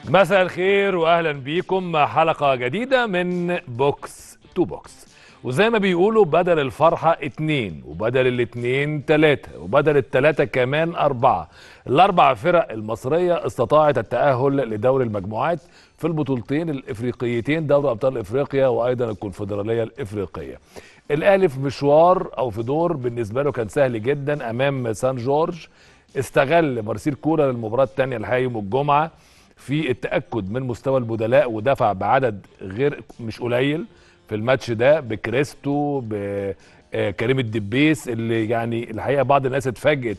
مساء الخير واهلا بيكم مع حلقه جديده من بوكس تو بوكس وزي ما بيقولوا بدل الفرحه اتنين وبدل الاتنين تلاته وبدل التلاته كمان اربعه الاربع فرق المصريه استطاعت التاهل لدوري المجموعات في البطولتين الافريقيتين دوري ابطال افريقيا وايضا الكونفدراليه الافريقيه الاهلي في مشوار او في دور بالنسبه له كان سهل جدا امام سان جورج استغل مارسيل كوره للمباراه الثانيه الحقيقه يوم الجمعه في التاكد من مستوى البدلاء ودفع بعدد غير مش قليل في الماتش ده بكريستو بكريم الدبيس اللي يعني الحقيقه بعض الناس اتفاجئت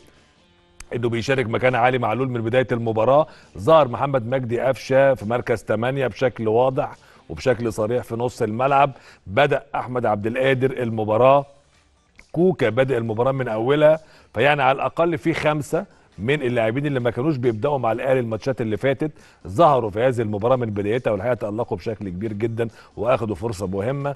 انه بيشارك مكان علي معلول من بدايه المباراه ظهر محمد مجدي قفشه في مركز 8 بشكل واضح وبشكل صريح في نص الملعب بدا احمد عبد القادر المباراه كوكا بادئ المباراه من اولها فيعني على الاقل في خمسه من اللاعبين اللي ما كانوش بيبداوا مع الاهلي الماتشات اللي فاتت ظهروا في هذه المباراه من بدايتها والحقيقه تالقوا بشكل كبير جدا واخدوا فرصه مهمه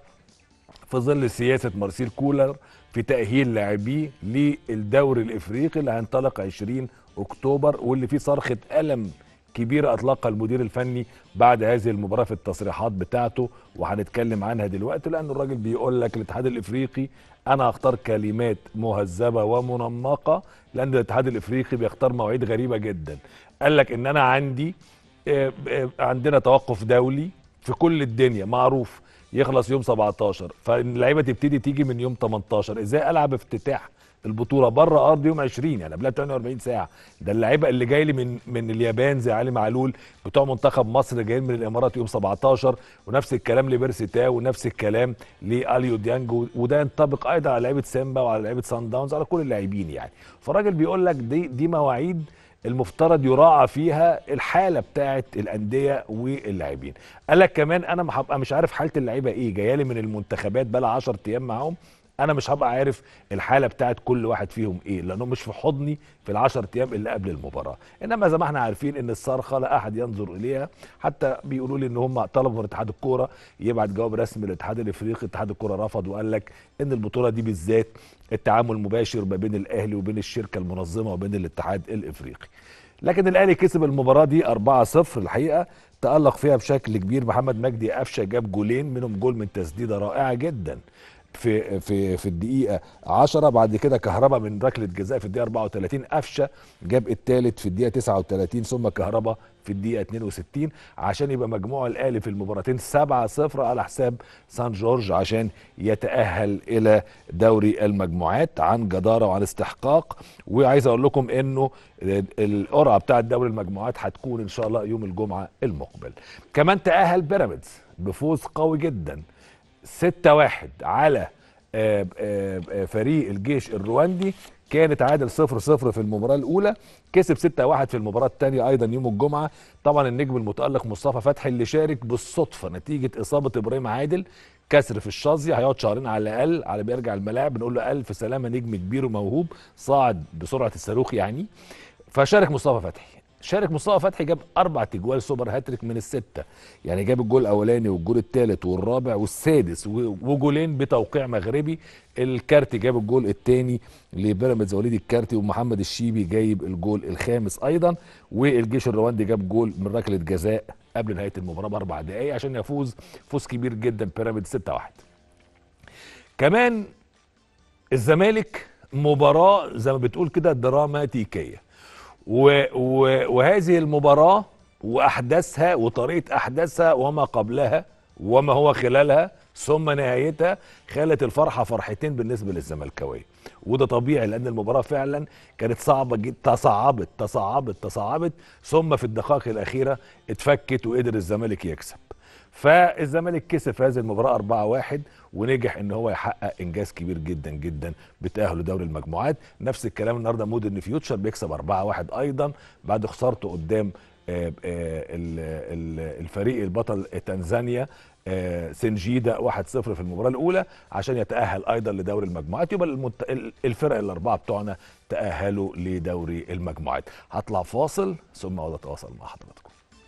في ظل سياسه مارسيل كولر في تاهيل لاعبيه للدوري الافريقي اللي هينطلق 20 اكتوبر واللي فيه صرخه الم كبيره اطلقها المدير الفني بعد هذه المباراه في التصريحات بتاعته وهنتكلم عنها دلوقتي لان الراجل بيقول لك الاتحاد الافريقي انا هختار كلمات مهذبه ومنمقه لان الاتحاد الافريقي بيختار مواعيد غريبه جدا قال لك ان انا عندي آه، آه، عندنا توقف دولي في كل الدنيا معروف يخلص يوم 17 فاللعيبه تبتدي تيجي من يوم 18 ازاي العب افتتاح البطوله بره ارض يوم 20 يعني قبلها ب 48 ساعه ده اللعيبه اللي جاي لي من من اليابان زي علي معلول بتوع منتخب مصر جايين من الامارات يوم 17 ونفس الكلام لبيرسي تاو ونفس الكلام لاليو ديانج وده ينطبق ايضا على لعيبه سيمبا وعلى لعيبه سان داونز على كل اللاعبين يعني فالراجل بيقول لك دي دي مواعيد المفترض يراعى فيها الحاله بتاعه الانديه واللاعبين قال لك كمان انا هبقى مش عارف حاله اللعيبه ايه جايه لي من المنتخبات بقى 10 ايام معاهم انا مش هبقى عارف الحاله بتاعت كل واحد فيهم ايه لانه مش في حضني في العشر ايام اللي قبل المباراه انما زي ما احنا عارفين ان الصرخه لا احد ينظر اليها حتى بيقولوا لي ان هم طلبوا من اتحاد الكوره يبعت جواب رسمي للاتحاد الافريقي اتحاد الكوره رفض وقال لك ان البطوله دي بالذات التعامل مباشر ما بين الاهلي وبين الشركه المنظمه وبين الاتحاد الافريقي لكن الاهلي كسب المباراه دي 4-0 الحقيقه تالق فيها بشكل كبير محمد مجدي قفشه جاب جولين منهم جول من تسديده رائعه جدا في في في الدقيقه 10 بعد كده كهربا من ركله جزاء في الدقيقه 34 قفشه جاب الثالث في الدقيقه 39 ثم كهربا في الدقيقه 62 عشان يبقى مجموع الاهلي في المباراتين 7 0 على حساب سان جورج عشان يتاهل الى دوري المجموعات عن جداره وعن استحقاق وعايز اقول لكم انه القرعه بتاعه دوري المجموعات هتكون ان شاء الله يوم الجمعه المقبل كمان تاهل بيراميدز بفوز قوي جدا 6 1 على آه، آه، آه، فريق الجيش الرواندي كان اتعادل 0 0 في المباراه الاولى كسب 6 1 في المباراه الثانيه ايضا يوم الجمعه طبعا النجم المتالق مصطفى فتحي اللي شارك بالصدفه نتيجه اصابه ابراهيم عادل كسر في الشظيه هيقعد شهرين على الاقل على بيرجع الملاعب بنقول له الف سلامه نجم كبير وموهوب صاعد بسرعه الصاروخ يعني فشارك مصطفى فتحي شارك مصطفى فتحي جاب اربع تجوال سوبر هاتريك من السته يعني جاب الجول الاولاني والجول الثالث والرابع والسادس وجولين بتوقيع مغربي الكارتي جاب الجول الثاني لبيراميدز وليد الكارتي ومحمد الشيبي جايب الجول الخامس ايضا والجيش الرواندي جاب جول من ركله جزاء قبل نهايه المباراه باربع دقائق عشان يفوز فوز كبير جدا بيراميدز 6 1 كمان الزمالك مباراه زي ما بتقول كده دراماتيكيه و و وهذه المباراة وأحداثها وطريقة أحداثها وما قبلها وما هو خلالها ثم نهايتها خلت الفرحة فرحتين بالنسبة للزملكاوية وده طبيعي لأن المباراة فعلا كانت صعبة جدا تصعبت تصعبت تصعبت ثم في الدقائق الأخيرة اتفكت وقدر الزمالك يكسب فالزمالك كسب في هذه المباراه 4-1 ونجح ان هو يحقق انجاز كبير جدا جدا بتاهل لدوري المجموعات نفس الكلام النهارده مودرن فيوتشر بيكسب 4-1 ايضا بعد خسارته قدام آه، آه، الفريق البطل تنزانيا آه، سنجيدا 1-0 في المباراه الاولى عشان يتاهل ايضا لدوري المجموعات يبقى المت... الفرق الاربعه بتوعنا تاهلوا لدوري المجموعات هطلع فاصل ثم اقعد اتواصل مع حضراتكم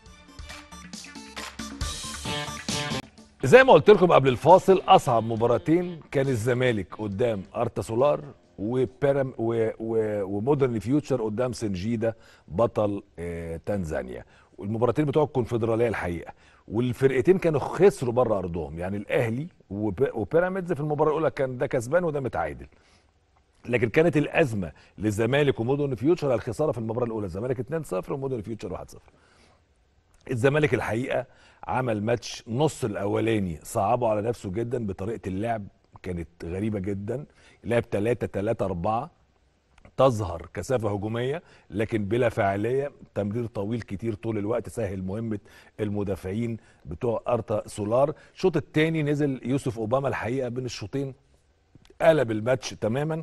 زي ما قلت لكم قبل الفاصل اصعب مباراتين كان الزمالك قدام ارتا سولار وبيرم و... و... ومودرن فيوتشر قدام سنجيدا بطل آه تنزانيا والمباراتين بتوع الكونفدراليه الحقيقه والفرقتين كانوا خسروا بره ارضهم يعني الاهلي وب- وبيراميدز في المباراه الاولى كان ده كسبان وده متعادل لكن كانت الازمه للزمالك ومودرن فيوتشر الخساره في المباراه الاولى الزمالك 2-0 ومودرن فيوتشر 1-0 الزمالك الحقيقه عمل ماتش نص الاولاني صعبه على نفسه جدا بطريقه اللعب كانت غريبه جدا لعب 3 3 4 تظهر كثافه هجوميه لكن بلا فاعليه تمرير طويل كتير طول الوقت سهل مهمه المدافعين بتوع ارتا سولار الشوط الثاني نزل يوسف اوباما الحقيقه بين الشوطين قلب الماتش تماما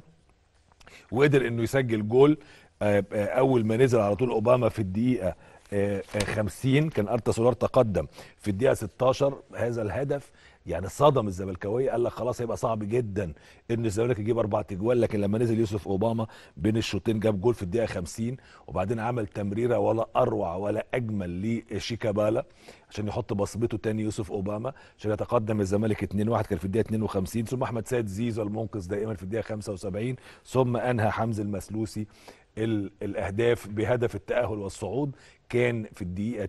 وقدر انه يسجل جول آه، آه، اول ما نزل على طول اوباما في الدقيقه آه، آه، 50 كان ارتا سولار تقدم في الدقيقه 16 هذا الهدف يعني صدم الزملكاويه قال لك خلاص هيبقى صعب جدا ان الزمالك يجيب اربع تجوال لكن لما نزل يوسف اوباما بين الشوطين جاب جول في الدقيقه 50 وبعدين عمل تمريره ولا اروع ولا اجمل لشيكابالا عشان يحط بصمته تاني يوسف اوباما عشان يتقدم الزمالك 2-1 كان في الدقيقه 52 ثم احمد سيد زيزو المنقذ دائما في الدقيقه 75 ثم انهى حمزه المسلوسي ال- الاهداف بهدف التاهل والصعود كان في الدقيقه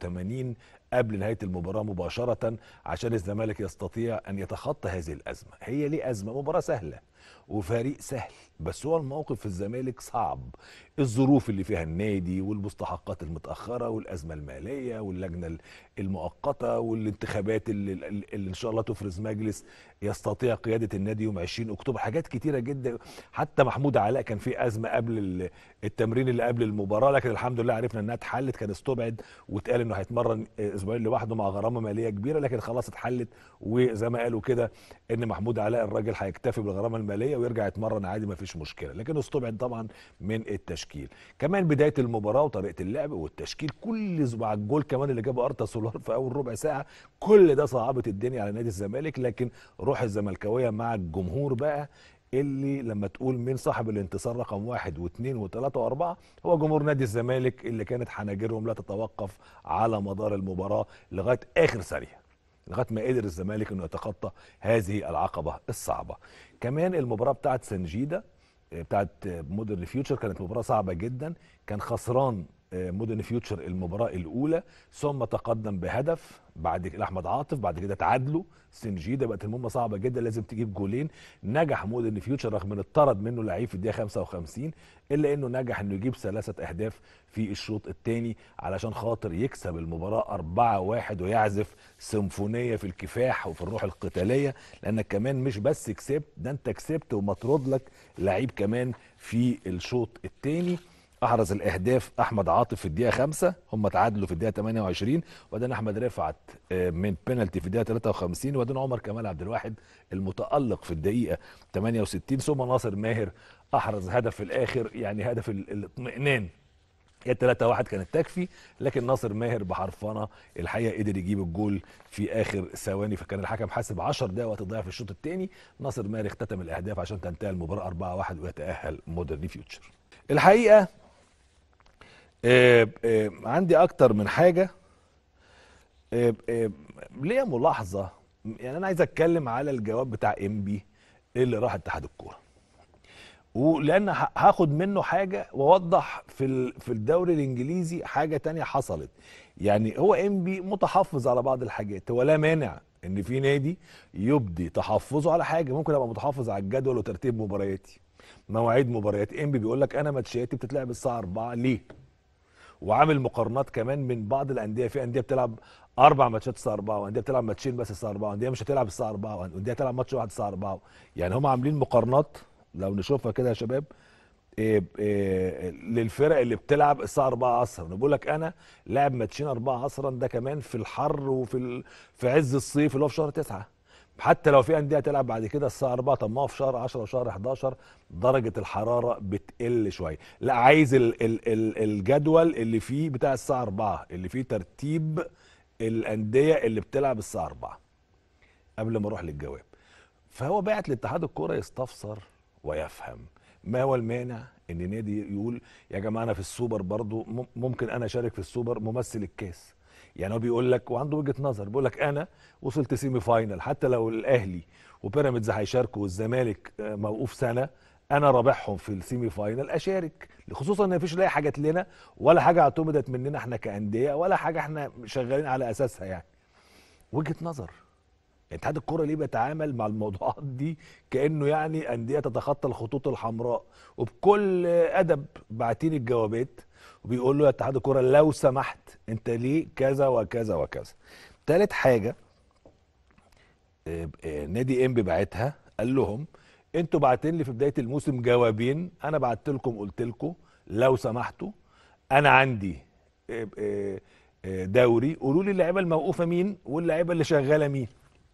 89 قبل نهايه المباراه مباشره عشان الزمالك يستطيع ان يتخطى هذه الازمه هي ليه ازمه مباراه سهله وفريق سهل بس هو الموقف في الزمالك صعب الظروف اللي فيها النادي والمستحقات المتاخره والازمه الماليه واللجنه المؤقته والانتخابات اللي, اللي ان شاء الله تفرز مجلس يستطيع قياده النادي يوم 20 اكتوبر حاجات كتيره جدا حتى محمود علاء كان في ازمه قبل ال- التمرين اللي قبل المباراه لكن الحمد لله عرفنا انها اتحلت كان استبعد واتقال انه هيتمرن اسبوعين لوحده مع غرامه ماليه كبيره لكن خلاص اتحلت وزي ما قالوا كده ان محمود علاء الراجل هيكتفي بالغرامه الماليه ويرجع يتمرن عادي ما فيش مشكله لكن استبعد طبعا من التشكيل كمان بدايه المباراه وطريقه اللعب والتشكيل كل مع الجول كمان اللي جابه ارتا سولار في اول ربع ساعه كل ده صعبت الدنيا على نادي الزمالك لكن روح الزملكاويه مع الجمهور بقى اللي لما تقول مين صاحب الانتصار رقم واحد واثنين وثلاثة واربعة هو جمهور نادي الزمالك اللي كانت حناجرهم لا تتوقف على مدار المباراة لغاية اخر ثانية لغايه ما قدر الزمالك انه يتخطى هذه العقبه الصعبه. كمان المباراه بتاعت سنجيدا آه، بتاعت آه، مودرن فيوتشر كانت مباراه صعبه جدا كان خسران آه، مودرن فيوتشر المباراه الاولى ثم تقدم بهدف بعد كده احمد عاطف بعد كده تعادلوا سنجيدا بقت المهمه صعبه جدا لازم تجيب جولين نجح مودرن فيوتشر رغم ان اتطرد منه لعيب في الدقيقه 55 الا انه نجح انه يجيب ثلاثه اهداف في الشوط الثاني علشان خاطر يكسب المباراه 4-1 ويعزف سيمفونيه في الكفاح وفي الروح القتاليه لانك كمان مش بس كسبت ده انت كسبت ومطرود لك لعيب كمان في الشوط الثاني احرز الاهداف احمد عاطف في الدقيقه 5 هم تعادلوا في الدقيقه 28 وبعدين احمد رفعت آه، من بينالتي في الدقيقه 53 وبعدين عمر كمال عبد الواحد المتالق في الدقيقه 68 ثم ناصر ماهر احرز هدف في الاخر يعني هدف ال- الاطمئنان هي 3 1 كانت تكفي لكن ناصر ماهر بحرفنه الحقيقه قدر يجيب الجول في اخر ثواني فكان الحكم حاسب 10 دقائق وقت ضايع في الشوط الثاني ناصر ماهر اختتم الاهداف عشان تنتهي المباراه 4 1 ويتاهل مودرن فيوتشر الحقيقه آه، آه، عندي اكتر من حاجه آه، آه، ليا ملاحظه يعني انا عايز اتكلم على الجواب بتاع انبي اللي راح اتحاد الكوره ولان ه- هاخد منه حاجه واوضح في ال- في الدوري الانجليزي حاجه تانية حصلت يعني هو انبي متحفظ على بعض الحاجات هو لا مانع ان في نادي يبدي تحفظه على حاجه ممكن ابقى متحفظ على الجدول وترتيب مبارياتي مواعيد مباريات انبي بيقول لك انا ماتشاتي بتتلعب الساعه 4 ليه وعامل مقارنات كمان من بعض الانديه في انديه بتلعب اربع ماتشات الساعه 4 وانديه بتلعب ماتشين بس الساعه 4 وانديه مش هتلعب الساعه 4 وانديه هتلعب ماتش واحد الساعه 4 يعني هم عاملين مقارنات لو نشوفها كده يا شباب إيه إيه للفرق اللي بتلعب الساعه 4 عصرا انا بقول لك انا لاعب ماتشين 4 عصرا ده كمان في الحر وفي ال... في عز الصيف اللي هو في شهر 9 حتى لو في انديه تلعب بعد كده الساعه 4 طب ما هو في شهر 10 وشهر 11 درجه الحراره بتقل شويه لا عايز ال ال ال الجدول اللي فيه بتاع الساعه 4 اللي فيه ترتيب الانديه اللي بتلعب الساعه 4 قبل ما اروح للجواب فهو بعت لاتحاد الكوره يستفسر ويفهم ما هو المانع ان نادي يقول يا جماعه انا في السوبر برضو مم- ممكن انا اشارك في السوبر ممثل الكاس يعني هو بيقول لك وعنده وجهه نظر بيقول لك انا وصلت سيمي فاينل حتى لو الاهلي وبيراميدز هيشاركوا والزمالك آه، موقوف سنه انا رابحهم في السيمي فاينل اشارك خصوصا ان مفيش لا حاجه لنا ولا حاجه اعتمدت مننا احنا كانديه ولا حاجه احنا شغالين على اساسها يعني وجهه نظر اتحاد الكره ليه بيتعامل مع الموضوعات دي كانه يعني انديه تتخطى الخطوط الحمراء وبكل ادب باعتين الجوابات وبيقول له يا اتحاد الكره لو سمحت انت ليه كذا وكذا وكذا تالت حاجه آه، آه، نادي انبي بعتها قال لهم انتوا بعتين لي في بدايه الموسم جوابين انا بعت لكم قلت لكم لو سمحتوا انا عندي آه، آه، آه، دوري قولوا لي اللعيبه الموقوفه مين واللعيبه اللي شغاله مين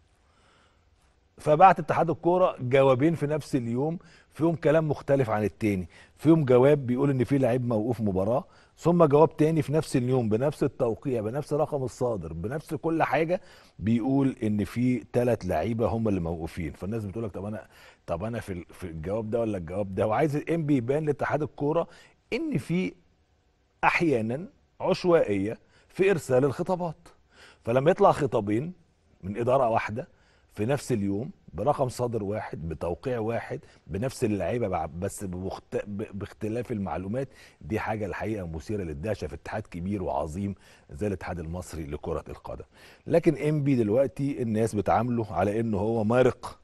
فبعت اتحاد الكوره جوابين في نفس اليوم فيهم كلام مختلف عن التاني فيهم جواب بيقول ان في لعيب موقوف مباراه ثم جواب تاني في نفس اليوم بنفس التوقيع بنفس رقم الصادر بنفس كل حاجه بيقول ان في ثلاث لعيبه هم اللي موقوفين فالناس بتقول لك طب انا طب انا في ال- في الجواب ده ولا الجواب ده وعايز الام بي يبان لاتحاد الكوره ان في احيانا عشوائيه في ارسال الخطابات فلما يطلع خطابين من اداره واحده في نفس اليوم برقم صادر واحد بتوقيع واحد بنفس اللعيبه بع- بس بمخت... ب- باختلاف المعلومات دي حاجه الحقيقه مثيره للدهشه في اتحاد كبير وعظيم زي الاتحاد المصري لكره القدم لكن انبي دلوقتي الناس بتعامله على انه هو مارق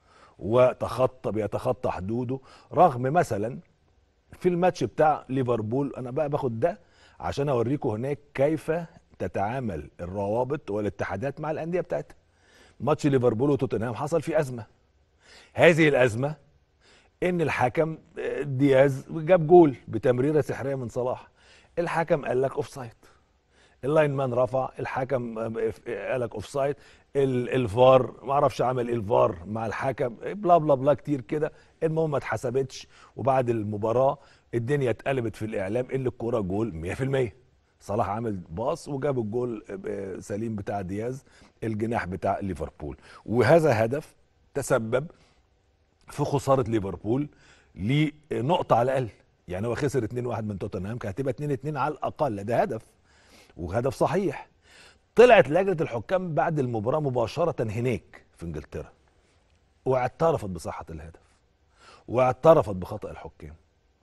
وتخطى بيتخطى حدوده رغم مثلا في الماتش بتاع ليفربول انا بقى باخد ده عشان اوريكم هناك كيف تتعامل الروابط والاتحادات مع الانديه بتاعتها ماتش ليفربول وتوتنهام حصل فيه ازمه هذه الازمه ان الحكم آه، دياز جاب جول بتمريره سحريه من صلاح الحكم قال لك اوف سايد اللاين مان رفع الحكم آه، قال لك اوف سايد الفار ما اعرفش عمل ايه الفار مع الحكم بلا بلا بلا كتير كده المهم ما اتحسبتش وبعد المباراه الدنيا اتقلبت في الاعلام ان الكوره جول 100% صلاح عامل باص وجاب الجول آه، سليم بتاع دياز الجناح بتاع ليفربول وهذا هدف تسبب في خساره ليفربول لنقطه على الاقل يعني هو خسر 2-1 من توتنهام كانت هتبقى 2-2 على الاقل ده هدف وهدف صحيح طلعت لجنه الحكام بعد المباراه مباشره هناك في انجلترا واعترفت بصحه الهدف واعترفت بخطا الحكام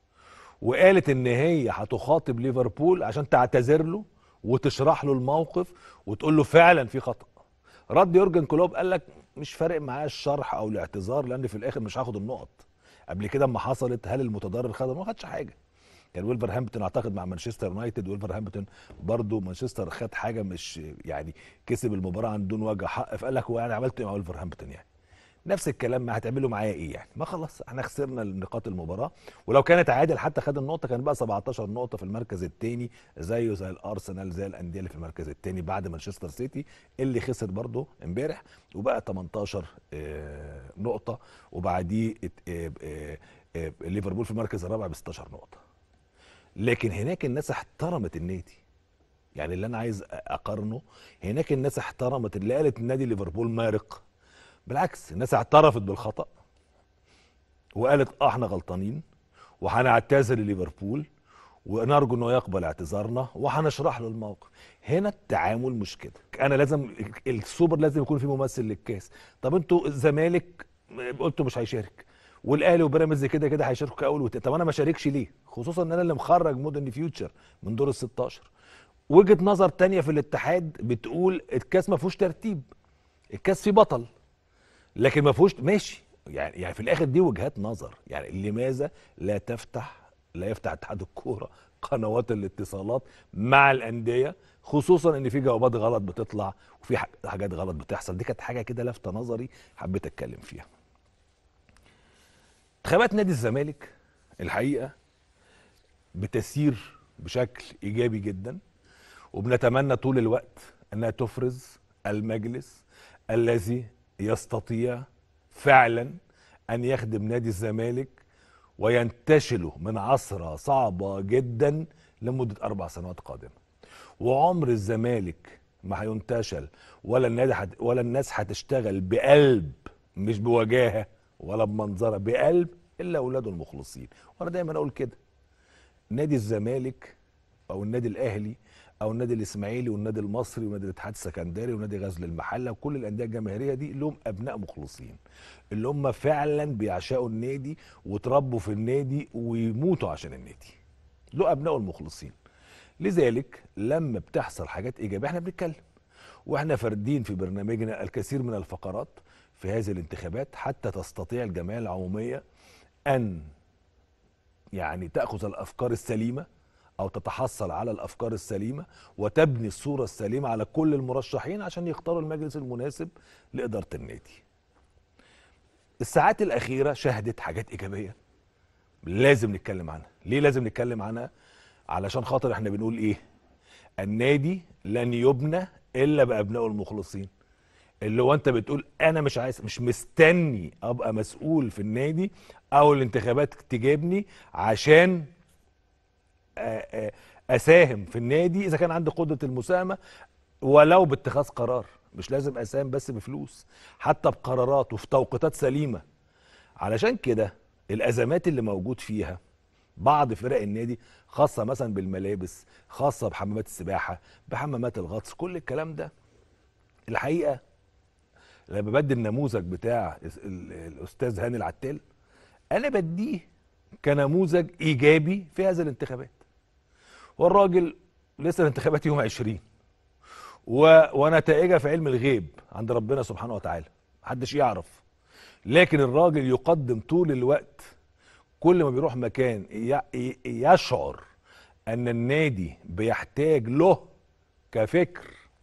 وقالت ان هي هتخاطب ليفربول عشان تعتذر له وتشرح له الموقف وتقول له فعلا في خطا رد يورجن كلوب قال لك مش فارق معايا الشرح او الاعتذار لان في الاخر مش هاخد النقط قبل كده اما حصلت هل المتضرر خد ما خدش حاجه كان ويلفرهامبتون اعتقد مع مانشستر يونايتد ويلفرهامبتون برضو مانشستر خد حاجه مش يعني كسب المباراه عن دون وجه حق فقال لك هو انا عملت ايه مع ويلفرهامبتون يعني نفس الكلام ما هتعملوا معايا ايه يعني ما خلاص احنا خسرنا نقاط المباراه ولو كانت عادل حتى خد النقطه كان بقى 17 نقطه في المركز الثاني زيه زي الارسنال زي الانديه اللي في المركز الثاني بعد مانشستر سيتي اللي خسر برضه امبارح وبقى 18 آه، نقطه وبعديه ات- آه، آه، آه، ليفربول في المركز الرابع ب 16 نقطه لكن هناك الناس احترمت النادي يعني اللي انا عايز اقارنه هناك الناس احترمت اللي قالت النادي ليفربول مارق بالعكس الناس اعترفت بالخطأ وقالت اه احنا غلطانين وهنعتذر لليفربول ونرجو انه يقبل اعتذارنا وهنشرح له الموقف هنا التعامل مش كده انا لازم السوبر لازم يكون فيه ممثل للكاس طب انتوا الزمالك قلتوا مش هيشارك والاهلي وبيراميدز كده كده هيشاركوا كاول وت... طب انا ما شاركش ليه خصوصا ان انا اللي مخرج مودرن فيوتشر من دور ال 16 وجهه نظر تانية في الاتحاد بتقول الكاس ما فيهوش ترتيب الكاس فيه بطل لكن ما فيهوش ماشي يعني يعني في الاخر دي وجهات نظر يعني لماذا لا تفتح لا يفتح اتحاد الكوره قنوات الاتصالات مع الانديه خصوصا ان في جوابات غلط بتطلع وفي ح- حاجات غلط بتحصل دي كانت حاجه كده لافته نظري حبيت اتكلم فيها انتخابات نادي الزمالك الحقيقه بتسير بشكل ايجابي جدا وبنتمنى طول الوقت انها تفرز المجلس الذي يستطيع فعلا ان يخدم نادي الزمالك وينتشله من عصرة صعبة جدا لمدة أربع سنوات قادمة وعمر الزمالك ما هينتشل ولا النادي حت ولا الناس هتشتغل بقلب مش بوجاهة ولا بمنظرة بقلب إلا أولاده المخلصين وأنا دايما أقول كده نادي الزمالك او النادي الاهلي او النادي الاسماعيلي والنادي المصري ونادي الاتحاد السكندري ونادي غزل المحله وكل الانديه الجماهيريه دي لهم ابناء مخلصين اللي هم فعلا بيعشقوا النادي وتربوا في النادي ويموتوا عشان النادي له ابنائه المخلصين لذلك لما بتحصل حاجات ايجابيه احنا بنتكلم واحنا فاردين في برنامجنا الكثير من الفقرات في هذه الانتخابات حتى تستطيع الجمعيه العموميه ان يعني تاخذ الافكار السليمه او تتحصل على الافكار السليمه وتبني الصوره السليمه على كل المرشحين عشان يختاروا المجلس المناسب لاداره النادي. الساعات الاخيره شهدت حاجات ايجابيه لازم نتكلم عنها، ليه لازم نتكلم عنها؟ علشان خاطر احنا بنقول ايه؟ النادي لن يبنى الا بابنائه المخلصين. اللي هو انت بتقول انا مش عايز مش مستني ابقى مسؤول في النادي او الانتخابات تجيبني عشان اساهم في النادي اذا كان عندي قدره المساهمه ولو باتخاذ قرار مش لازم اساهم بس بفلوس حتى بقرارات وفي توقيتات سليمه علشان كده الازمات اللي موجود فيها بعض فرق النادي خاصه مثلا بالملابس خاصه بحمامات السباحه بحمامات الغطس كل الكلام ده الحقيقه لما بدي النموذج بتاع الاستاذ هاني العتال انا بديه كنموذج ايجابي في هذه الانتخابات والراجل لسه الانتخابات يوم 20 و... ونتائجها في علم الغيب عند ربنا سبحانه وتعالى محدش يعرف لكن الراجل يقدم طول الوقت كل ما بيروح مكان ي... يشعر ان النادي بيحتاج له كفكر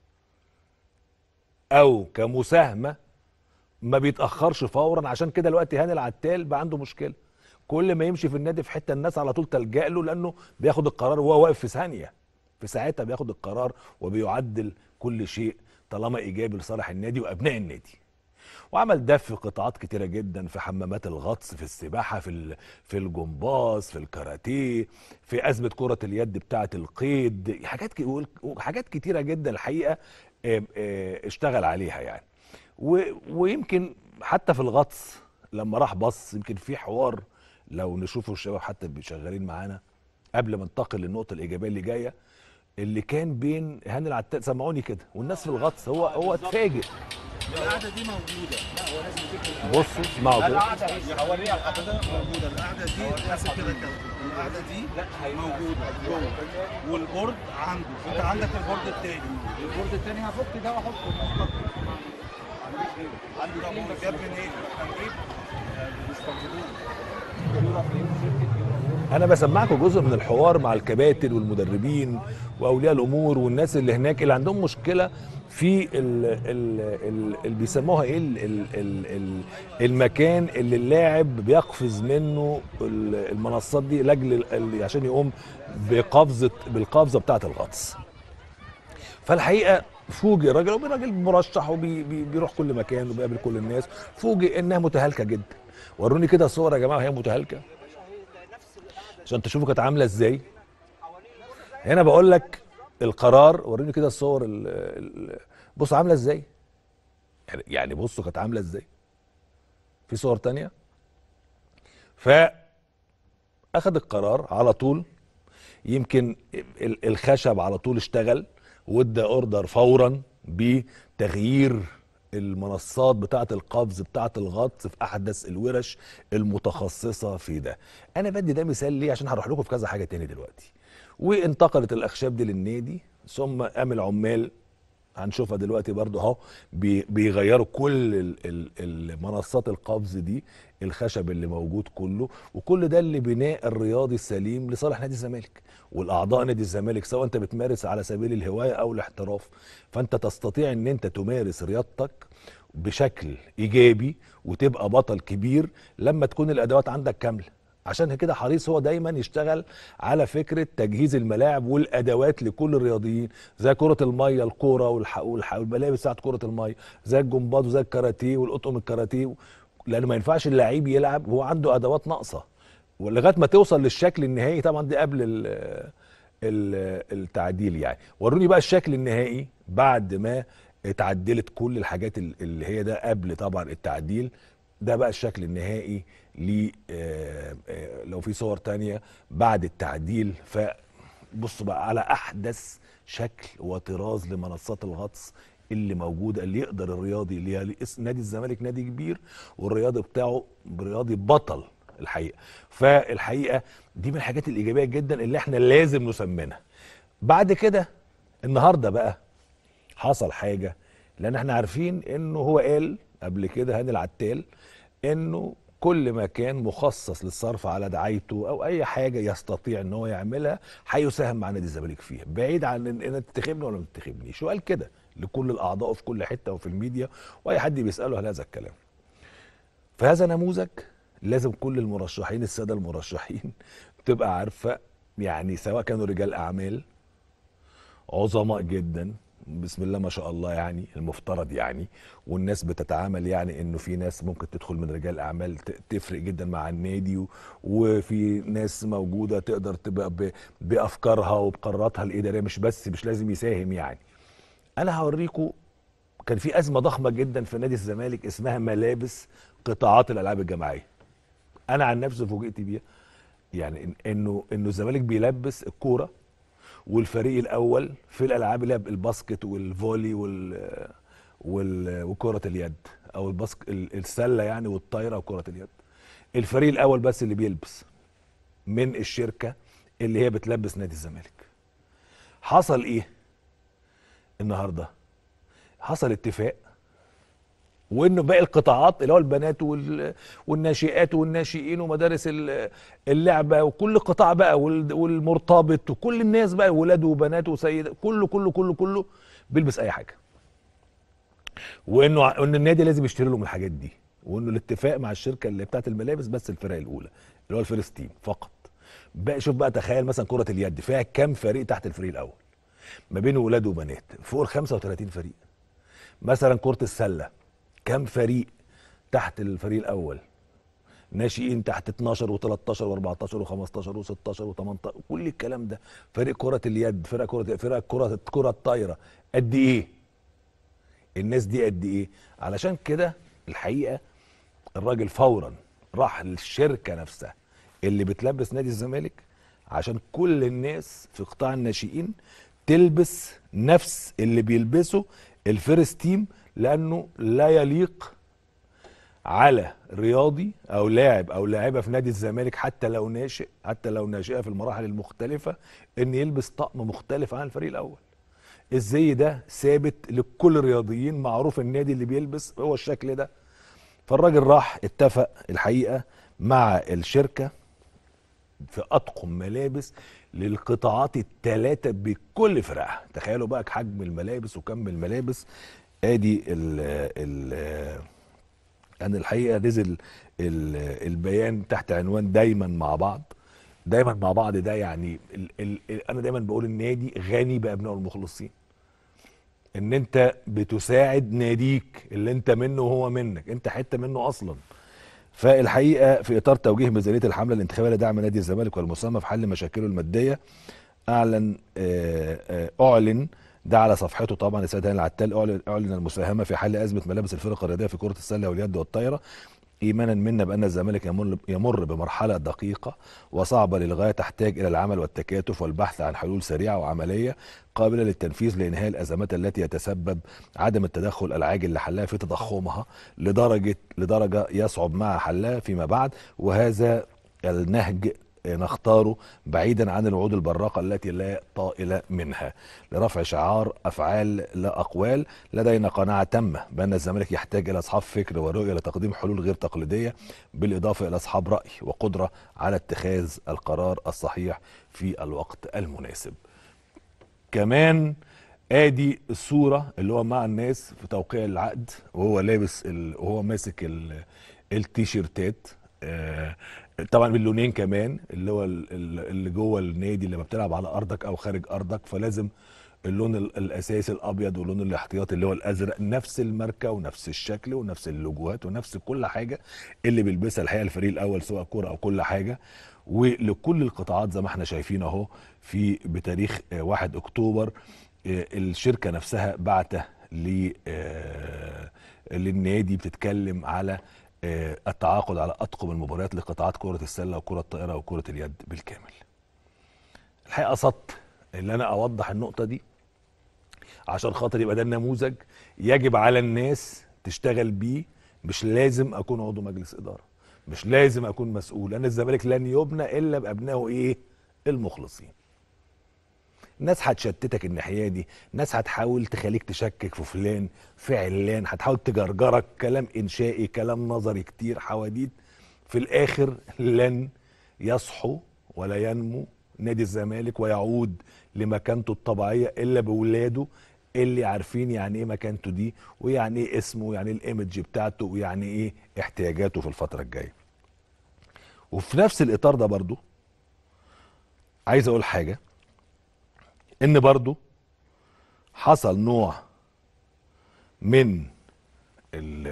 او كمساهمه ما بيتاخرش فورا عشان كده الوقت هاني العتال بقى عنده مشكله كل ما يمشي في النادي في حته الناس على طول تلجا له لانه بياخد القرار وهو واقف في ثانيه في ساعتها بياخد القرار وبيعدل كل شيء طالما ايجابي لصالح النادي وابناء النادي وعمل ده في قطاعات كتيرة جدا في حمامات الغطس في السباحة في في الجمباز في الكاراتيه في أزمة كرة اليد بتاعة القيد حاجات حاجات كتيرة جدا الحقيقة اشتغل عليها يعني ويمكن حتى في الغطس لما راح بص يمكن في حوار لو نشوفوا الشباب حتى شغالين معانا قبل ما انتقل للنقطه الايجابيه اللي جايه اللي كان بين هاني العتال سمعوني كده والناس في الغطس هو هو اتفاجئ القعده دي موجوده لا هو لازم بصوا اسمعوا كده القعده هوريها لحضرتك موجوده القعده دي ماسك كده كده القعده دي موجوده جوه والبورد عنده انت عندك البورد التاني البورد التاني هفك ده واحطه عندي طب جاب منين؟ هنجيب انا بسمعكم جزء من الحوار مع الكباتن والمدربين واولياء الامور والناس اللي هناك اللي عندهم مشكله في ال ال ال اللي بيسموها ايه ال ال ال ال المكان اللي اللاعب بيقفز منه المنصات دي لاجل عشان يقوم بقفزه بالقفزه بتاعه الغطس فالحقيقه فوجئ الراجل هو راجل مرشح وبيروح كل مكان وبيقابل كل الناس فوجئ انها متهالكه جدا وروني كده صور يا جماعه وهي متهالكه عشان تشوفوا كانت عامله ازاي هنا بقول لك القرار وريني كده الصور ال ال بص عامله ازاي يعني يعني بصوا كانت عامله ازاي في صور تانية ف اخذ القرار على طول يمكن الخشب على طول اشتغل وادى اوردر فورا بتغيير المنصات بتاعه القفز بتاعه الغطس في احدث الورش المتخصصه في ده انا بدي ده مثال ليه عشان هروح لكم في كذا حاجه تاني دلوقتي وانتقلت الاخشاب دي للنادي ثم قام العمال هنشوفها دلوقتي برضو اهو بيغيروا كل المنصات القفز دي الخشب اللي موجود كله وكل ده اللي بناء الرياضي السليم لصالح نادي الزمالك والاعضاء نادي الزمالك سواء انت بتمارس على سبيل الهوايه او الاحتراف فانت تستطيع ان انت تمارس رياضتك بشكل ايجابي وتبقى بطل كبير لما تكون الادوات عندك كامله عشان كده حريص هو دايما يشتغل على فكره تجهيز الملاعب والادوات لكل الرياضيين زي كره الميه الكوره والملابس بتاعت كره الميه زي الجمباز وزي الكاراتيه والاطقم الكاراتيه لان ما ينفعش اللعيب يلعب وهو عنده ادوات ناقصه ولغايه ما توصل للشكل النهائي طبعا دي قبل ال ال التعديل يعني وروني بقى الشكل النهائي بعد ما اتعدلت كل الحاجات اللي هي ده قبل طبعا التعديل ده بقى الشكل النهائي ل لو في صور تانية بعد التعديل فبصوا بقى على احدث شكل وطراز لمنصات الغطس اللي موجوده اللي يقدر الرياضي اللي هي اسم نادي الزمالك نادي كبير والرياضي بتاعه رياضي بطل الحقيقه فالحقيقه دي من الحاجات الايجابيه جدا اللي احنا لازم نسمنها بعد كده النهارده بقى حصل حاجه لان احنا عارفين انه هو قال قبل كده هاني العتال انه كل ما كان مخصص للصرف على دعايته او اي حاجه يستطيع ان هو يعملها هيساهم مع نادي الزمالك فيها بعيد عن ان انت تنتخبني ولا ما تنتخبنيش وقال كده لكل الاعضاء في كل حته وفي الميديا واي حد بيساله هل هذا الكلام فهذا نموذج لازم كل المرشحين الساده المرشحين تبقى عارفه يعني سواء كانوا رجال اعمال عظماء جدا بسم الله ما شاء الله يعني المفترض يعني والناس بتتعامل يعني انه في ناس ممكن تدخل من رجال اعمال ت- تفرق جدا مع النادي و- وفي ناس موجوده تقدر تبقى ب- بافكارها وبقراراتها الاداريه مش بس مش لازم يساهم يعني انا هوريكم كان في ازمه ضخمه جدا في نادي الزمالك اسمها ملابس قطاعات الالعاب الجماعيه انا عن نفسي فوجئت بيها يعني إن- انه انه الزمالك بيلبس الكوره والفريق الاول في الالعاب اللي هي الباسكت والفولي وال وال وكره اليد او الباسك ال- السله يعني والطايره وكره اليد الفريق الاول بس اللي بيلبس من الشركه اللي هي بتلبس نادي الزمالك حصل ايه النهارده حصل اتفاق وانه باقي القطاعات اللي هو البنات وال... والناشئات والناشئين ومدارس ال- اللعبه وكل قطاع بقى وال... والمرتبط وكل الناس بقى ولاد وبنات وسيدات كله كله كله كله بيلبس اي حاجه وانه ع- ان النادي لازم يشتري له من الحاجات دي وانه الاتفاق مع الشركه اللي بتاعت الملابس بس الفرق الاولى اللي هو الفيرست تيم فقط بقى شوف بقى تخيل مثلا كره اليد فيها كام فريق تحت الفريق الاول ما بين ولاد وبنات فوق ال 35 فريق مثلا كره السله كام فريق تحت الفريق الاول ناشئين تحت 12 و13 و14 و15 و16 و18 كل الكلام ده فريق كره اليد فرق كره فرق كره الكره الطايره قد ايه الناس دي قد ايه علشان كده الحقيقه الراجل فورا راح للشركه نفسها اللي بتلبس نادي الزمالك عشان كل الناس في قطاع الناشئين تلبس نفس اللي بيلبسه الفيرست تيم لانه لا يليق على رياضي او لاعب او لاعبه في نادي الزمالك حتى لو ناشئ حتى لو ناشئه في المراحل المختلفه ان يلبس طقم مختلف عن الفريق الاول الزي ده ثابت لكل الرياضيين معروف النادي اللي بيلبس هو الشكل ده فالراجل راح اتفق الحقيقه مع الشركه في اطقم ملابس للقطاعات الثلاثه بكل فرقها تخيلوا بقى حجم الملابس وكم الملابس ادي ال ال يعني الحقيقه نزل ال- البيان تحت عنوان دايما مع بعض دايما مع بعض ده يعني ال ال ال انا دايما بقول النادي غني بابنائه المخلصين ان انت بتساعد ناديك اللي انت منه وهو منك انت حته منه اصلا فالحقيقه في اطار توجيه ميزانيه الحمله الانتخابيه لدعم نادي الزمالك والمساهمه في حل مشاكله الماديه اعلن آه، آه، اعلن ده على صفحته طبعا السيد هاني العتال اعلن اعلن المساهمه في حل ازمه ملابس الفرق الرياضيه في كره السله واليد والطايره ايمانا منا بان الزمالك يمر يمر بمرحله دقيقه وصعبه للغايه تحتاج الى العمل والتكاتف والبحث عن حلول سريعه وعمليه قابله للتنفيذ لانهاء الازمات التي يتسبب عدم التدخل العاجل لحلها في تضخمها لدرجه لدرجه يصعب معها حلها فيما بعد وهذا النهج نختاره بعيدا عن الوعود البراقه التي لا طائل منها لرفع شعار افعال لا اقوال لدينا قناعه تامه بان الزمالك يحتاج الى اصحاب فكر ورؤيه لتقديم حلول غير تقليديه بالاضافه الى اصحاب راي وقدره على اتخاذ القرار الصحيح في الوقت المناسب كمان ادي الصوره اللي هو مع الناس في توقيع العقد وهو لابس ال... وهو ماسك ال... التيشيرتات آه، طبعا باللونين كمان اللي هو ال- ال- اللي جوه النادي لما بتلعب على ارضك او خارج ارضك فلازم اللون ال- الاساسي الابيض واللون الاحتياطي اللي هو الازرق نفس الماركه ونفس الشكل ونفس اللوجوهات ونفس كل حاجه اللي بيلبسها الحقيقه الفريق الاول سواء كوره او كل حاجه ولكل القطاعات زي ما احنا شايفين اهو في بتاريخ آه، 1 اكتوبر آه، الشركه نفسها بعته ل آه، للنادي بتتكلم على آه، التعاقد على اطقم المباريات لقطاعات كره السله وكره الطائره وكره اليد بالكامل. الحقيقه قصدت ان انا اوضح النقطه دي عشان خاطر يبقى ده النموذج يجب على الناس تشتغل بيه مش لازم اكون عضو مجلس اداره مش لازم اكون مسؤول لان الزمالك لن يبنى الا بابنائه ايه المخلصين ناس هتشتتك الناحيه دي ناس هتحاول تخليك تشكك في فلان في علان هتحاول تجرجرك كلام انشائي كلام نظري كتير حواديت في الاخر لن يصحو ولا ينمو نادي الزمالك ويعود لمكانته الطبيعيه الا بولاده اللي عارفين يعني ايه مكانته دي ويعني ايه اسمه ويعني ايه الايمج بتاعته ويعني ايه احتياجاته في الفتره الجايه وفي نفس الاطار ده برضو عايز اقول حاجه ان برضو حصل نوع من ال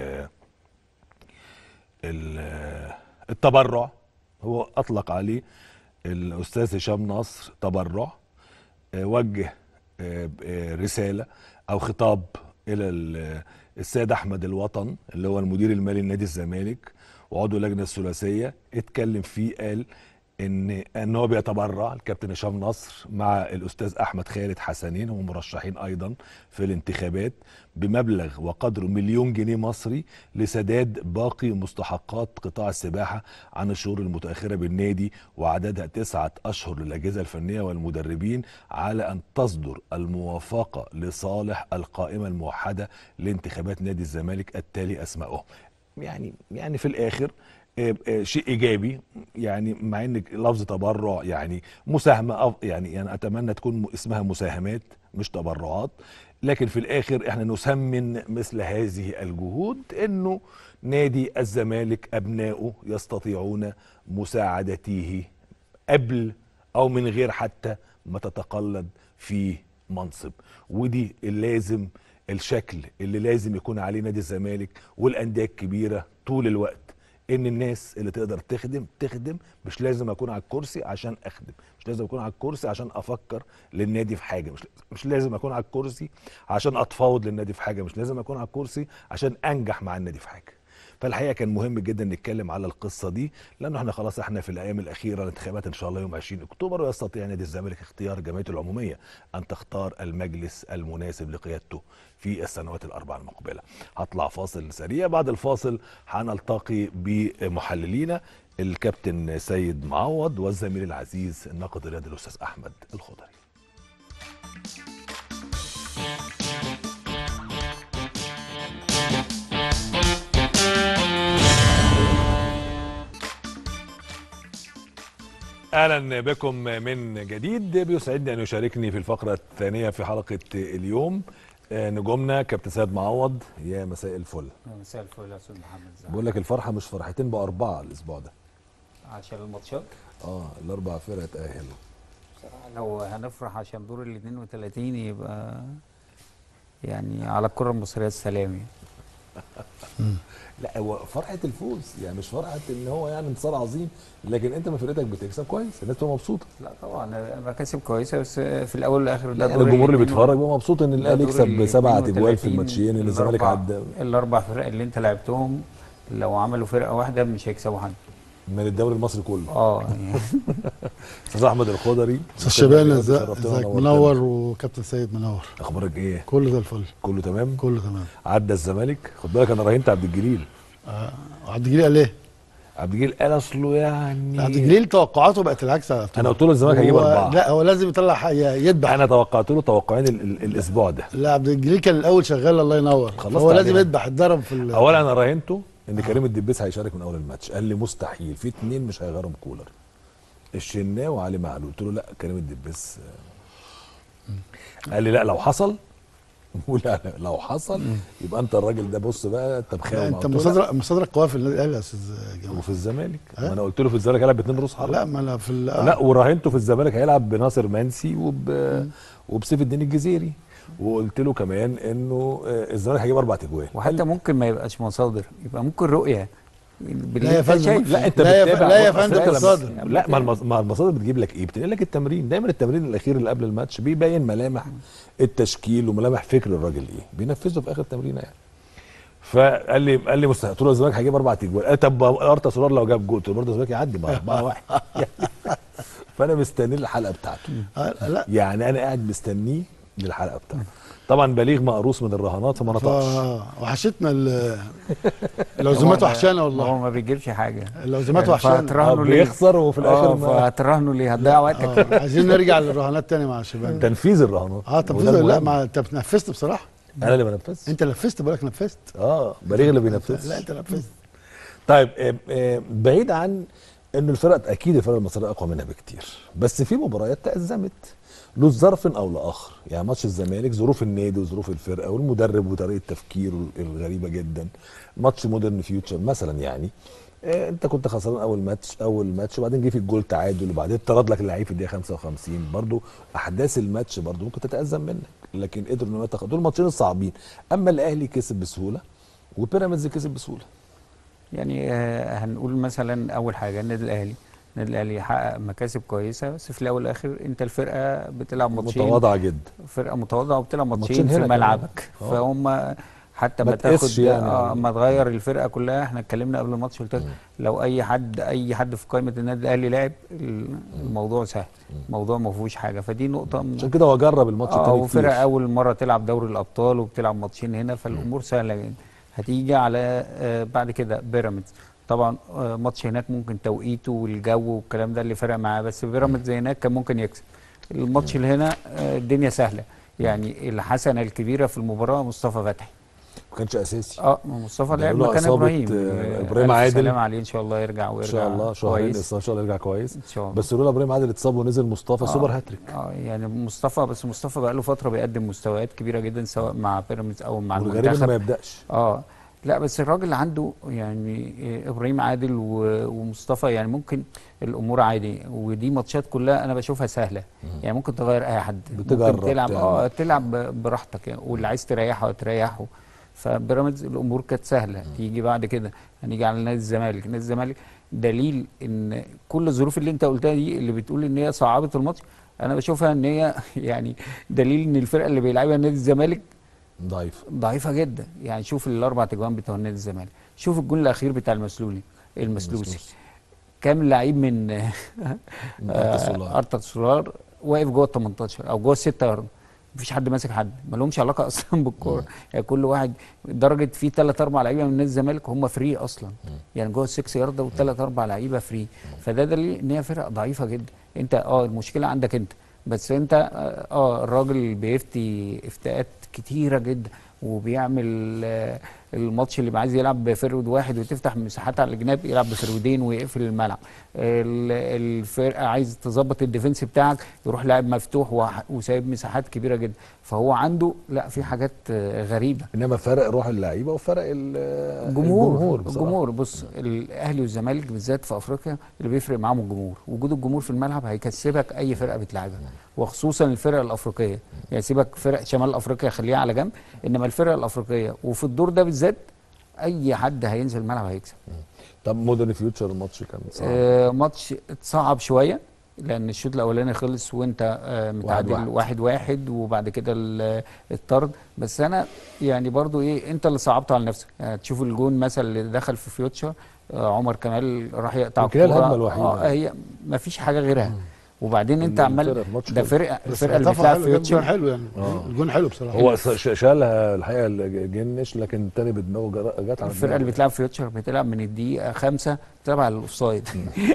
ال التبرع هو اطلق عليه الاستاذ هشام نصر تبرع آه، وجه آه، آه، رساله او خطاب الى ال- السيد احمد الوطن اللي هو المدير المالي لنادي الزمالك وعضو اللجنه الثلاثيه اتكلم فيه قال ان ان هو بيتبرع الكابتن هشام نصر مع الاستاذ احمد خالد حسنين هم مرشحين ايضا في الانتخابات بمبلغ وقدره مليون جنيه مصري لسداد باقي مستحقات قطاع السباحه عن الشهور المتاخره بالنادي وعددها تسعه اشهر للاجهزه الفنيه والمدربين على ان تصدر الموافقه لصالح القائمه الموحده لانتخابات نادي الزمالك التالي اسمائهم يعني يعني في الاخر آه، آه، شيء ايجابي يعني مع ان لفظ تبرع يعني مساهمه أف- يعني يعني اتمنى تكون م- اسمها مساهمات مش تبرعات لكن في الاخر احنا نثمن مثل هذه الجهود انه نادي الزمالك ابنائه يستطيعون مساعدته قبل او من غير حتى ما تتقلد في منصب ودي اللازم الشكل اللي لازم يكون عليه نادي الزمالك والانديه الكبيره طول الوقت ان الناس اللي تقدر تخدم تخدم مش لازم اكون على الكرسي عشان اخدم مش لازم اكون على الكرسي عشان افكر للنادي في حاجه مش مش لازم اكون على الكرسي عشان اتفاوض للنادي في حاجه مش لازم اكون على الكرسي عشان انجح مع النادي في حاجه فالحقيقه كان مهم جدا نتكلم على القصه دي لانه احنا خلاص احنا في الايام الاخيره الانتخابات ان شاء الله يوم 20 اكتوبر ويستطيع نادي الزمالك اختيار جمعيته العموميه ان تختار المجلس المناسب لقيادته في السنوات الاربع المقبله. هطلع فاصل سريع بعد الفاصل هنلتقي بمحللينا الكابتن سيد معوض والزميل العزيز الناقد الرياضي الاستاذ احمد الخضري. اهلا بكم من جديد بيسعدني ان يشاركني في الفقره الثانيه في حلقه اليوم آه، نجومنا كابتن سيد معوض يا مساء الفل مساء الفل يا استاذ محمد زعل. بقول لك الفرحه مش فرحتين بقى اربعه الاسبوع ده عشان الماتشات اه الاربع فرق اتاهلوا بصراحة لو هنفرح عشان دور ال 32 يبقى يعني على الكرة المصرية السلام يعني. لا هو فرحه الفوز يعني مش فرحه ان هو يعني انتصار عظيم لكن انت من فرقتك بتكسب كويس الناس تبقى مبسوطه لا طبعا مكاسب كويسة بس في الأول والآخر ده لا دور الجمهور اللي ال بيتفرج بيبقى مبسوط ان ده الاهلي دور يكسب ال بسبعه اجوال في 32 الماتشين اللي الزمالك الأربع- عدى الأربع فرق اللي أنت لعبتهم لو عملوا فرقة واحدة مش هيكسبوا حد من الدوري المصري كله اه يعني استاذ احمد الخضري استاذ شبان شرفتنا ازيك ونورتنا. منور وكابتن سيد منور اخبارك ايه كله زي الفل كله تمام كله تمام عدى الزمالك خد بالك انا راهنت عبد الجليل آه، عبد الجليل قال ايه؟ عبد الجليل قال اصله يعني عبد الجليل توقعاته بقت العكس على طول انا قلت له الزمالك هيجيب هو- اربعه لا هو لازم يطلع حاجة يذبح انا توقعت له توقعين ال ال الاسبوع ده لا عبد الجليل كان الاول شغال الله ينور خلصت هو لازم علينا. يذبح اتضرب في ال- اولا انا راهنته ان كريم الدبيس هيشارك من اول الماتش قال لي مستحيل في اتنين مش هيغيرهم كولر الشناوي وعلي معلول قلت له لا كريم الدبيس آه. قال لي لا لو حصل ولا لا لو حصل يبقى انت الراجل ده بص بقى انت بخاوي لا، معاه. انت قلت له مصادرة مصادرة قوية في النادي الاهلي يا استاذ لا. جمال وفي الزمالك ها؟ ما انا قلت له في الزمالك هيلعب باثنين رؤوس حرب لا ما انا في ال- لا وراهنته في الزمالك هيلعب بناصر منسي وب وبسيف الدين الجزيري وقلت له كمان انه آه، الزمالك هيجيب اربع اجوال وحتى ممكن ما يبقاش مصادر يبقى ممكن رؤية باللي لا يا أنت فندم، شايفه. لا انت لا يا بتتابع ف- لا يا أصل فندم أنت لما- مصادر. لا ما المص- ما المصادر بتجيب لك ايه بتنقل لك التمرين دايما التمرين الاخير اللي قبل الماتش بيبين ملامح التشكيل وملامح فكر الراجل ايه بينفذه في اخر تمرينه يعني فقال لي قال لي مستحيل قلت له الزمالك هيجيب اربع اجوال قال طب ارتا سولار لو جاب جول قلت له برضه الزمالك يعدي ما 4 1 فانا مستني الحلقه بتاعته آه، لا يعني انا قاعد مستنيه للحلقه بتاعته طبعا بليغ مقروص من الرهانات فما نطقش ف- وحشتنا ال- العزومات وحشانا هو والله ما بيجيبش حاجه العزومات وحشانا آه، فهترهنوا ليه؟ بيخسر وفي الاخر اه ما فهترهنوا ليه؟ هتضيع وقتك آه، عايزين نرجع للرهانات تاني مع الشباب تنفيذ الرهانات اه طب وده لا المهم. ما انت نفذت بصراحه انا اللي بنفذ انت نفذت بقولك نفذت اه بليغ اللي بينفذ لا انت نفذت طيب آه، آه، بعيد عن ان الفرق اكيد الفرق المصريه اقوى منها بكتير بس في مباريات تأزمت له ظرف او لاخر يعني ماتش الزمالك ظروف النادي وظروف الفرقه والمدرب وطريقه تفكيره الغريبه جدا ماتش مودرن فيوتشر مثلا يعني آه، انت كنت خسران اول ماتش اول ماتش وبعدين جه في الجول تعادل وبعدين طرد لك اللعيب في الدقيقه 55 برضو احداث الماتش برضو ممكن تتأزم منك لكن قدروا ان هم يتخ- دول الماتشين الصعبين اما الاهلي كسب بسهوله وبيراميدز كسب بسهوله يعني آه، هنقول مثلا اول حاجه النادي الاهلي النادي الاهلي حقق مكاسب كويسه بس في الاول والاخر انت الفرقه بتلعب ماتشين متواضعه جدا فرقه متواضعه وبتلعب ماتشين ماتشين في هنا كمان. ملعبك آه. فهم حتى ما ما تقيسش تاخد يعني. اه ما تغير الفرقه كلها احنا اتكلمنا قبل الماتش قلت لك لو اي حد اي حد في قائمه النادي الاهلي لعب ال- الموضوع سهل الموضوع ما فيهوش حاجه فدي نقطه من عشان كده هو جرب الماتش اه التاني وفرقه كتير اول مره تلعب دوري الابطال وبتلعب ماتشين هنا فالامور سهله جدا هتيجي على آه بعد كده بيراميدز طبعا آه ماتش هناك ممكن توقيته والجو والكلام ده اللي فرق معاه بس بيراميدز هناك كان ممكن يكسب الماتش اللي هنا آه الدنيا سهله يعني الحسنه الكبيره في المباراه مصطفى فتحي ما كانش اساسي اه مصطفى ده لعب له مكان إصابة، ابراهيم آه، آه، إبراهيم ألف عادل. سلام عليه ان شاء الله يرجع ان ويرجع شاء الله شهرين كويس ان شاء الله يرجع كويس ان شاء الله بس لولا ابراهيم عادل اتصاب ونزل مصطفى سوبر هاتريك اه يعني مصطفى بس مصطفى بقى له فتره بيقدم مستويات كبيره جدا سواء مع بيراميدز او مع والغريب انه المنتخب ما يبداش اه لا بس الراجل عنده يعني إيه، ابراهيم عادل و- ومصطفى يعني ممكن الامور عادي ودي ماتشات كلها انا بشوفها سهله يعني ممكن تغير اي حد بتجرب ممكن تلعب تعمل. اه تلعب ب- براحتك يعني واللي عايز تريحه تريحه فبيراميدز الامور كانت سهله تيجي بعد كده هنيجي على نادي الزمالك نادي الزمالك دليل ان كل الظروف اللي انت قلتها دي اللي بتقول ان هي صعبت الماتش انا بشوفها ان هي يعني دليل ان الفرقه اللي بيلعبها نادي الزمالك ضعيف ضعيفه جدا يعني شوف الاربع تجوان بتوع نادي الزمالك شوف الجون الاخير بتاع المسلولي المسلوسي كام لعيب من أرتا سولار. ارتا سولار واقف جوه ال 18 او جوه الستة يارد مفيش حد ماسك حد ما لهمش علاقه اصلا بالكوره يعني كل واحد درجه في ثلاث اربع لعيبه من نادي الزمالك هم فري اصلا يعني جوه السكس يارد والثلاث اربع لعيبه فري فده دليل ان هي فرق ضعيفه جدا انت اه المشكله عندك انت بس انت اه آه، الراجل بيفتي افتاءات كتيره جدا وبيعمل آه، الماتش اللي عايز يلعب بفرود واحد وتفتح مساحات على الجناب يلعب بفرودين ويقفل الملعب ال- الفرقه عايز تظبط الديفنس بتاعك يروح لاعب مفتوح وح- وسايب مساحات كبيره جدا فهو عنده لا في حاجات آه، غريبه انما فرق روح اللعيبه وفرق ال- الجمهور الجمهور بصراحة. الجمهور بص الاهلي والزمالك بالذات في افريقيا اللي بيفرق معاهم الجمهور وجود الجمهور في الملعب هيكسبك اي فرقه بتلعبها وخصوصا الفرق الافريقيه يعني سيبك فرق شمال افريقيا خليها على جنب انما الفرق الافريقيه وفي الدور ده بالذات اي حد هينزل الملعب هيكسب طب مودرن فيوتشر الماتش كان صعب آه ماتش اتصعب شويه لان الشوط الاولاني خلص وانت آه متعادل واحد. واحد, واحد وبعد كده ال- الطرد بس انا يعني برضو ايه انت اللي صعبته على نفسك يعني تشوف الجون مثلا اللي دخل في فيوتشر آه عمر كمال راح يقطع يمكن هي الكورة. الهجمة الوحيدة. اه هي ما فيش حاجه غيرها وبعدين انت الفرقة عمال في ماتش ده حلو. فرقه بس الفرقه اللي احتفل بتلعب حلو، جاب جون فيوتشر حلو يعني آه. الجون حلو بصراحه هو ش- شالها الحقيقه جنش لكن التاني بدماغه جر- جت على الفرقه اللي دماغه. بتلعب فيوتشر بتلعب من الدقيقه خمسة بتلعب على الاوفسايد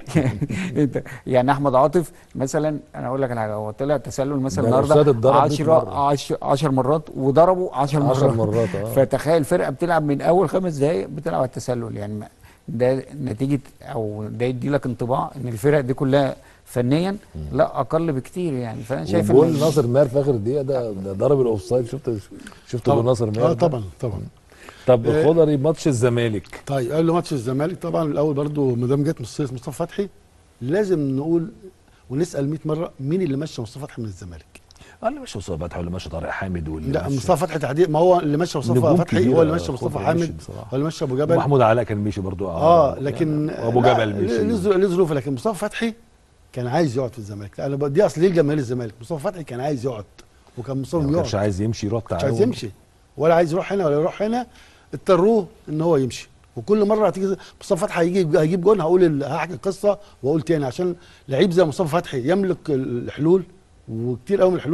انت يعني احمد عاطف مثلا انا اقول لك على حاجه هو طلع تسلل مثلا ده الأوفسايد النهارده اتضرب 100 10 مرة. 10 مرات وضربوا 10 مرات 10 مرات اه فتخيل فرقه بتلعب من اول خمس دقائق بتلعب على التسلل يعني ما- ده نتيجه او ده يدي لك انطباع ان الفرق دي كلها فنيا لا اقل بكتير يعني فانا شايف وجول ان ناصر ماهر في اخر دقيقه ده ده ضرب الاوفسايد شفت شفت جول ناصر ماهر اه ده؟ طبعا طبعا طب آه. الخضري ماتش الزمالك طيب قبل ماتش الزمالك طبعا الاول برضو ما دام جت مصطفى مصطفى فتحي لازم نقول ونسال 100 مره مين اللي مشى مصطفى فتحي من الزمالك قال لي ماشي مصطفى فتحي ولا ماشي طارق حامد ولا لا ماشي- مصطفى فتحي تحديدا ما هو اللي مشى مصطفى نجوم فتحي كبيرة هو اللي مشى مصطفى خضري حامد مشي بصراحة. هو اللي مشى ابو جبل ومحمود علاء كان مشي برضو اه لكن وابو لا، جبل مشي ليه ظروف- ليه ظروف لكن مصطفى فتحي كان عايز يقعد في الزمالك انا ب- دي اصل ليه جماهير الزمالك مصطفى فتحي كان عايز يقعد وكان مصمم ما يقعد كانش عايز يمشي يروح مش تعاون عايز يمشي ولا عايز يروح هنا ولا يروح هنا اضطروه ان هو يمشي وكل مره هتيجي مصطفى فتحي هيجي هيجيب جون هقول ال- هحكي القصه واقول تاني عشان لعيب زي مصطفى فتحي يملك الحلول وكتير قوي من الحلول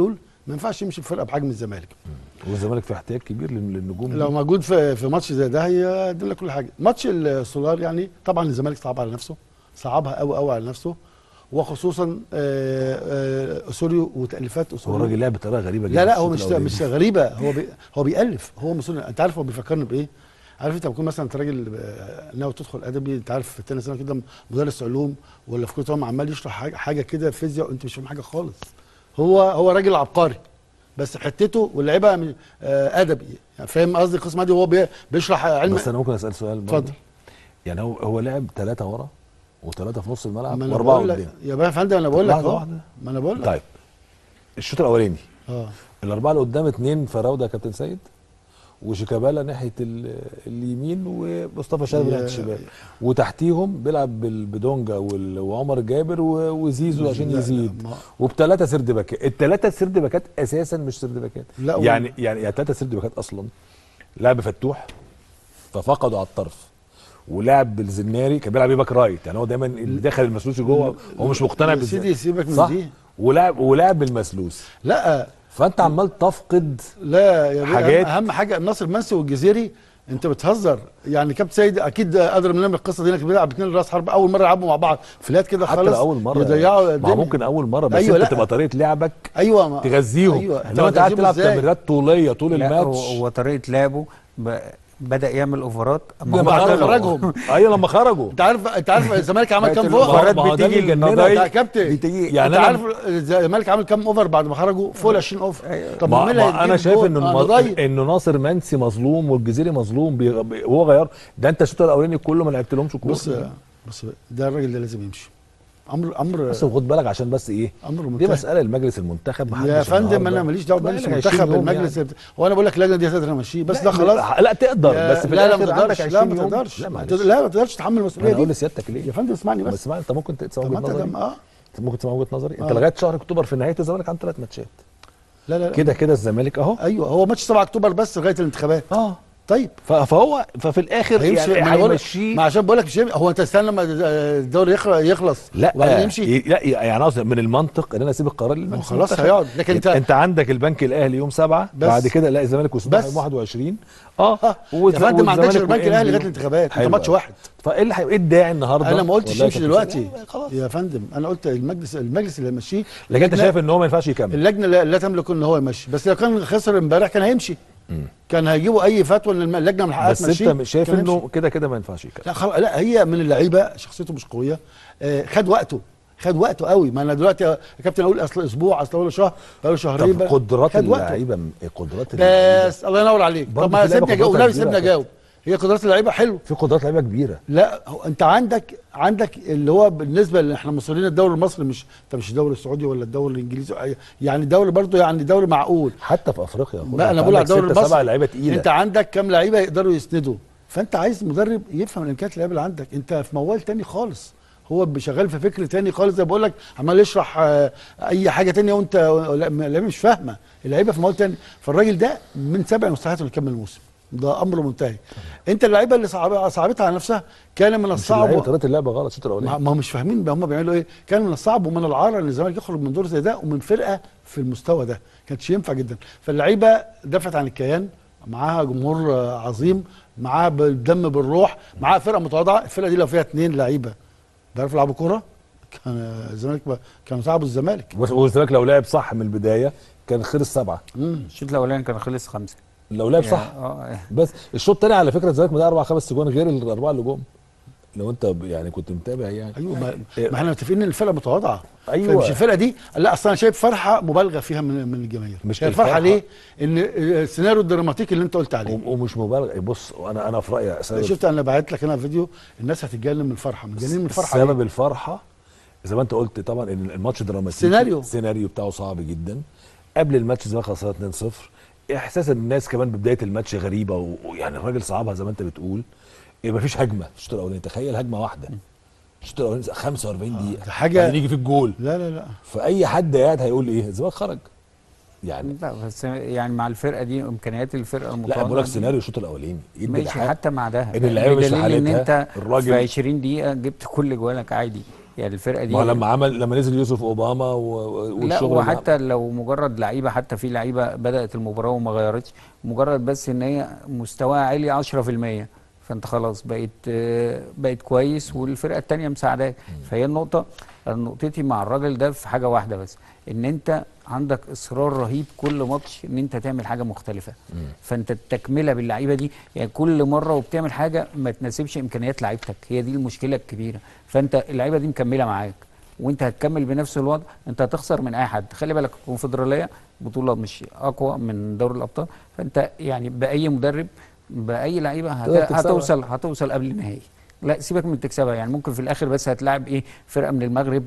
ما ينفعش يمشي بفرقه بحجم الزمالك والزمالك في احتياج كبير لل- للنجوم لو دي. موجود في في ماتش زي ده هيقدم لك كل حاجه ماتش السولار يعني طبعا الزمالك صعب على نفسه صعبها قوي قوي على نفسه وخصوصا آه، آه، اسوريو وتاليفات هو اسوريو الراجل لعب بطريقه غريبه جدا لا لا في هو الشوط مش الأولاني. مش غريبه هو بي هو بيالف هو مسؤول انت عارف هو بيفكرني بايه عارف انت بتكون مثلا انت راجل آه، ناوي تدخل ادبي انت عارف في تاني سنه كده مدرس علوم ولا في كليه علوم عمال يشرح حاجه حاجه كده فيزياء وانت مش فاهم حاجه خالص هو هو راجل عبقري بس حتته واللعيبه من- آه، ادبي يعني فاهم قصدي القسم دي وهو بي- بيشرح علم بس انا ممكن اسال سؤال برضه؟ اتفضل. يعني هو هو لعب ثلاثه ورا وثلاثه في نص الملعب ما انا واربعه بقول لك قدام يا بقى يا فندم انا بقول لك لحظة أهو. واحدة. ما انا بقول لك طيب الشوط الاولاني اه الاربعه اللي قدام اثنين فراوده يا كابتن سيد وشيكابالا ناحيه ال- اليمين ومصطفى شلبي يا- ناحيه الشمال وتحتيهم بيلعب بال- بدونجا وال- وعمر جابر و- وزيزو عشان لا، لا، يزيد ما- وبثلاثه سرد باكات الثلاثه سرد باكات اساسا مش سرد باكات لا، يعني يعني يعني ثلاثه سرد باكات اصلا لعب فتوح ففقدوا على الطرف ولعب بالزناري كان بيلعب ايه باك رايت يعني هو دايما اللي دخل المسلوسي جوه هو مش مقتنع يا بالزناري سيدي سيبك من صح دي ولعب ولعب بالمسلوس لا فانت عمال تفقد لا يا بيه حاجات- أهم, اهم حاجه الناصر منسي والجزيري انت بتهزر يعني كابتن سيد اكيد قادر مننا من القصه دي انك بيلعب اتنين راس حرب اول مره يلعبوا مع بعض فلات كده حتى خالص لو اول مره يضيعوا ما هو الدنيا. ممكن اول مره بس أيوة، انت لا. تبقى طريقه لعبك ايوه ما تغذيهم ايوه انما انت قاعد هتغذيهم تلعب إزاي؟ تمريرات طوليه طول لا الماتش هو هو طريقه لعبه ب... بدا يعمل اوفرات اما لما هم خرجوا. طلعوا. خرجهم. ايوه لما خرجوا انت عارف انت عارف الزمالك عمل بقت كام الأوفرات ما هو اوفر ده اللي بتيجي يجننك. النضايج يا كابتن بتيجي يعني انت أنا- عارف الزمالك عامل كام اوفر بعد ما خرجوا فوق ال 20 اوفر أيوة. طب ما, مين اللي ما انا هيجيب شايف جول؟ ان آه، الم... نضيع. انه ناصر منسي مظلوم والجزيري مظلوم بي... بي... وهو غير ده انت الشوط الاولاني كله ما لعبتلهمش كوره بص بص ده الراجل ده لازم يمشي امر امر بس خد بالك عشان بس ايه امر دي منتهي مساله المجلس المنتخب محدش يا فندم النهاردة- انا ماليش دعوه لا، بمجلس لك 20 المنتخب يوم المجلس يعني. وانا بقول لك اللجنه دي هتقدر امشيه بس لا، ده خلاص لا تقدر يا- بس في لا لا الاخر ما عندك تقدرش 20 لا ما يوم. تقدرش لا ما معلش تقدر- لا ما تقدرش تتحمل انا المسؤوليه اقول دي لسيادتك ليه يا فندم اسمعني بس بس اسمع انت ممكن تسمع طب ما وجهه انت نظري جم- اه ممكن تسمع وجهه نظري انت آه. لغايه شهر اكتوبر في نهايه الزمالك عنده ثلاث ماتشات لا لا لا كده كده الزمالك اهو ايوه هو ماتش 7 اكتوبر بس لغايه الانتخابات اه طيب ف- فهو ففي الاخر هيمشي يعني ما أنا بقول- هيمشيه ما عشان بقول لك مش هيم- هو انت استنى لما الدوري يخلص يخلص لا وبعدين يمشي ي- لا يعني قصدي من المنطق ان انا اسيب القرار ما هو للمجلس خلاص المنتخب. هيقعد لكن انت, انت انت عندك البنك الاهلي يوم سبعة بس. بعد كده لا الزمالك وسموحه بس. يوم 21 اه اه والز- يا فندم ما عندكش والزمالك البنك الاهلي وإنبي لغايه يوم- الانتخابات انت حلو ماتش أوي. واحد فايه اللي حي- ايه الداعي النهارده انا ما قلتش والله يمشي كنت- دلوقتي لا، خلاص يا فندم انا قلت المجلس المجلس اللي هيمشيه لكن انت اللجنة- شايف ان هو ما ينفعش يكمل اللجنه لا, لا تملك ان هو يمشي بس لو كان خسر امبارح كان هيمشي كان هيجيبوا اي فتوى ان الم- اللجنه من حقها بس تمشيه انت شايف كان انه هيمشي. كده كده ما ينفعش يكمل لا خلاص لا هي من اللعيبه شخصيته مش قويه آه خد وقته خد وقته قوي ما انا دلوقتي يا كابتن اقول اصل اسبوع اصل اقول شهر اقول شهرين طب بقى. قدرات خد وقته. اللعيبه م- قدرات اللعيبه بس الله ينور عليك برضه طب ما في لعيبة سيبني اجاوب قدراتها والنبي كبيرة سيبني يا اجاوب هي قدرات اللعيبه حلو في قدرات لعيبه كبيره لا هو انت عندك عندك اللي هو بالنسبه اللي احنا مصريين الدوري المصري مش انت مش الدوري السعودي ولا الدوري الانجليزي يعني دوري برضه يعني دوري معقول حتى في افريقيا خد لا انت انا بقول على عندك الدوري ستة سبعة المصري لعيبه تقيله انت عندك كام لعيبه يقدروا يسندوا فانت عايز مدرب يفهم الامكانيات اللعيبه اللي عندك انت في موال تاني خالص هو شغال في فكر تاني خالص زي بقول لك عمال يشرح آه، اي حاجه تانية وانت لا- اللعيبه مش فاهمه اللعيبه في موال تاني فالراجل ده من سبع مستحيلات انه يكمل الموسم ده امر منتهي انت اللعيبه اللي صعب صعبتها على نفسها كان من مش الصعب اللعيبه طريقه اللعبه غلط الشوط ما الاولاني ما هم مش فاهمين بقى هم بيعملوا ايه كان من الصعب ومن العار ان الزمالك يخرج من دور زي ده ومن فرقه في المستوى ده كانتش ينفع جدا فاللعيبه دفعت عن الكيان معاها جمهور آه، عظيم معاها بالدم بالروح معاها فرقه متواضعه الفرقه دي لو فيها اثنين لعيبه بيعرفوا يلعبوا كوره كان آه، الزمالك بقى- كانوا صعبوا الزمالك بس- والزمالك لو لعب صح من البدايه كان خلص سبعه مم. الشوط الاولاني كان خلص خمسه لو لعب صح اه بس الشوط الثاني على فكره الزمالك مضيع اربع خمس جوان غير الاربعه اللي جم لو انت ب- يعني كنت متابع يعني ايوه ما, ما احنا متفقين ان الفرقه متواضعه أيوة. مش الفرقه دي لا اصلا انا شايف فرحه مبالغه فيها من من الجماهير مش هي الفرحه الفرحة. ليه؟ ان آه، السيناريو الدراماتيكي اللي انت قلت عليه و- ومش مبالغه بص انا انا في رايي سبب شفت انا بعت لك انا فيديو الناس هتتجنن من الفرحه متجننين من الفرحه سبب ليه؟ الفرحه زي ما انت قلت طبعا ان الماتش دراماتيكي سيناريو. السيناريو بتاعه صعب جدا قبل الماتش الزمالك خسران 2-0 احساس الناس كمان ببدايه الماتش غريبه و- ويعني الراجل صعبها زي ما انت بتقول إيه مفيش هجمه في الشوط الاولاني تخيل هجمه واحده الشوط الاولاني 45 دقيقه ده حاجة- بعدين يجي في الجول لا لا لا فاي حد قاعد هيقول ايه الزمالك خرج يعني لا بس يعني مع الفرقه دي امكانيات الفرقه لا المتواضعه بقول لك دي، سيناريو الشوط الاولاني يدي ماشي الحق حتى مع ده إن اللعيبة مش في بدليل ان حالتها، انت الراجل- في 20 دقيقه جبت كل جوالك عادي يعني الفرقه دي ما هو لما عمل لما نزل يوسف اوباما و- و- لا والشغل ده- وحتى لو مجرد لعيبه حتى في لعيبه بدات المباراه وما غيرتش مجرد بس ان هي مستواها عالي 10% فانت خلاص بقيت آه، بقيت كويس والفرقه الثانيه مساعداك فهي النقطه نقطتي مع الراجل ده في حاجه واحده بس ان انت عندك اصرار رهيب كل ماتش ان انت تعمل حاجه مختلفه فانت التكمله باللعيبه دي يعني كل مره وبتعمل حاجه ما تناسبش امكانيات لعيبتك هي دي المشكله الكبيره فانت اللعيبه دي مكمله معاك وانت هتكمل بنفس الوضع انت هتخسر من اي حد خلي بالك الكونفدراليه بطوله مش اقوى من دوري الابطال فانت يعني باي مدرب باي لعيبه هت... تقدر تكسبها. هتوصل هتوصل قبل النهائي لا سيبك من تكسبها يعني ممكن في الاخر بس هتلاعب ايه فرقه من المغرب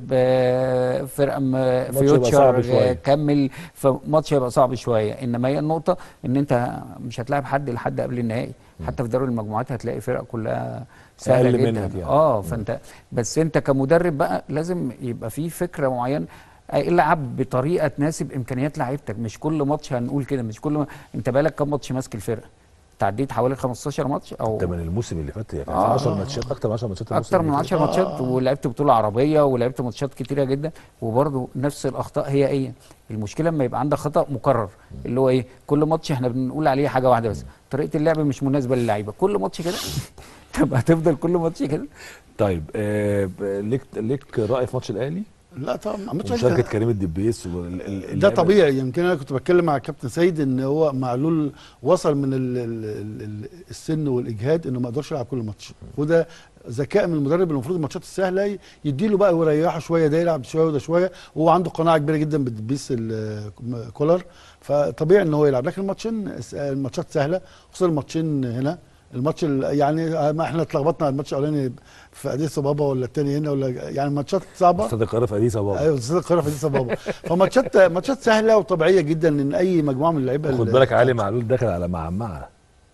آه، فرقه م- ماتش يبقى صعب فيوتشر شوية. آه، كمل فماتش هيبقى صعب شويه انما هي النقطه ان انت مش هتلاعب حد لحد قبل النهائي حتى في دوري المجموعات هتلاقي فرق كلها سهله أقل جدا منك يعني. اه فانت بس انت كمدرب بقى لازم يبقى في فكره معينه العب بطريقه تناسب امكانيات لعيبتك مش كل ماتش هنقول كده مش كل ما... انت بقالك كام ماتش ماسك الفرقه تعديت حوالي 15 ماتش او ده من الموسم اللي فات يعني كان آه. 10 ماتشات اكتر من 10 ماتشات الموسم اكتر من اللي 10 ماتشات ولعبت بطوله عربيه ولعبت ماتشات كتيره جدا وبرضه نفس الاخطاء هي هي المشكله لما يبقى عندك خطا مكرر اللي هو ايه كل ماتش احنا بنقول عليه حاجه واحده بس طريقه اللعب مش مناسبه للعيبه كل ماتش كده طب هتفضل كل ماتش كده طيب آه ب- ليك ليك راي في ماتش الاهلي لا طبعا ماتش ومشاركه كريم الدبيس وال- ال- ال- ده اللعيبة- طبيعي يمكن انا كنت بتكلم مع كابتن سيد ان هو معلول وصل من ال ال ال ال السن والاجهاد انه ما يقدرش يلعب كل ماتش وده ذكاء من المدرب المفروض الماتشات السهله يديله بقى ويريحه شويه ده يلعب شويه وده شويه وهو عنده قناعه كبيره جدا بدبيس ال- كولر فطبيعي ان هو يلعب لكن الماتشين الماتشات سهله خصوصا الماتشين هنا الماتش ال- يعني ما احنا اتلخبطنا على الماتش الاولاني في اديس بابا ولا التاني هنا ولا يعني ماتشات صعبه استاد القاهره في اديس ابابا ايوه استاد القاهره في اديس بابا فماتشات ماتشات سهله وطبيعيه جدا ان اي مجموعه من اللعيبه خد ال- بالك علي معلول داخل على معمعه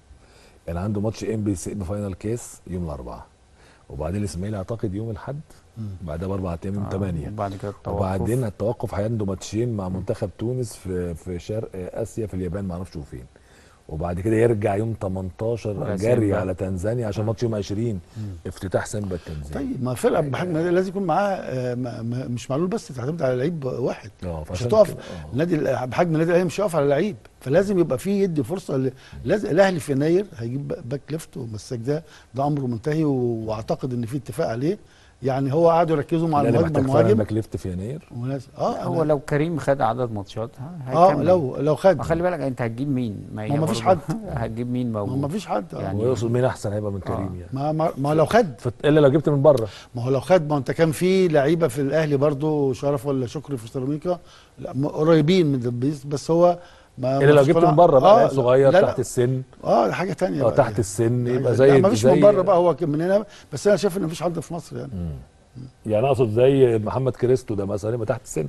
يعني عنده ماتش ام بي سي بفاينل كيس يوم الاربعاء وبعدين الاسماعيلي اعتقد يوم الاحد بعدها باربع ايام يوم 8 وبعد كده التوقف. وبعدين التوقف عنده ماتشين مع منتخب تونس في في شرق اسيا في اليابان ما اعرفش فين وبعد كده يرجع يوم 18 على جري سيمبا. على تنزانيا عشان ماتش يوم 20 افتتاح سيمبا التنزاني طيب ما فرقه بحجم النادي لازم يكون معاه آه، ما- ما- مش معلول بس تعتمد على لعيب واحد اه مش فعشان هتقف كده- آه. النادي ال- بحجم النادي الاهلي مش هيقف على لعيب فلازم يبقى فيه يدي فرصه ل- لازم الاهلي في يناير هيجيب باك ليفت ومساك ده ده امره منتهي و- واعتقد ان في اتفاق عليه يعني هو قعدوا يركزوا مع الاهلي المهاجم محتاج فعلا المهاجم باك ليفت في يناير وناس- لا، اه هو أنا- لو كريم خد عدد ماتشات ها، اه هيكمل. لو لو خد ما خلي بالك انت هتجيب مين ما, هي ما هو مفيش برضه حد. هتجيب مين ما موجود ما فيش حد يعني يعني هو يقصد مين احسن هيبقى من كريم يعني ما ما, ما لو خد فت- الا لو جبت من بره ما هو لو خد ما انت كان في لعيبه في الاهلي برضو شرف ولا شكري في سيراميكا لا م- قريبين من دبيس بس هو ما الا لو مفيش جبت قناعة. من بره بقى لعيب لا- صغير لا تحت لا السن اه حاجه تانية اه بقى تحت دي. السن حاجة- يبقى زي لا مفيش زي من بره بقى هو كان من هنا بس انا شايف ان مفيش حد في مصر يعني يعني اقصد زي محمد كريستو ده مثلا يبقى تحت السن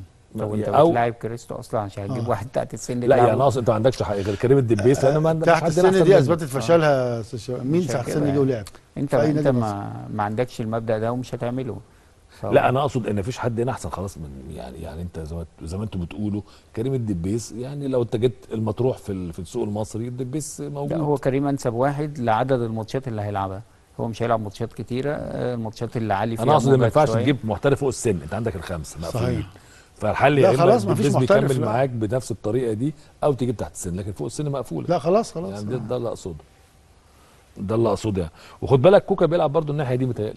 لو انت او بتلاعب كريستو اصلا عشان هتجيب آه. واحد تحت السن لا تلعبه. يعني اقصد انت ما عندكش حق غير كريم الدبيس لان ما عندكش تحت حد السن أحسن دي منه. اثبتت فشلها يا أستاذ شباب. مين عشان تحت كده السن يعني. جه ولعب انت في أي انت نادي ما, ما عندكش المبدا ده ومش هتعمله ف- لا انا اقصد ان مفيش حد هنا احسن خلاص من يعني يعني انت زي ما زي ما انتوا بتقولوا كريم الدبيس يعني لو انت جيت المطروح في ال- في السوق المصري الدبيس موجود لا هو كريم انسب واحد لعدد الماتشات اللي هيلعبها هو مش هيلعب ماتشات كتيره آه، الماتشات اللي عالي فيها انا اقصد ان ما موجود ينفعش شوية. تجيب محترف فوق السن انت عندك الخمسه مقفولين صحيح. فالحل لا يا اما خلاص مفيش الدبيس محترف، بيكمل لا. معاك بنفس الطريقه دي او تجيب تحت السن لكن فوق السن مقفوله لا خلاص خلاص يعني ده, ده اللي اقصده ده اللي اقصده يعني وخد بالك كوكا بيلعب برضو الناحيه دي متهيألي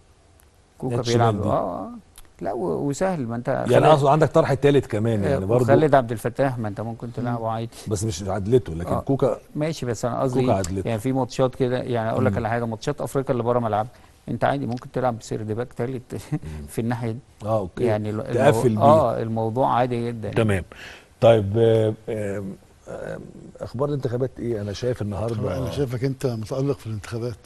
كوكا ناتش بيلعب مان دي. اه آه. لا و- وسهل ما انت يعني خالد- اقصد عندك طرح تالت كمان آه، يعني برضو وخالد عبد الفتاح ما انت ممكن تلعبه عادي بس مش عدلته لكن آه. كوكا ماشي بس انا كوكا قصدي عدلته. يعني في ماتشات كده يعني اقول لك مم. على حاجه ماتشات افريقيا اللي بره ملعب انت عادي ممكن تلعب بسيرد باك ثالث في الناحيه دي اه اوكي يعني ال- تقفل المو... بيه. اه الموضوع عادي جدا تمام طيب آه، آه، آه، اخبار الانتخابات ايه انا شايف النهارده انا شايفك انت متالق في الانتخابات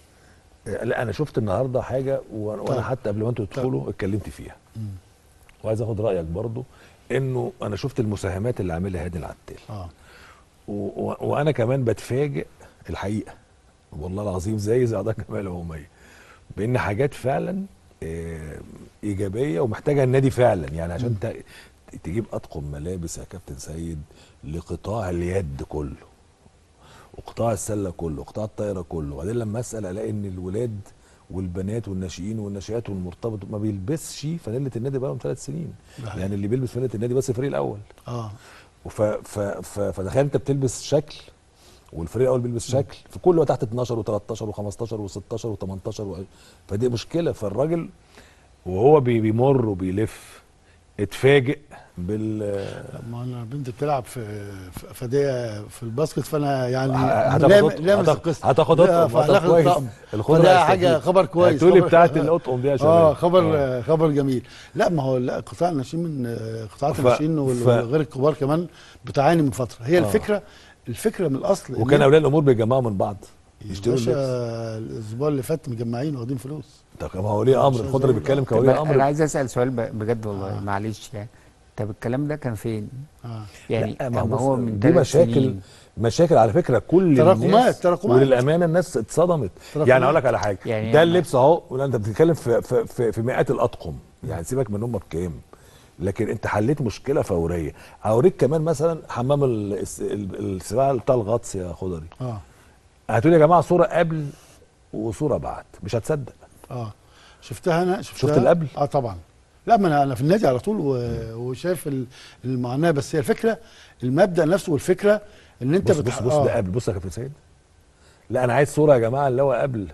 آه، لا انا شفت النهارده حاجه و- وانا طيب. حتى قبل ما انتوا تدخلوا اتكلمت فيها وعايز اخد رايك برضو انه انا شفت المساهمات اللي عاملها هادي العتال اه و- و- وانا كمان بتفاجئ الحقيقه والله العظيم زي زي اعضاء الجمعيه العموميه بان حاجات فعلا آه، ايجابيه ومحتاجها النادي فعلا يعني عشان ت- تجيب اطقم ملابس يا كابتن سيد لقطاع اليد كله وقطاع السله كله وقطاع الطايره كله وبعدين لما اسال الاقي ان الولاد والبنات والناشئين والناشئات والمرتبط ما بيلبسش فانيله النادي بقى لهم ثلاث سنين ده حقيقي. يعني اللي بيلبس فانيله النادي بس الفريق الاول اه وف ف ف فتخيل انت بتلبس شكل والفريق الاول بيلبس شكل في كل وقت تحت 12 و13 و15 و16 و18 و... فدي مشكله فالراجل وهو بي بيمر وبيلف اتفاجئ بال ما انا بنتي بتلعب في في فديه في الباسكت فانا يعني هتاخد لام- أطقم- لامس هتاخد- القصه هتاخد لا، أطقم، هتاخد فهناخد كويس. طقم. الخضرة فده هيستفيد. حاجه خبر كويس هاتولي خبر- بتاعت الأطقم دي يا شباب. اه خبر آه. آه. خبر جميل لا ما هو لا قطاع الناشئين من آه، قطاعات ف- الناشئين وال- ف- وغير الكبار كمان بتعاني من فتره هي آه. الفكره الفكره من الاصل إن وكان أنت- اولياء الامور بيجمعوا من بعض يا يشتروا باشا اللبس الاسبوع اللي فات مجمعين واخدين فلوس طب ما هو ولي امر مش الخضر عايز بيتكلم أقول. طب كولي انا امر عايز اسال سؤال ب- بجد والله آه. معلش يعني طب الكلام ده كان فين؟ آه. يعني لا، ما اما بص، هو من دي ثلاث مشاكل سنين مشاكل على فكره كل تراكمات- الناس تراكمات. وللامانه الناس اتصدمت تراكمات. يعني اقول لك على حاجه يعني ده أنا- اللبس اهو ولا انت بتتكلم في في في, في مئات الاطقم يعني سيبك من هم بكام لكن انت حليت مشكله فوريه هوريك كمان مثلا حمام ال- الس- ال- السباحه بتاع الغطس يا خضري اه هاتوا لي يا جماعه صوره قبل وصوره بعد مش هتصدق اه شفتها انا شفتها شفت القبل؟ اه طبعا لا ما انا انا في النادي على طول و... وشايف ال- المعاناه بس هي الفكره المبدا نفسه والفكره ان انت بص بص بص آه. ده قبل بص يا كابتن سيد لا انا عايز صوره يا جماعه اللي هو قبل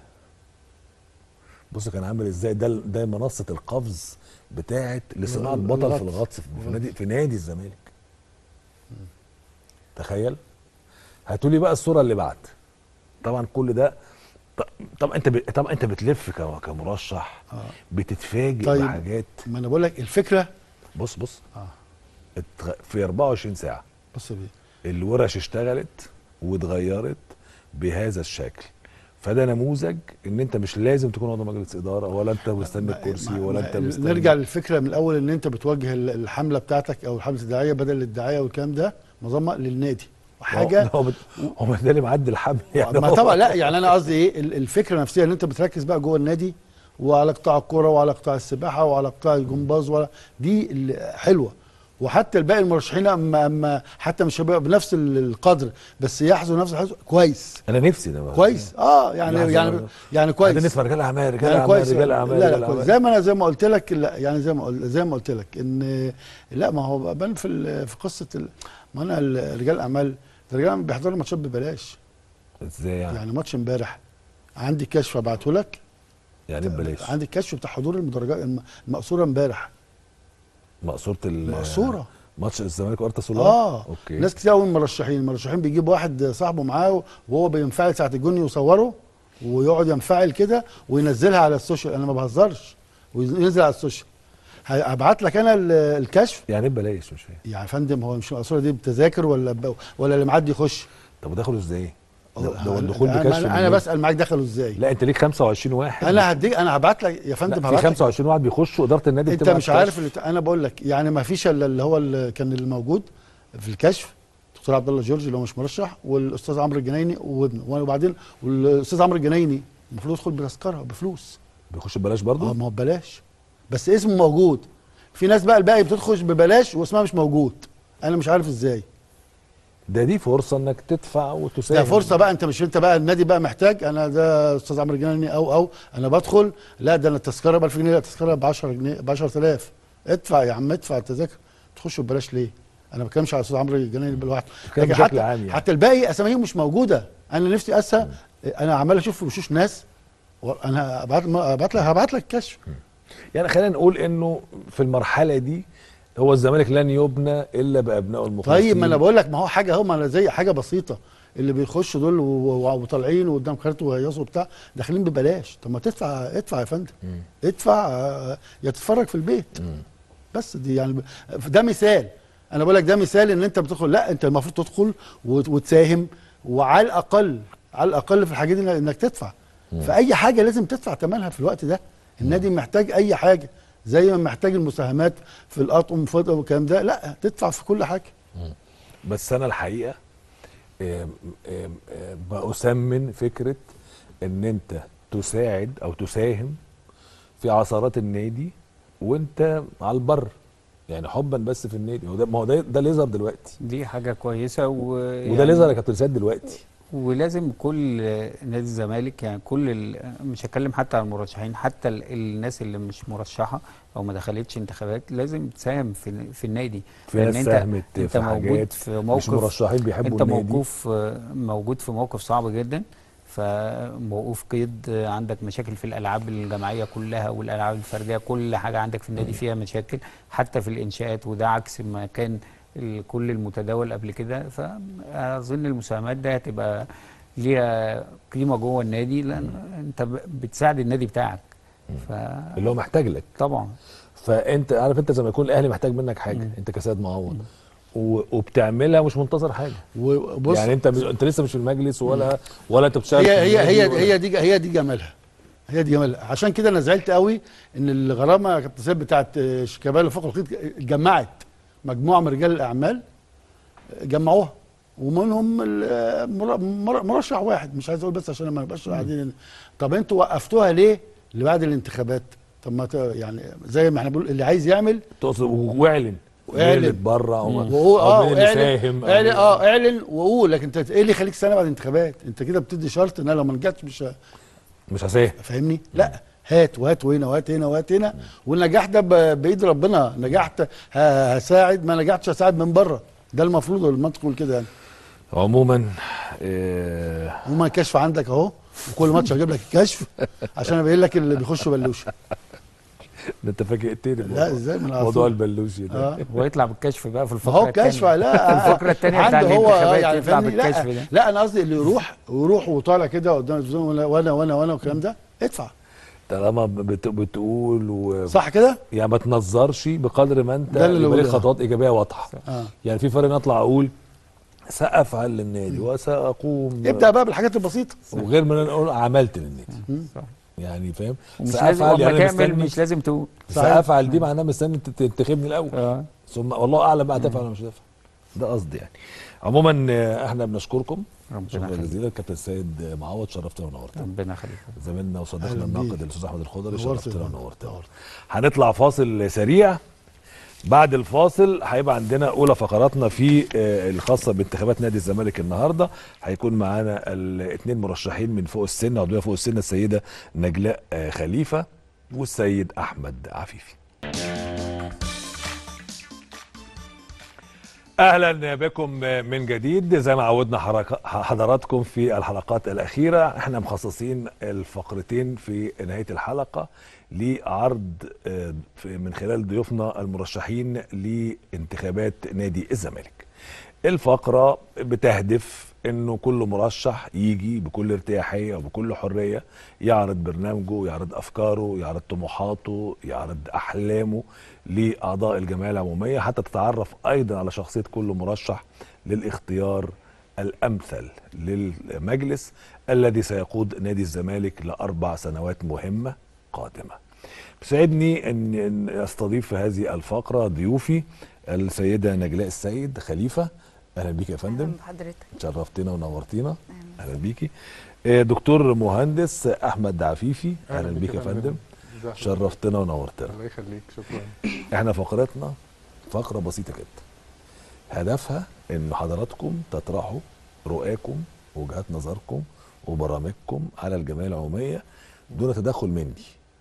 بص كان عامل ازاي ده ده منصه القفز بتاعه لصناعه ال- بطل في الغطس. الغطس في في نادي في نادي الزمالك تخيل هاتوا لي بقى الصوره اللي بعد طبعا كل ده ط- طب انت ب... طب انت بتلف ك- كمرشح آه. بتتفاجئ طيب. بحاجات ما انا بقول لك الفكره بص بص اه اتغ... في 24 ساعه بص بيه الورش اشتغلت واتغيرت بهذا الشكل فده نموذج ان انت مش لازم تكون عضو مجلس اداره ولا انت مستني ما- الكرسي ما- ولا ما- انت مستني نرجع للفكره من الاول ان انت بتوجه ال- الحمله بتاعتك او الحمله الدعائيه بدل الدعايه والكلام ده منظمه للنادي وحاجه هو, هو, هو ده اللي معدي الحمل يعني ما هو- طبعا لا يعني انا قصدي ايه ال- الفكره نفسها ان انت بتركز بقى جوه النادي وعلى قطاع الكوره وعلى قطاع السباحه وعلى قطاع الجمباز وعلى دي ال- حلوه وحتى الباقي المرشحين اما اما حتى مش هيبقى بنفس ال- القدر بس يحظوا نفس الحظ كويس انا نفسي ده كويس اه يعني لحظة يعني بقى. يعني كويس كويس نسمع رجال اعمال رجال يعني اعمال كويس رجال اعمال لا رجال لا كويس اعمال زي ما انا زي ما قلت لك لا يعني زي ما قل- زي ما قلت لك ان لا ما هو بان في ال- في قصه ال- ما انا ال- رجال الاعمال رجال الاعمال بيحضروا ماتشات ببلاش ازاي يعني يعني ماتش امبارح عندي كشف ابعته لك يعني إيه ببلاش عندي الكشف بتاع حضور المدرجات الم- المقصوره امبارح مقصوره ال مقصوره ماتش الزمالك وارتا سولار اه اوكي ناس كتير قوي من المرشحين المرشحين بيجيب واحد صاحبه معاه وهو بينفعل ساعه الجون يصوره ويقعد ينفعل كده وينزلها على السوشيال انا ما بهزرش وينزل على السوشيال هبعت لك انا ال- الكشف يعني ايه ببلاش مش فاهم يعني يا فندم هو مش المقصوره دي بتذاكر ولا ب... ولا اللي معدي يخش طب ودخلوا ازاي؟ ده ده أنا- الدخول أنا- بكشف انا, أنا منين؟ بسال معاك دخلوا ازاي لا انت ليك 25 واحد انا هديك انا هبعت لك يا فندم لا في هبعت لك 25 واحد بيخشوا اداره النادي انت بتبعت مش عارف كشف. اللي انا بقول لك يعني ما فيش الا اللي هو اللي كان الموجود في الكشف دكتور عبد الله جورج اللي هو مش مرشح والاستاذ عمرو الجنايني وابنه وبعدين والاستاذ عمرو الجنايني المفروض يدخل بتذكره بفلوس بيخش ببلاش اه برضه ما هو ببلاش بس اسمه موجود في ناس بقى الباقي بتدخل ببلاش واسمها مش موجود انا مش عارف ازاي ده دي فرصه انك تدفع وتساهم ده فرصه بقى انت مش انت بقى النادي بقى محتاج انا ده استاذ عمرو الجنايني او او انا بدخل لا ده انا التذكره ب 1000 جنيه لا التذكره ب 10 جنيه ب 10000 ادفع يا عم ادفع التذاكر تخش ببلاش ليه؟ انا ما بتكلمش على استاذ عمرو الجنايني لوحده بتتكلم لكن بشكل حتى عام يعني. حتى الباقي اساميهم مش موجوده انا نفسي اسا انا عمال اشوف في وشوش ناس و- انا ابعت ابعت لك هبعت لك كشف يعني خلينا نقول انه في المرحله دي هو الزمالك لن يبنى الا بابنائه المخلصين طيب ما انا بقول لك ما هو حاجه اهو ما انا زي حاجه بسيطه اللي بيخشوا دول و- و- وطالعين وقدام كارت وهيصوا وبتاع داخلين ببلاش طب ما تدفع ادفع يا فندم ادفع آه، يا تتفرج في البيت بس دي يعني ب- ده مثال انا بقول لك ده مثال ان انت بتدخل لا انت المفروض تدخل وت- وتساهم وعلى الاقل على الاقل في الحاجات دي انك تدفع فاي حاجه لازم تدفع ثمنها في الوقت ده النادي محتاج اي حاجه زي ما محتاج المساهمات في الاطقم في والكلام ده لا تدفع في كل حاجه بس انا الحقيقه آم، آم، آم، بأسمن فكره ان انت تساعد او تساهم في عثرات النادي وانت على البر يعني حبا بس في النادي هو ده ما هو ده ده اللي يظهر دلوقتي دي حاجه كويسه و وده اللي يظهر يا كابتن سيد دلوقتي ولازم كل نادي الزمالك يعني كل ال- مش هتكلم حتى عن المرشحين حتى ال- الناس اللي مش مرشحه او ما دخلتش انتخابات لازم تساهم في في النادي في لأن ناس انت ساهمت انت في موجود حاجات في مش موقف مرشحين بيحبوا انت النادي موقوف موجود في موقف صعب جدا فموقوف قيد عندك مشاكل في الالعاب الجماعيه كلها والالعاب الفرديه كل حاجه عندك في النادي فيها مشاكل حتى في الانشاءات وده عكس ما كان ال- كل المتداول قبل كده فاظن المساهمات دي هتبقى ليها قيمه جوه النادي لان انت ب- بتساعد النادي بتاعك اللي هو محتاج لك فطبعا فانت عارف انت زي ما يكون الاهلي محتاج منك حاجه انت كساد معوض و- وبتعملها مش منتظر حاجه وبص يعني انت مش انت لسه مش في المجلس ولا ولا انت بتشتغل هي في هي النادي هي ولا- هي دي هي دي جمالها هي دي جمالها عشان كده انا زعلت قوي ان الغرامه يا كابتن سيد بتاعت شيكابالا فوق الخيط اتجمعت مجموعه من رجال الاعمال جمعوها ومنهم ال- مر- مر- مرشح واحد مش عايز اقول بس عشان ما نبقاش قاعدين طب انتوا وقفتوها ليه لبعد الانتخابات طب ما ت- يعني زي ما احنا بنقول اللي عايز يعمل تقصد واعلن واعلن. بره او وهو أو اه مين اللي اعلن فاهم أو اعلن مين- اه اعلن وقول لكن انت ايه اللي يخليك سنه بعد الانتخابات انت كده بتدي شرط ان انا لو ما نجحتش مش ه- مش هساهم فاهمني لا هات وهات وهنا وهات هنا وهات هنا والنجاح ده ب- بايد ربنا نجحت ه- هساعد ما نجحتش هساعد من بره ده المفروض والمنطق يقول كده يعني عموما آه هما الكشف عندك اهو وكل ماتش هجيب لك الكشف عشان ابين لك اللي بيخشوا بلوشه ده انت فاجئتني لا ازاي من موضوع البلوشي ده اه ويطلع بالكشف بقى في ما الفقره هو كشف التانية. لا الفقره الثانيه بتاع عنده هو الانتخابات يعني يطلع فاهمني بالكشف لا ده لا انا قصدي اللي يروح ويروح وطالع كده قدام التلفزيون وانا وانا وانا وانا والكلام ده ادفع طالما بت بتقول و... صح كده؟ يعني ما تنظرش بقدر ما انت ده اللي يبقى لك بقوله. خطوات ايجابيه واضحه اه يعني في فرق إن اطلع اقول سافعل للنادي وساقوم ابدا بقى بالحاجات البسيطه وغير من أن اقول عملت للنادي صح. يعني فاهم ومش لازم سافعل لما يعني تعمل مستني مش لازم تقول سافعل دي معناها مستني انت تنتخبني الاول اه ثم والله اعلم بقى هتفعل ولا مش هتفعل ده قصدي يعني عموما آه، احنا بنشكركم ربنا شكرا يخليك جزيلا كابتن سيد معوض شرفتنا ونورتنا ربنا يخليك زميلنا وصديقنا أهلا الناقد بيك. الاستاذ احمد الخضري نورت شرفتنا النهاردة. ونورتنا نورت. هنطلع فاصل سريع بعد الفاصل هيبقى عندنا اولى فقراتنا في آه، الخاصه بانتخابات نادي الزمالك النهارده هيكون معانا الاثنين مرشحين من فوق السن عضويه فوق السن السيده نجلاء آه، خليفه والسيد احمد عفيفي اهلا بكم من جديد زي ما عودنا حركة- حضراتكم في الحلقات الاخيره احنا مخصصين الفقرتين في نهايه الحلقه لعرض آه، في- من خلال ضيوفنا المرشحين لانتخابات نادي الزمالك الفقره بتهدف انه كل مرشح يجي بكل ارتياحيه وبكل حريه يعرض برنامجه يعرض افكاره يعرض طموحاته يعرض احلامه لاعضاء الجمعيه العموميه حتى تتعرف ايضا على شخصيه كل مرشح للاختيار الامثل للمجلس الذي سيقود نادي الزمالك لاربع سنوات مهمه قادمه. بيسعدني ان ان استضيف في هذه الفقره ضيوفي السيده نجلاء السيد خليفه اهلا بيك يا فندم أهلاً بحضرتك شرفتنا ونورتينا اهلا بيكي آه، دكتور مهندس احمد عفيفي اهلا بيك يا فندم ازي حضرتك؟ شرفتنا ونورتنا الله يخليك شكرا احنا فقرتنا فقره بسيطه جدا هدفها ان حضراتكم تطرحوا رؤاكم وجهات نظركم وبرامجكم على الجمعيه العموميه دون تدخل مني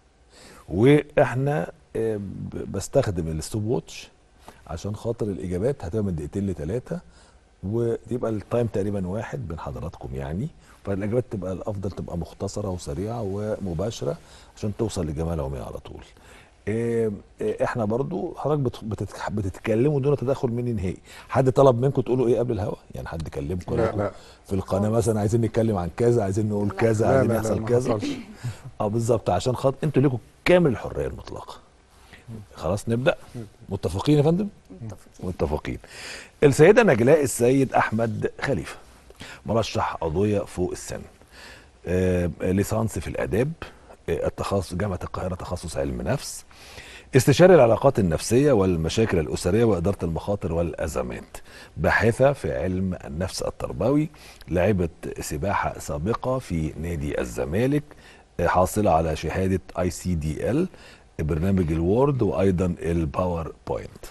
واحنا آه، ب- بستخدم الستوب ووتش عشان خاطر الاجابات هتبقى من دقيقتين لثلاثه ويبقى التايم تقريبا واحد بين حضراتكم يعني فالاجابات تبقى الافضل تبقى مختصره وسريعه ومباشره عشان توصل للجمعيه العموميه على طول إيه إيه احنا برضو حضرتك بت- بتتك- بتتكلموا دون تدخل مني نهائي حد طلب منكم تقولوا ايه قبل الهوا يعني حد كلمكم لا قال لكم لا في القناه مثلا عايزين نتكلم عن كذا عايزين نقول كذا لا عايزين لا لا يحصل ما كذا حصلش. اه بالظبط عشان خاطر انتوا ليكم كامل الحريه المطلقه خلاص نبدا متفقين يا فندم متفقين متفقين السيده نجلاء السيد احمد خليفه مرشح عضويه فوق السن آه ليسانس في الاداب آه التخصص جامعه القاهره تخصص علم نفس استشاري العلاقات النفسيه والمشاكل الاسريه واداره المخاطر والازمات باحثه في علم النفس التربوي لاعبه سباحه سابقه في نادي الزمالك آه، حاصله على شهاده اي سي دي ال برنامج الوورد وايضا الباور بوينت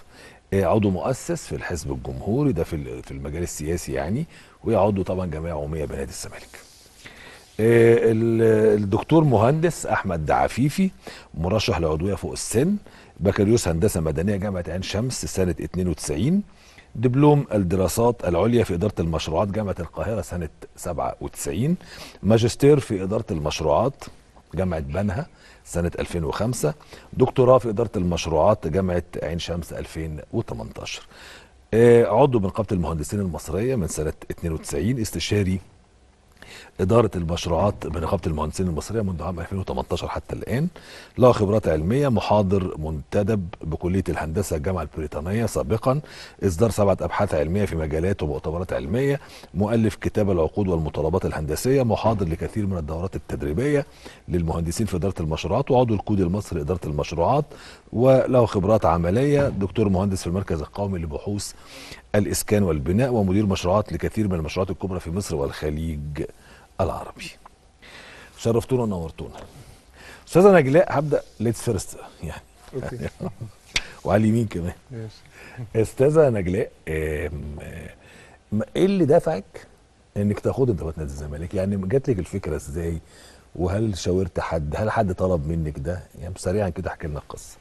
آه، عضو مؤسس في الحزب الجمهوري ده في ال- في المجال السياسي يعني وعضو طبعا جمعيه عموميه بنادي الزمالك آه، ال- الدكتور مهندس احمد دعفيفي مرشح لعضويه فوق السن بكالوريوس هندسه مدنيه جامعه عين شمس سنه 92 دبلوم الدراسات العليا في اداره المشروعات جامعه القاهره سنه 97 ماجستير في اداره المشروعات جامعه بنها سنه 2005 دكتوراه في اداره المشروعات جامعه عين شمس 2018 آه، عضو بنقابه المهندسين المصريه من سنه 92 استشاري إدارة المشروعات بنقابة المهندسين المصرية منذ عام 2018 حتى الآن له خبرات علمية محاضر منتدب بكلية الهندسة الجامعة البريطانية سابقا إصدار سبعة أبحاث علمية في مجالات ومؤتمرات علمية مؤلف كتاب العقود والمطالبات الهندسية محاضر لكثير من الدورات التدريبية للمهندسين في إدارة المشروعات وعضو الكود المصري لإدارة المشروعات وله خبرات عملية دكتور مهندس في المركز القومي لبحوث الإسكان والبناء ومدير مشروعات لكثير من المشروعات الكبرى في مصر والخليج العربي شرفتونا ونورتونا استاذه نجلاء هبدا ليتس فيرست يعني اوكي وعلى اليمين كمان ماشي استاذه نجلاء آم، آم، ايه اللي دفعك انك تاخد انتخابات نادي الزمالك يعني جات لك الفكره ازاي وهل شاورت حد هل حد طلب منك ده يعني سريعا كده احكي لنا القصه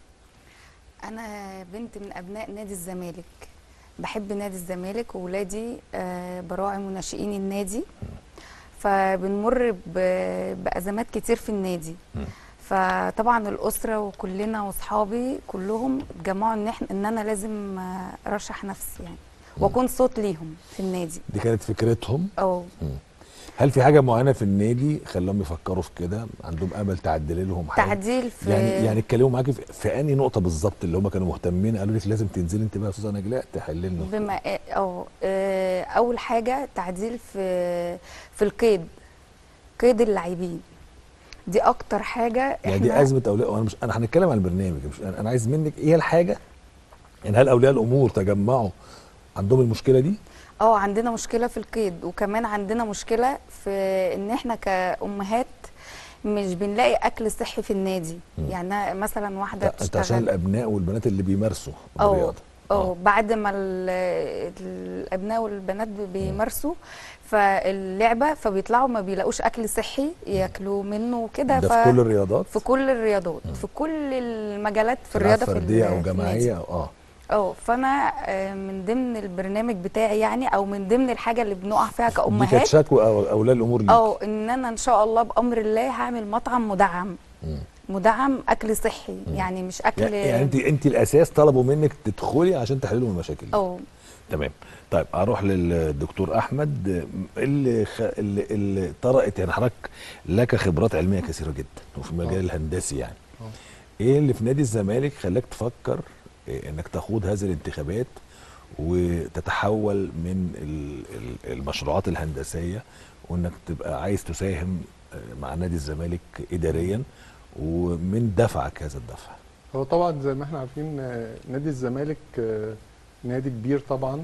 انا بنت من ابناء نادي الزمالك بحب نادي الزمالك وولادي آه، براعي مناشئين النادي فبنمر ب- بازمات كتير في النادي فطبعا الاسره وكلنا واصحابي كلهم اتجمعوا ان احنا ان انا لازم آه، ارشح نفسي يعني واكون صوت ليهم في النادي دي كانت فكرتهم او هل في حاجه معينه في النادي خلاهم يفكروا في كده عندهم امل تعدل لهم حاجه تعديل في يعني يعني اتكلموا معاكي في, في انهي نقطه بالظبط اللي هم كانوا مهتمين قالوا لك لازم تنزلي انت بقى يا استاذه نجلاء تحل لنا بما اه آه، اول حاجه تعديل في في القيد قيد اللاعبين دي اكتر حاجه يعني دي احنا ازمه اولياء انا مش انا هنتكلم عن البرنامج مش انا أنا عايز منك ايه الحاجه يعني هل اولياء الامور تجمعوا عندهم المشكله دي اه عندنا مشكله في القيد وكمان عندنا مشكله في ان احنا كامهات مش بنلاقي اكل صحي في النادي يعني أنا مثلا واحده لا، انت عشان بتشتغل الابناء والبنات اللي بيمارسوا اه الرياضه اه بعد ما ال- الابناء والبنات بيمارسوا فاللعبه فبيطلعوا ما بيلاقوش اكل صحي ياكلوا منه وكده ده ف- في كل الرياضات في كل الرياضات في كل المجالات في ألعاب الرياضه في فرديه ال- او في النادي. جماعيه أو اه اه فانا آه، من ضمن البرنامج بتاعي يعني او من ضمن الحاجه اللي بنقع فيها دي كانت كامهات شكوى أو- اولياء الامور ليك اه ان انا ان شاء الله بامر الله هعمل مطعم مدعم مم. مدعم اكل صحي يعني مش اكل يعني, يعني انت انت الاساس طلبوا منك تدخلي عشان تحللوا المشاكل دي اه تمام طيب اروح للدكتور احمد اللي خ... اللي, اللي طرقت يعني حضرتك لك خبرات علميه كثيره جدا وفي المجال الهندسي يعني ايه اللي في نادي الزمالك خلاك تفكر إيه انك تخوض هذه الانتخابات وتتحول من ال- ال- المشروعات الهندسيه وانك تبقى عايز تساهم آه، مع نادي الزمالك اداريا ومن دفعك هذا الدفع هو طبعا زي ما احنا عارفين آه، نادي الزمالك آه، نادي كبير طبعا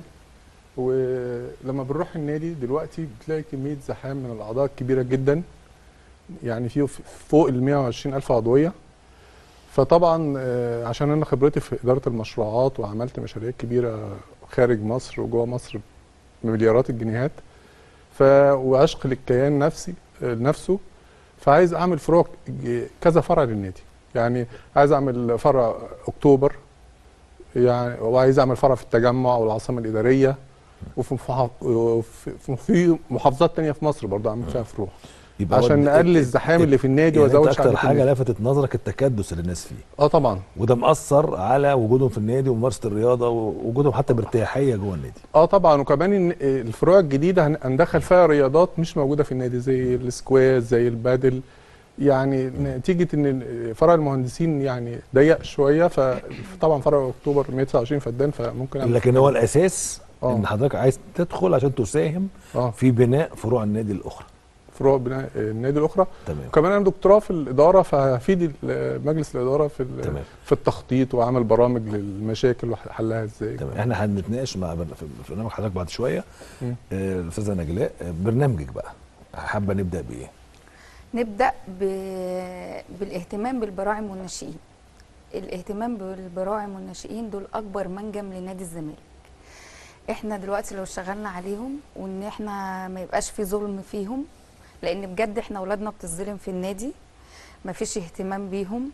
ولما بنروح النادي دلوقتي بتلاقي كميه زحام من الاعضاء كبيره جدا يعني فيه فوق ال 120 الف عضويه فطبعا آه، عشان انا خبرتي في اداره المشروعات وعملت مشاريع كبيره خارج مصر وجوه مصر بمليارات الجنيهات ف وعشق للكيان نفسي آه، نفسه فعايز اعمل فروع ج- كذا فرع للنادي يعني عايز اعمل فرع اكتوبر يعني وعايز اعمل فرع في التجمع والعاصمه الاداريه وفي محا- وفي- في محافظات تانية في مصر برضه اعمل فيها فروع يبقى هو عشان الد- نقلل الد- الزحام اللي في النادي يعني انت وازود اكتر شعبيه حاجه النادي. لفتت نظرك التكدس اللي الناس فيه اه طبعا وده مأثر على وجودهم في النادي وممارسه الرياضه ووجودهم حتى بارتياحيه جوه النادي اه طبعا وكمان إن الفروع الجديده هن- هندخل فيها رياضات مش موجوده في النادي زي السكواز زي البادل يعني نتيجه ان فرع المهندسين يعني ضيق شويه فطبعا فرع اكتوبر 129 فدان فممكن أعمل لكن هو الاساس آه. ان حضرتك عايز تدخل عشان تساهم اه في بناء فروع النادي الاخرى فروع بناء النادي الاخرى تمام وكمان انا دكتوراه في الاداره فهفيد ال- مجلس الاداره في ال- تمام. في التخطيط وعمل برامج للمشاكل وحلها ازاي تمام احنا هنتناقش مع بر- في في برنامج حضرتك بعد شويه مم. آه، الاستاذه نجلاء آه، برنامجك بقى حابه نبدا بايه؟ نبدا ب... بالاهتمام بالبراعم والناشئين الاهتمام بالبراعم والناشئين دول اكبر منجم لنادي الزمالك احنا دلوقتي لو اشتغلنا عليهم وان احنا ما يبقاش في ظلم فيهم لان بجد احنا اولادنا بتظلم في النادي ما فيش اهتمام بيهم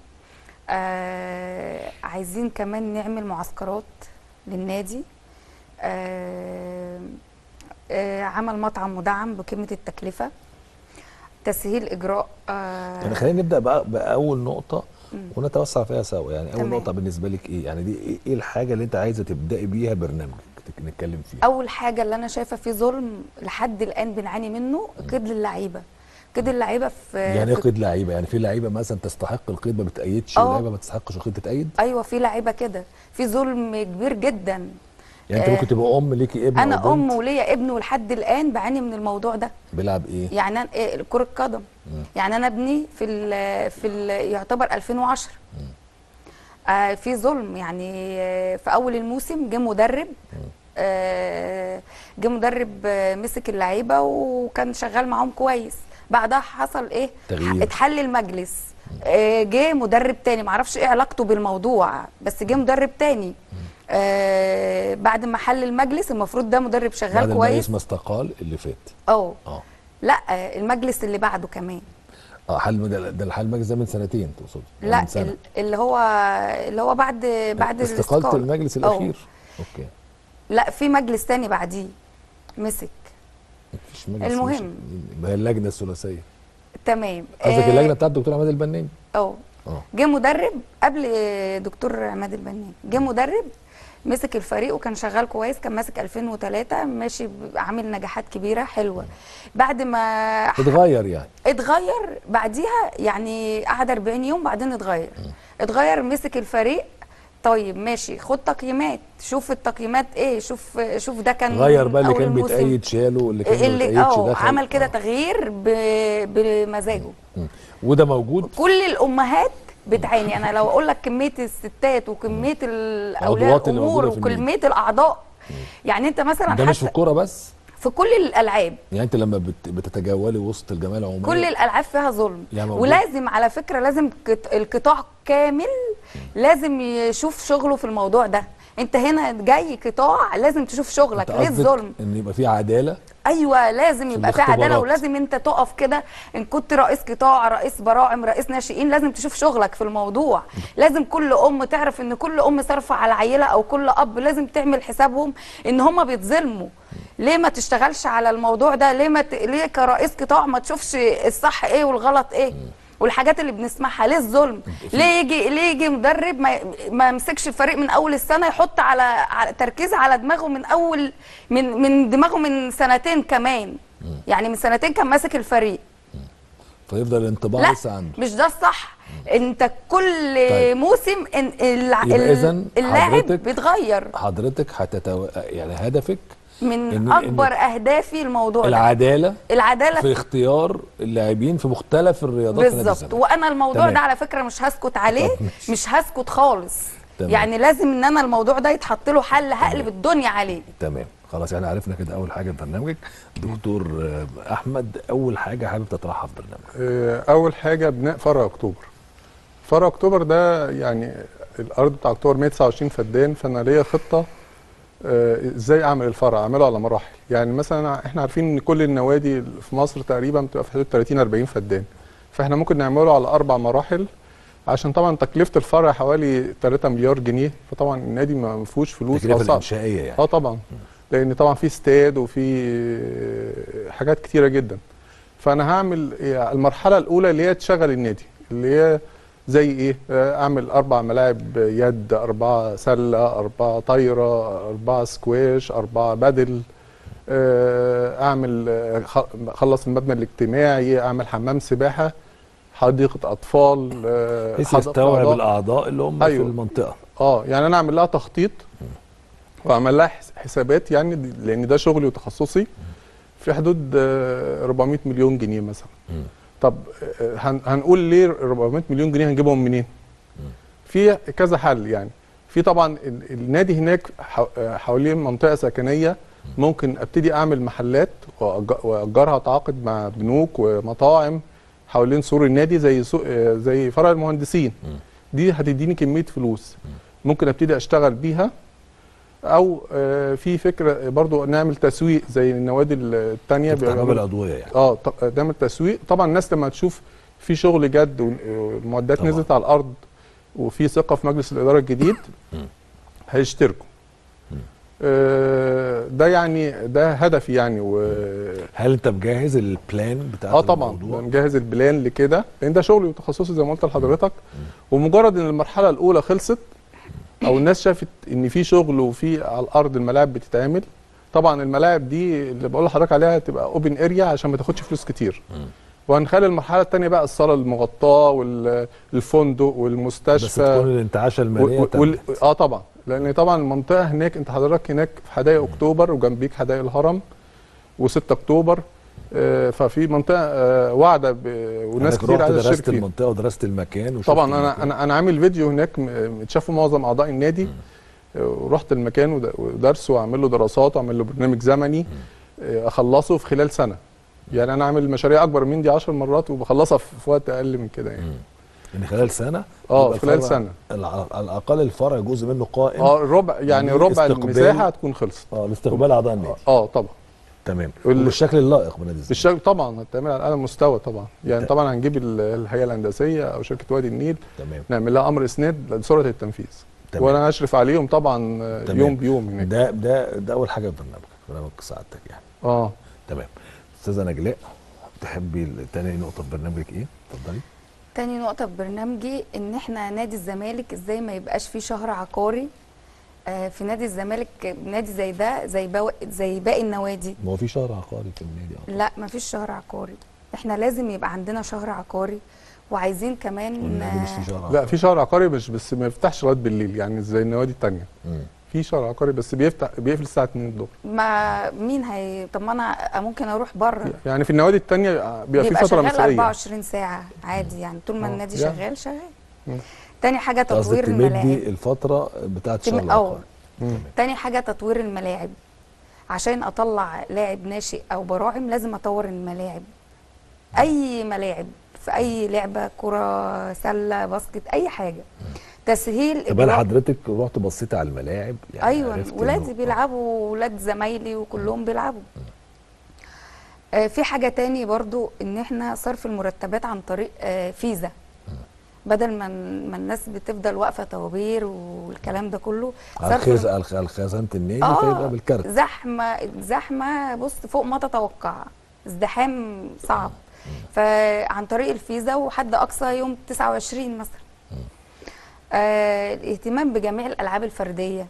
آه عايزين كمان نعمل معسكرات للنادي آه آه عمل مطعم مدعم بقيمه التكلفه تسهيل اجراء آه يعني خلينا نبدا بقى باول نقطه مم. ونتوسع فيها سوا يعني اول تمام. نقطه بالنسبه لك ايه يعني دي إيه- ايه الحاجه اللي انت عايزه تبداي بيها برنامجك تك- نتكلم فيها اول حاجه اللي انا شايفه في ظلم لحد الان بنعاني منه قيد اللعيبه قيد اللعيبه في يعني ايه في- قيد لعيبه يعني في لعيبه مثلا تستحق القيد ما بتأيدش آه. ولعيبه ما تستحقش القيد تتأيد ايوه في لعيبه كده في ظلم كبير جدا يعني انت آه. ممكن تبقى ام ليكي ابن انا أو ام بنت وليا ابن ولحد الان بعاني من الموضوع ده بيلعب ايه يعني أنا إيه كره قدم يعني انا ابني في ال في ال يعتبر 2010 آه في ظلم يعني آه، في اول الموسم جه مدرب آه جه مدرب آه، مسك اللعيبه وكان شغال معاهم كويس بعدها حصل ايه تغيير. اتحل المجلس آه جه مدرب تاني معرفش ايه علاقته بالموضوع بس جه مدرب تاني آه بعد ما حل المجلس المفروض ده مدرب بعد شغال ما كويس اسمه استقال اللي فات اه اه لا آه، المجلس اللي بعده كمان اه حل ده ده الحل المجلس ده من سنتين تقصد أو لا من سنة. ال- اللي هو اللي هو بعد بعد استقالة الاستقالة. المجلس أه. الاخير اوكي لا في مجلس تاني بعديه مسك مفيش مجلس المهم. مش- ما هي اللجنه الثلاثيه تمام قصدك آه، اللجنه بتاعت الدكتور عماد البناني اه اه جه مدرب قبل دكتور عماد البنان جه مدرب مسك الفريق وكان شغال كويس كان ماسك 2003 ماشي ب- عامل نجاحات كبيره حلوه بعد ما ح- اتغير يعني اتغير بعديها يعني قعد 40 يوم بعدين اتغير اتغير مسك الفريق طيب ماشي خد تقييمات شوف التقييمات ايه شوف شوف ده كان غير بقى اللي أول كان الموسم. بيتأيد شاله واللي كان ما اللي بيتأيدش اه دخل عمل كده آه. تغيير ب- بمزاجه مم. وده موجود كل الامهات بتعاني انا لو اقول لك كميه الستات وكميه ال- اولياء العضوات اللي الامور موجودة في النادي. وكميه الاعضاء يعني انت مثلا ده مش في حتى الكوره بس في كل الالعاب يعني انت لما بت- بتتجولي وسط الجمعيه العموميه كل الالعاب فيها ظلم يعني موجود. ولازم على فكره لازم قط- القطاع كامل لازم يشوف شغله في الموضوع ده انت هنا جاي قطاع لازم تشوف شغلك انت ليه قصدك الظلم ان يبقى في عداله ايوه لازم يبقى في عداله الاختبارات. ولازم انت تقف كده ان كنت رئيس قطاع رئيس براعم رئيس ناشئين لازم تشوف شغلك في الموضوع لازم كل ام تعرف ان كل ام صارفه على عيله او كل اب لازم تعمل حسابهم ان هم بيتظلموا ليه ما تشتغلش على الموضوع ده ليه ما ت... ليه كرئيس قطاع ما تشوفش الصح ايه والغلط ايه والحاجات اللي بنسمعها ليه الظلم ليه يجي ليه يجي مدرب ما ما يمسكش الفريق من اول السنه يحط على, على تركيز على دماغه من اول من من دماغه من سنتين كمان يعني من سنتين كان ماسك الفريق فيفضل الانطباع لا لسه عنده مش ده الصح انت كل طيب. موسم إن الع- يبقى ال- إذن اللاعب حضرتك- بيتغير حضرتك هتتو... يعني هدفك من إن- اكبر اهدافي الموضوع ده العداله العداله في اختيار اللاعبين في مختلف الرياضات في نادي بالظبط الزمالك. وانا الموضوع تمام. ده على فكره مش هسكت عليه طب ماشي. مش هسكت خالص تمام. يعني لازم ان انا الموضوع ده يتحط له حل هقلب الدنيا عليه تمام خلاص يعني عرفنا كده اول حاجه في برنامجك دكتور آه، احمد اول حاجه حابب تطرحها في برنامجك آه، اول حاجه بناء فرع اكتوبر فرع اكتوبر ده يعني الارض بتاع اكتوبر 129 فدان فانا ليا خطه آه، ازاي اعمل الفرع اعمله على مراحل يعني مثلا احنا عارفين ان كل النوادي في مصر تقريبا بتبقى في حدود 30 40 فدان فاحنا ممكن نعمله على اربع مراحل عشان طبعا تكلفه الفرع حوالي 3 مليار جنيه فطبعا النادي ما فيهوش فلوس التكلفه أو صعب. الانشائيه يعني اه طبعا لان طبعا في استاد وفي حاجات كتيره جدا فانا هعمل إيه؟ المرحله الاولى اللي هي تشغل النادي اللي هي زي ايه آه، اعمل اربع ملاعب يد اربعه سله اربعه طايره اربعه سكواش اربعه بدل آه، اعمل آه، خ- اخلص المبنى الاجتماعي اعمل حمام سباحه حديقه اطفال آه، بحيث حديقة يستوعب أعضاء. الاعضاء اللي هم أيوة. في المنطقه اه يعني انا اعمل لها تخطيط واعمل لها حس- حسابات يعني دي- لان ده شغلي وتخصصي في حدود آه، 400 مليون جنيه مثلا مم. طب آه، هن- هنقول ليه 400 مليون جنيه هنجيبهم منين في كذا حل يعني في طبعا ال- النادي هناك حو- آه، حوالين منطقه سكنيه ممكن ابتدي اعمل محلات وأج- واجرها اتعاقد مع بنوك ومطاعم حوالين سور النادي زي سوق آه، زي فرع المهندسين دي هتديني كميه فلوس ممكن ابتدي اشتغل بيها او آه، في فكره برضو نعمل تسويق زي النوادي التانية تفتح باب بيعملوا- العضويه يعني اه ط- نعمل تسويق طبعا الناس لما تشوف في شغل جد والمعدات طبعاً. نزلت على الارض وفي ثقه في مجلس الاداره الجديد هيشتركوا آه، ده يعني ده هدفي يعني و هل انت مجهز البلان بتاع اه طبعا بنجهز البلان لكده لان ده شغلي وتخصصي زي ما قلت لحضرتك ومجرد ان المرحله الاولى خلصت او الناس شافت ان في شغل وفي على الارض الملاعب بتتعمل طبعا الملاعب دي اللي بقول لحضرتك عليها تبقى اوبن اريا عشان ما تاخدش فلوس كتير وهنخلي المرحله الثانيه بقى الصاله المغطاه والفندق بس والمستشفى تكون الانتعاشه الماليه وال- وال- تمت. اه طبعا لان طبعا المنطقه هناك انت حضرتك هناك في حدائق اكتوبر وجنبيك حدائق الهرم و6 اكتوبر آه ففي منطقه آه واعده ب- وناس أنا كتير رحت عايزه درست تشترك فيها المنطقه ودرست المكان وشفت طبعا انا المكان. انا انا عامل فيديو هناك م- متشافه معظم اعضاء النادي آه، ورحت المكان ود- ودرسه واعمل له دراسات واعمل له برنامج زمني آه، اخلصه في خلال سنه يعني انا عامل مشاريع اكبر من دي 10 مرات وبخلصها في في وقت اقل من كده يعني يعني خلال سنه اه يبقى خلال الفرع- سنه الع- على الاقل الفرع جزء منه قائم اه ربع يعني دي ربع استقبال- المساحه هتكون خلصت اه لاستقبال اعضاء النادي اه طبعا تمام وال- وبالشكل اللائق بنادي الزمالك بالشكل طبعا هتعمل على اعلى مستوى طبعا يعني ت- طبعا هنجيب ال- الهيئه الهندسيه او شركه وادي النيل تمام نعمل لها امر اسناد لسرعه التنفيذ تمام. وانا هشرف عليهم طبعا آه، تمام. يوم بيوم هناك ده ده ده اول حاجه في برنامجك برنامج سعادتك يعني اه تمام استاذه نجلاء تحبي ال- تاني نقطه في برنامجك ايه اتفضلي تاني نقطة في برنامجي ان احنا نادي الزمالك ازاي ما يبقاش فيه شهر عقاري آه، في نادي الزمالك نادي زي ده زي باو زي باقي النوادي ما هو في شهر عقاري في النادي اه لا ما فيش شهر عقاري احنا لازم يبقى عندنا شهر عقاري وعايزين كمان والنادي مش في شهر عقاري لا في شهر عقاري مش بس ما يفتحش لغايه بالليل يعني زي النوادي التانية مم. في شهر عقاري بس بيفتح بيقفل الساعه 2 الظهر ما مين هي طب ما انا ممكن اروح بره يعني في النوادي التانية بيبقى في يبقى فتره شغال مسائيه 24 ساعة عادي يعني طول ما آه، النادي يعني. شغال شغال مم. تاني حاجة قصدك تطوير الملاعب تمدي الفتره بتاعت تم- الشهر اه العقاري مم. تاني حاجة تطوير الملاعب عشان اطلع لاعب ناشئ او براعم لازم اطور الملاعب اي ملاعب في اي لعبة كرة سلة باسكت اي حاجة تسهيل طب انا إجراء- حضرتك رحت بصيت على الملاعب يعني ايوه عرفت ولادي إنه- بيلعبوا ولاد زمايلي وكلهم بيلعبوا آه في حاجه تاني برضو ان احنا صرف المرتبات عن طريق آه فيزا بدل ما ما الناس بتفضل واقفه طوابير والكلام ده كله على صرف الخز... على الخ- على خزانه النادي آه، فيبقى بالكارت زحمه زحمه بص فوق ما تتوقع ازدحام صعب فعن طريق الفيزا وحد اقصى يوم 29 مثلا آه الاهتمام بجميع الالعاب الفرديه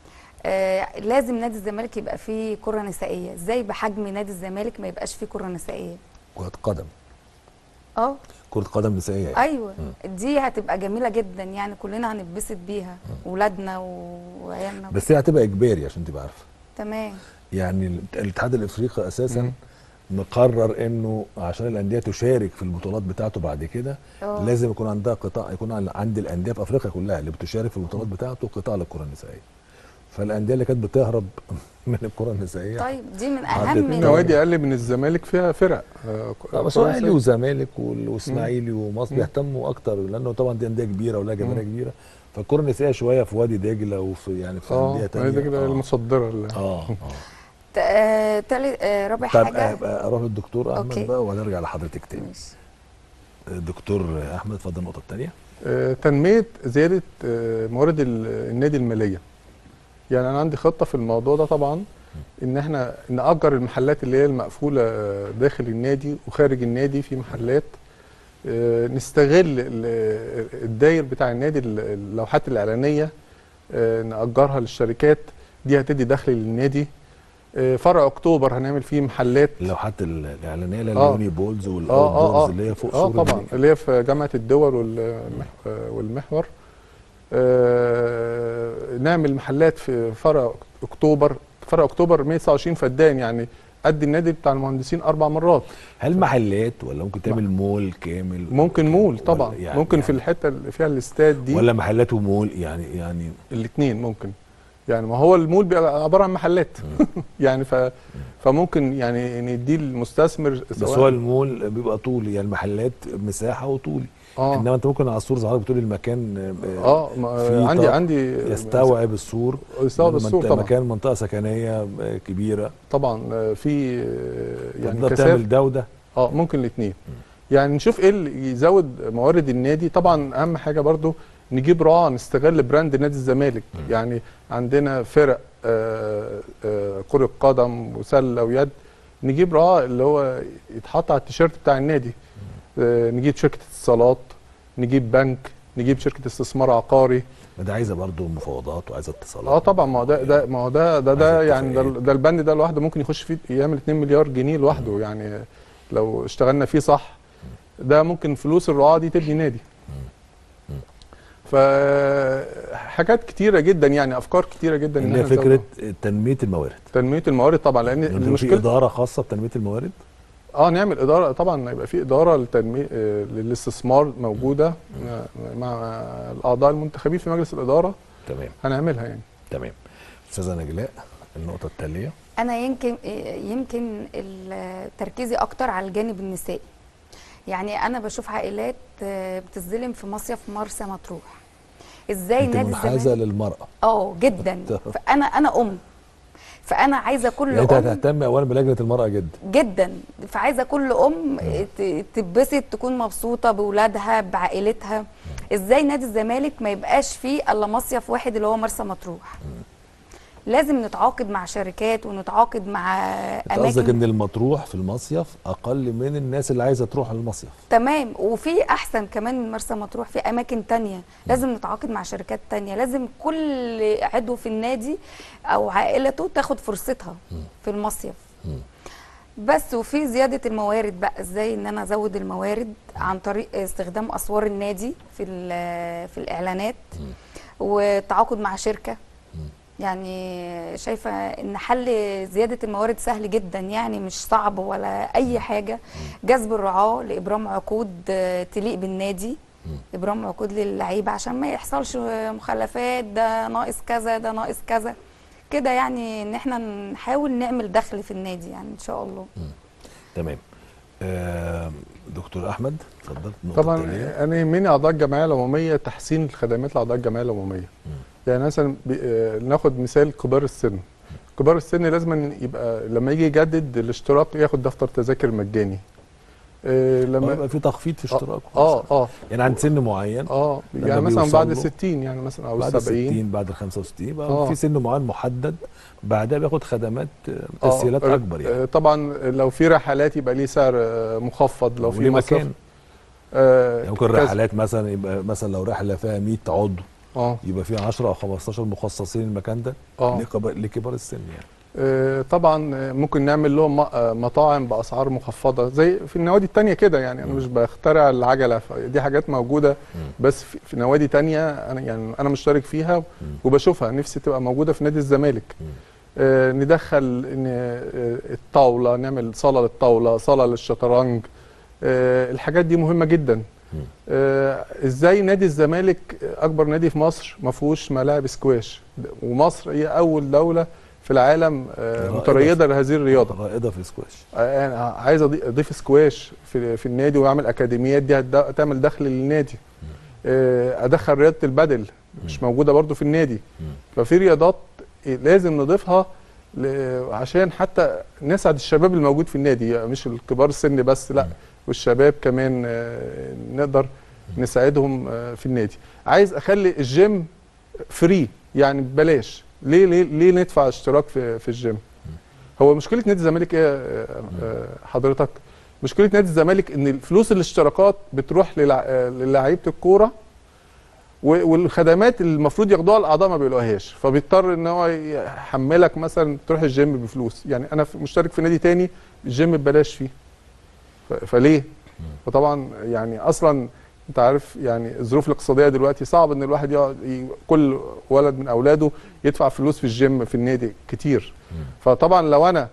آه لازم نادي الزمالك يبقى فيه كره نسائيه ازاي بحجم نادي الزمالك ما يبقاش فيه كره نسائيه كره قدم اه كره قدم نسائيه يعني. ايوه دي هتبقى جميله جدا يعني كلنا هنتبسط بيها ولادنا وعيالنا بس هي هتبقى اجباري عشان تبقى عارفه تمام يعني ال- الاتحاد الافريقي اساسا مقرر انه عشان الانديه تشارك في البطولات بتاعته بعد كده آه. لازم يكون عندها قطاع يكون عن- عند الانديه في افريقيا كلها اللي بتشارك في البطولات بتاعته قطاع للكره النسائيه فالانديه اللي كانت بتهرب من الكره النسائيه طيب دي من عدت اهم من ال- نوادي اقل من الزمالك فيها فرق آه، لا بس كرة هو اهلي نسائية. وزمالك وال- واسماعيلي ومصر بيهتموا اكتر لانه طبعا دي انديه كبيره ولها جماهير كبيره فالكره النسائيه شويه في وادي دجله وفي يعني في اه انديه ما تانية هي دي كده آه. المصدره اللي اه اه ت- آه، تالت آه، رابع طب حاجه أبقى اروح للدكتور احمد أوكي. بقى وهنرجع لحضرتك تاني ماشي. دكتور احمد اتفضل النقطه الثانيه آه، تنميه زياده آه، موارد ال- النادي الماليه يعني انا عندي خطه في الموضوع ده طبعا ان احنا ناجر المحلات اللي هي المقفوله آه، داخل النادي وخارج النادي في محلات آه، نستغل ال- الداير بتاع النادي ال- اللوحات الاعلانيه آه، ناجرها للشركات دي هتدي دخل للنادي آه، فرع اكتوبر هنعمل فيه محلات اللوحات ال- الاعلانيه اللي هي آه. اليوني بولز اه اه والاوت اه اللي هي فوق اه سور طبعا النادي. اللي هي في جامعه الدول والمح- آه، والمحور آه نعمل محلات في فرع اكتوبر فرع اكتوبر 129 فدان يعني قد النادي بتاع المهندسين اربع مرات هل محلات ولا ممكن تعمل مول كامل ممكن مول ولا طبعا يعني ممكن في يعني الحته اللي فيها الاستاد دي ولا محلات ومول يعني يعني الاثنين ممكن يعني ما هو المول بيبقى عباره عن محلات يعني ف فممكن يعني نديه المستثمر بس سواء- هو المول بيبقى طولي يعني المحلات مساحه وطولي اه انما انت ممكن على السور زي ما حضرتك بتقول المكان آه، اه ما- في عندي طاق عندي يستوعب السور يستوعب منت- السور طبعا مكان منطقه سكنيه آه، كبيره طبعا آه، في آه، يعني تقدر كثافه تعمل ده وده اه ممكن الاثنين يعني نشوف ايه اللي يزود موارد النادي طبعا اهم حاجه برضو نجيب راعي نستغل براند نادي الزمالك يعني عندنا فرق آه، آه، كرة قدم وسلة ويد نجيب راعي اللي هو يتحط على التيشيرت بتاع النادي آه، نجيب شركة اتصالات نجيب بنك نجيب شركة استثمار عقاري ما ده عايزه برضه مفاوضات وعايزه اتصالات اه طبعا ما هو ده ده ما هو ده ده, ده عايز يعني ده, اتفاقيات. ده البند ده لوحده ممكن يخش فيه يعمل 2 مليار جنيه لوحده يعني لو اشتغلنا فيه صح ده ممكن فلوس الرعاة دي تبني نادي فحاجات كتيرة جدا يعني افكار كتيرة جدا إن اللي هي إحنا فكره نزود. تنميه الموارد تنمية الموارد طبعا لان يعني في المشكلة اداره خاصه بتنميه الموارد اه نعمل اداره طبعا يبقى في اداره للتنميه آه، للاستثمار موجوده مع- مع الاعضاء المنتخبين في مجلس الاداره تمام هنعملها يعني تمام استاذه نجلاء النقطه التاليه انا يمكن يمكن ال- تركيزي اكتر على الجانب النسائي يعني انا بشوف عائلات آه، بتظلم في مصيف مرسى مطروح ازاي انت نادي منحازه الزمالك للمراه اه جدا فانا انا ام فانا عايزه كل يعني انت ام هتهتم اولا بلجنه المراه جدا جدا فعايزه كل ام ت- تتبسط تكون مبسوطه باولادها بعائلتها ازاي نادي الزمالك ما يبقاش فيه الا مصيف واحد اللي هو مرسى مطروح لازم نتعاقد مع شركات ونتعاقد مع انت قصدك اماكن ان المطروح في المصيف اقل من الناس اللي عايزه تروح المصيف تمام وفي احسن كمان من مرسى مطروح في اماكن تانية لازم نتعاقد مع شركات تانية لازم كل عضو في النادي او عائلته تاخد فرصتها في المصيف بس وفي زياده الموارد بقى ازاي ان انا ازود الموارد عن طريق استخدام اسوار النادي في ال- في الاعلانات والتعاقد مع شركه يعني شايفه ان حل زياده الموارد سهل جدا يعني مش صعب ولا اي حاجه جذب الرعاه لابرام عقود آه، تليق بالنادي ابرام عقود للعيبه عشان ما يحصلش مخلفات ده ناقص كذا ده ناقص كذا كده يعني ان احنا نحاول نعمل دخل في النادي يعني ان شاء الله تمام آه دكتور احمد اتفضل النقطة طبعا التالية. انا يهمني اعضاء الجمعيه العموميه تحسين الخدمات لاعضاء الجمعيه العموميه يعني مثلا بي- آه، ناخد مثال كبار السن كبار السن لازم يبقى لما يجي يجدد الاشتراك ياخد دفتر تذاكر مجاني آه، آه، لما يبقى في تخفيض في اشتراكه اه اه يعني عند سن معين اه لما يعني مثلا بيوصل بعد له- ال 60 يعني مثلا او بعد ال 70 60 بعد ال 65 بقى آه. في سن معين محدد بعدها بياخد خدمات آه، آه، تسهيلات آه، اكبر يعني آه، طبعا لو في رحلات يبقى ليه سعر آه، مخفض لو في وليه مصرف مكان آه، يعني ممكن كذا. رحلات مثلا يبقى مثلا لو رحله فيها 100 عضو اه يبقى فيها 10 او 15 مخصصين المكان ده اه لكبار, لكبار السن يعني آه، طبعا آه، ممكن نعمل لهم م- آه، مطاعم باسعار مخفضه زي في النوادي التانية كده يعني انا مش بخترع العجله ف- دي حاجات موجوده بس في في نوادي تانية انا يعني انا مشترك فيها وبشوفها نفسي تبقى موجوده في نادي الزمالك آه، ندخل إن، آه، الطاوله نعمل صاله للطاوله صاله للشطرنج آه، الحاجات دي مهمه جدا آه، ازاي نادي الزمالك اكبر نادي في مصر ما فيهوش ملاعب سكواش ومصر هي اول دوله في العالم آه، رائدة متريده لهذه الرياضه رائده في السكواش آه، انا عايز أضي- اضيف سكواش في في النادي واعمل اكاديميات دي هتد- هتعمل دخل للنادي آه، ادخل رياضه البدل مش موجوده برضو في النادي ففي رياضات لازم نضيفها ل- عشان حتى نسعد الشباب الموجود في النادي يعني مش الكبار السن بس لا والشباب كمان آه، نقدر نساعدهم آه، في النادي عايز اخلي الجيم فري يعني ببلاش ليه ليه ليه ندفع اشتراك في في الجيم هو مشكله نادي الزمالك ايه آه، آه، حضرتك مشكله نادي الزمالك ان الفلوس الاشتراكات بتروح للع- آه، للاعيبه الكوره و- والخدمات اللي المفروض ياخدوها الاعضاء ما بيلاقوهاش فبيضطر ان هو يحملك مثلا تروح الجيم بفلوس يعني انا في- مشترك في نادي تاني الجيم ببلاش فيه ف- فليه فطبعا يعني اصلا انت عارف يعني الظروف الاقتصاديه دلوقتي صعب ان الواحد يقعد ي- كل ولد من اولاده يدفع فلوس في الجيم في النادي كتير فطبعا لو انا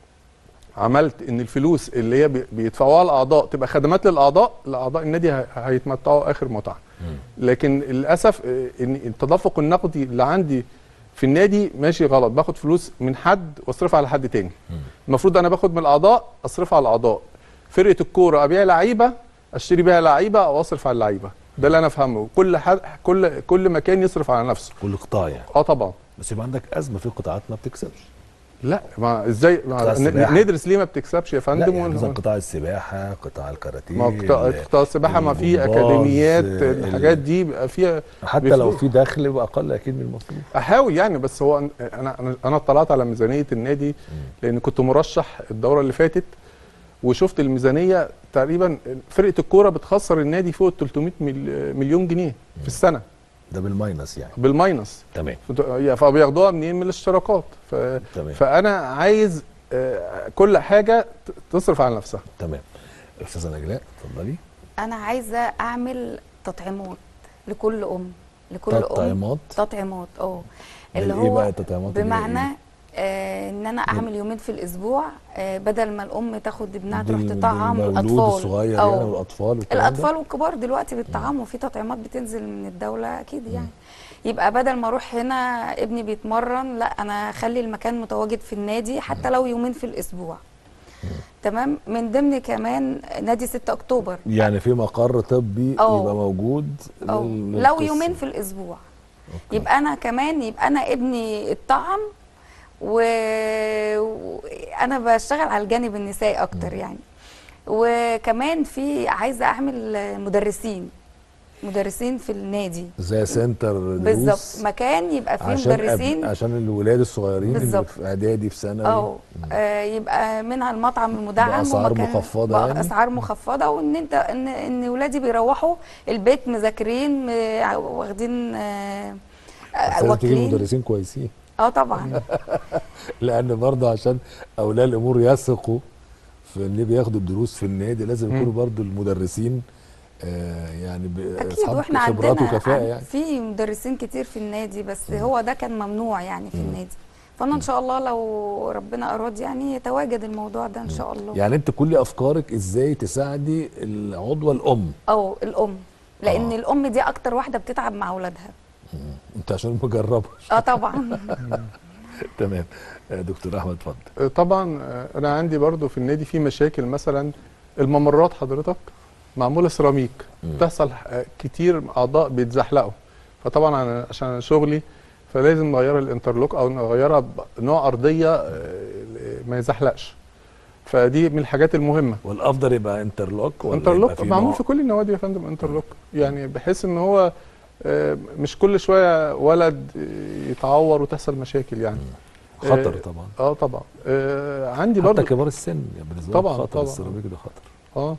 عملت ان الفلوس اللي هي بي- بيدفعوها الاعضاء تبقى خدمات للاعضاء الاعضاء النادي ه- هيتمتعوا اخر متعه لكن للاسف آه، ان التدفق النقدي اللي عندي في النادي ماشي غلط باخد فلوس من حد واصرفها على حد تاني المفروض انا باخد من الاعضاء اصرفها على الاعضاء فرقه الكوره ابيع لعيبه اشتري بيها لعيبه او اصرف على اللعيبه ده اللي انا افهمه كل حد كل كل مكان يصرف على نفسه كل قطاع يعني اه طبعا بس يبقى عندك ازمه في قطاعات ما بتكسبش لا ما ازاي ما قطاع ن- السباحة. ندرس ليه ما بتكسبش يا لا فندم يعني ون- مثلا قطاع السباحه قطاع الكاراتيه ما هو قطاع ال- قطاع السباحه ما في الجمباز، اكاديميات ال- الحاجات دي بيبقى فيها حتى لو بفلوس. في دخل يبقى اقل اكيد من المصروف احاول يعني بس هو أن- انا انا انا اطلعت على ميزانيه النادي لان كنت مرشح الدوره اللي فاتت وشفت الميزانيه تقريبا فرقه الكوره بتخسر النادي فوق ال 300 مل- مليون جنيه في السنه ده بالماينس يعني بالماينس تمام فت- فبياخدوها منين من الاشتراكات ف... تمام. فانا عايز آه، كل حاجه ت- تصرف على نفسها تمام استاذه نجلاء اتفضلي انا عايزه اعمل تطعيمات لكل ام لكل ام تطعيمات تطعيمات اه اللي بالايه هو بقى التطعيمات اللي هي بمعنى إيه؟ آه ان انا اعمل يومين في الاسبوع آه بدل ما الام تاخد ابنها تروح بال- تطعم بالمولود الاطفال الصغير أو يعني والاطفال والكلام ده؟ الاطفال والكبار دلوقتي بيطعموا في تطعيمات بتنزل من الدوله اكيد يعني يبقى بدل ما اروح هنا ابني بيتمرن لا انا اخلي المكان متواجد في النادي حتى لو يومين في الاسبوع تمام من ضمن كمان نادي 6 اكتوبر يعني في مقر طبي أو. يبقى موجود أو لل- لو للقصة. يومين في الاسبوع يبقى انا كمان يبقى انا ابني اتطعم و- وانا بشتغل على الجانب النسائي اكتر يعني وكمان في عايزه اعمل مدرسين مدرسين في النادي زي سنتر دروس بالظبط مكان يبقى فيه عشان مدرسين أب... عشان الولاد الصغيرين اللي بالظبط. في اعدادي في ثانوي اه آه، يبقى منها المطعم المدعم بأسعار ومكان- مخفضة يعني؟ باسعار مخفضه وان انت ان ان ولادي بيروحوا البيت مذاكرين م- واخدين آه، آه، بس لازم تجيب واكلين مدرسين كويسين اه طبعا لان برضه عشان اولياء الامور يثقوا في ان بياخدوا الدروس في النادي لازم يكونوا برضه المدرسين آه يعني ب- اكيد اصحاب واحنا خبرات عندنا وكفاءه عن- يعني في مدرسين كتير في النادي بس هو ده كان ممنوع يعني في النادي فانا ان شاء الله لو ربنا اراد يعني يتواجد الموضوع ده ان شاء الله يعني انت كل افكارك ازاي تساعدي العضوه الام او الام لان آه. الام دي اكتر واحده بتتعب مع اولادها انت عشان مجربه اه طبعا تمام آه، دكتور احمد اتفضل آه، طبعا آه، انا عندي برضو في النادي في مشاكل مثلا الممرات حضرتك معموله سيراميك بتحصل آه، كتير اعضاء بيتزحلقوا فطبعا أنا عشان أنا شغلي فلازم نغير الانترلوك او نغيرها بنوع ارضيه آه، ما يزحلقش فدي من الحاجات المهمه والافضل يبقى انترلوك ولا انترلوك يبقى معمول نوع- في كل النوادي يا فندم انترلوك يعني بحيث ان هو آه، مش كل شويه ولد آه، يتعور وتحصل مشاكل يعني خطر آه، طبعا اه طبعا آه عندي حتى برضو كبار السن يعني بالنسبه طبعاً، لهم خطر طبعاً. السيراميك ده خطر اه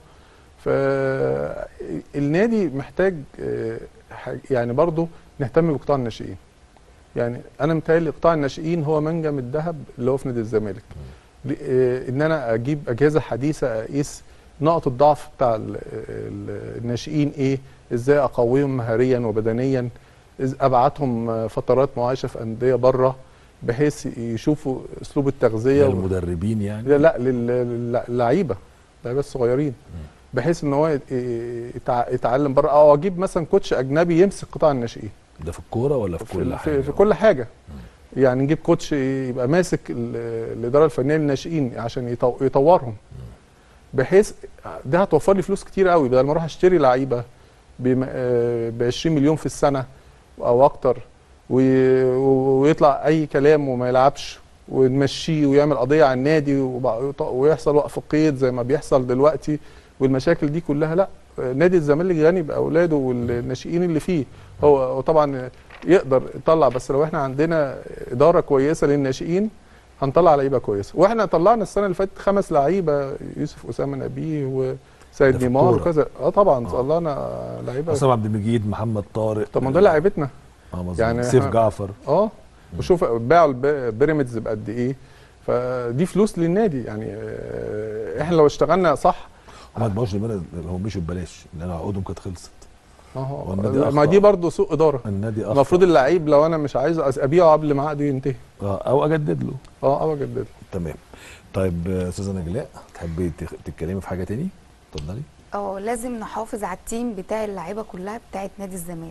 فالنادي محتاج آه، حاج- يعني برضو نهتم بقطاع الناشئين يعني انا متهيألي قطاع الناشئين هو منجم الذهب اللي هو في نادي الزمالك ل- آه، ان انا اجيب اجهزه حديثه اقيس نقط الضعف بتاع ال- ال- الناشئين ايه ازاي اقويهم مهاريا وبدنيا إز- ابعتهم آه، فترات معايشه في انديه بره بحيث يشوفوا اسلوب التغذيه و- المدربين يعني لا لا لل- للعيبه اللعيبه الصغيرين بحيث ان هو يت- يتع- يتعلم بره او اجيب مثلا كوتش اجنبي يمسك قطاع الناشئين ده في الكوره ولا في, في, كل ال- حاجه في, في كل حاجه يعني نجيب كوتش يبقى ماسك ال- الاداره الفنيه للناشئين عشان يطو- يطورهم بحيث ده هتوفر لي فلوس كتير قوي بدل ما اروح اشتري لعيبه ب 20 مليون في السنه او اكتر وي- ويطلع اي كلام وما يلعبش ونمشيه ويعمل قضيه على النادي وبع- ويحصل وقف قيد زي ما بيحصل دلوقتي والمشاكل دي كلها لا نادي الزمالك غني باولاده والناشئين اللي فيه هو هو طبعا يقدر يطلع بس لو احنا عندنا اداره كويسه للناشئين هنطلع لعيبه كويسه واحنا طلعنا السنه اللي فاتت خمس لعيبه يوسف اسامه نبيه ده وسيد في نيمار الكورة. وكذا اه طبعا آه. طلعنا لعيبه حسام عبد المجيد محمد طارق طب ما ده لعيبتنا اه مظبوط يعني يعني سيف إحنا- جعفر اه وشوف باعوا الب- بيراميدز بقد ايه فدي فلوس للنادي يعني آه، احنا لو اشتغلنا صح وما تبقاش لمن هو مشوا ببلاش لان عقودهم كانت خلصت ما هو والنادي ما أخطأ. دي برضه سوء اداره النادي أخطأ. المفروض اللعيب لو انا مش عايز أس- ابيعه قبل ما عقده ينتهي اه او اجدد له اه او اجدده تمام طيب آه، استاذه نجلاء تحبي تخ- تتكلمي في حاجه تاني اتفضلي اه لازم نحافظ على التيم بتاع اللعيبه كلها بتاعت نادي الزمالك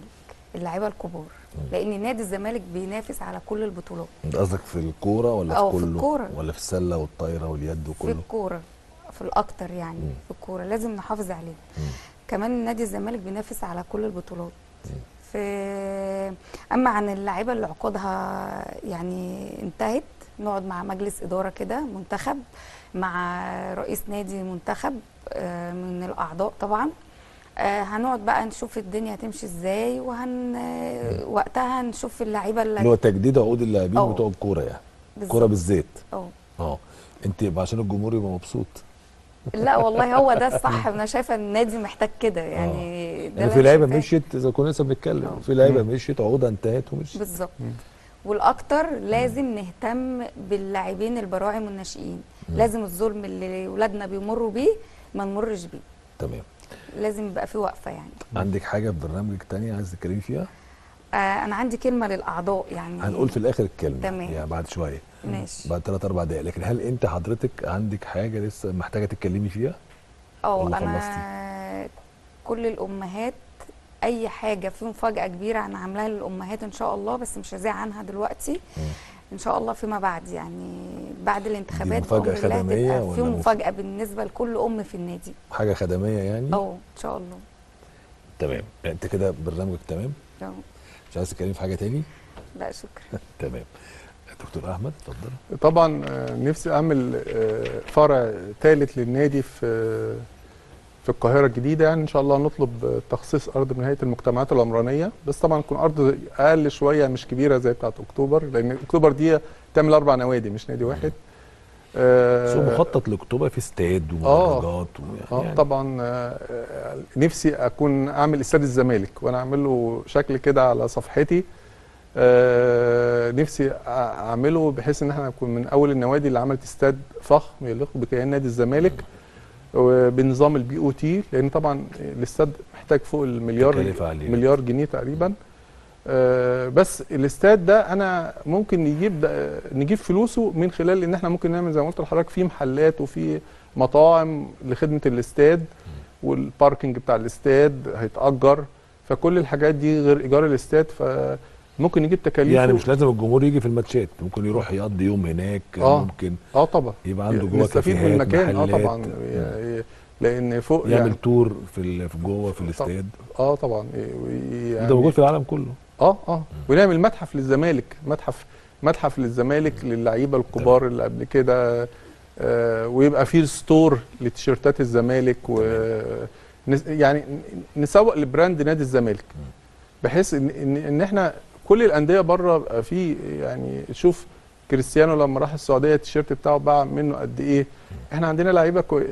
اللعيبه الكبار لان نادي الزمالك بينافس على كل البطولات انت قصدك في الكوره ولا اه، في في كله الكورة. ولا في السله والطايره واليد في وكله الكوره في الاكتر يعني مم. في الكوره لازم نحافظ عليه مم. كمان نادي الزمالك بينافس على كل البطولات في اما عن اللعيبه اللي عقودها يعني انتهت نقعد مع مجلس اداره كده منتخب مع رئيس نادي منتخب آه، من الاعضاء طبعا آه، هنقعد بقى نشوف الدنيا هتمشي ازاي وهن آه، وقتها نشوف اللعيبه اللي اللي هو تجديد عقود اللاعبين اه. بتوع الكوره يعني بالظبط. الكوره بالذات اه اه انت يبقى عشان الجمهور يبقى مبسوط لا والله هو ده الصح انا شايفه ان النادي محتاج كده يعني ده يعني اللي في أنا لعيبه شايفاه. مشيت اذا كنا لسه بنتكلم اه. في لعيبه مشيت عقودها انتهت ومشيت بالظبط والاكتر لازم نهتم باللاعبين البراعم والناشئين لازم الظلم اللي ولادنا بيمروا بيه ما نمرش بيه تمام لازم يبقى في وقفه يعني عندك حاجه في برنامجك تانية عايز تتكلمي فيها آه انا عندي كلمه للاعضاء يعني هنقول في الاخر الكلمه تمام. يعني بعد شويه ماشي بعد 3 4 دقائق لكن هل انت حضرتك عندك حاجه لسه محتاجه تتكلمي فيها اه ولا انا كل الامهات اي حاجه في مفاجاه كبيره انا عاملاها للامهات ان شاء الله بس مش هذيع عنها دلوقتي ان شاء الله فيما بعد يعني بعد الانتخابات مفاجأة بأمر الله خدمية تبقى في ولا مف- مفاجاه بالنسبه لكل ام في النادي حاجه خدميه يعني اه ان شاء الله تمام انت كده برنامجك تمام اه مش عايز تتكلمي في حاجه تاني لا شكرا تمام دكتور احمد اتفضل طبعا آه، نفسي اعمل آه، فرع ثالث للنادي في في القاهره الجديده يعني ان شاء الله نطلب آه، تخصيص ارض من هيئه المجتمعات العمرانيه بس طبعا تكون ارض اقل شويه مش كبيره زي بتاعه اكتوبر لان اكتوبر دي تعمل اربع نوادي مش نادي واحد بس هو آه، مخطط لاكتوبر في استاد اه. ومدرجات اه يعني طبعا آه، آه، نفسي اكون اعمل استاد الزمالك وانا اعمل له شكل كده على صفحتي آه، نفسي أ- اعمله بحيث ان احنا نكون من اول النوادي اللي عملت استاد فخم يليق بكيان نادي الزمالك وبنظام البي او تي لان طبعا الاستاد محتاج فوق المليار تكلفة عالية. مليار جنيه تقريبا آه، بس الاستاد ده انا ممكن نجيب ده نجيب فلوسه من خلال ان احنا ممكن نعمل زي ما قلت لحضرتك في محلات وفي مطاعم لخدمه الاستاد والباركنج بتاع الاستاد هيتاجر فكل الحاجات دي غير ايجار الاستاد فممكن نجيب تكاليف يعني مش لازم الجمهور يجي في الماتشات ممكن يروح يقضي يوم هناك اه. ممكن اه طبعا يبقى عنده جوه نستفيد من كافيهات المكان اه محلات طبعا ي- لان فوق يعمل يعني تور في ال- في جوه في الاستاد اه طبعا ي- ده يعني موجود في العالم كله اه اه ونعمل متحف للزمالك متحف متحف للزمالك للعيبه الكبار اللي قبل كده آه ويبقى فيه ستور لتيشيرتات الزمالك و نس- يعني ن- نسوق لبراند نادي الزمالك بحيث ان ان, إن احنا كل الانديه بره بقى في يعني شوف كريستيانو لما راح السعوديه التيشيرت بتاعه باع منه قد ايه احنا عندنا لعيبه كوي...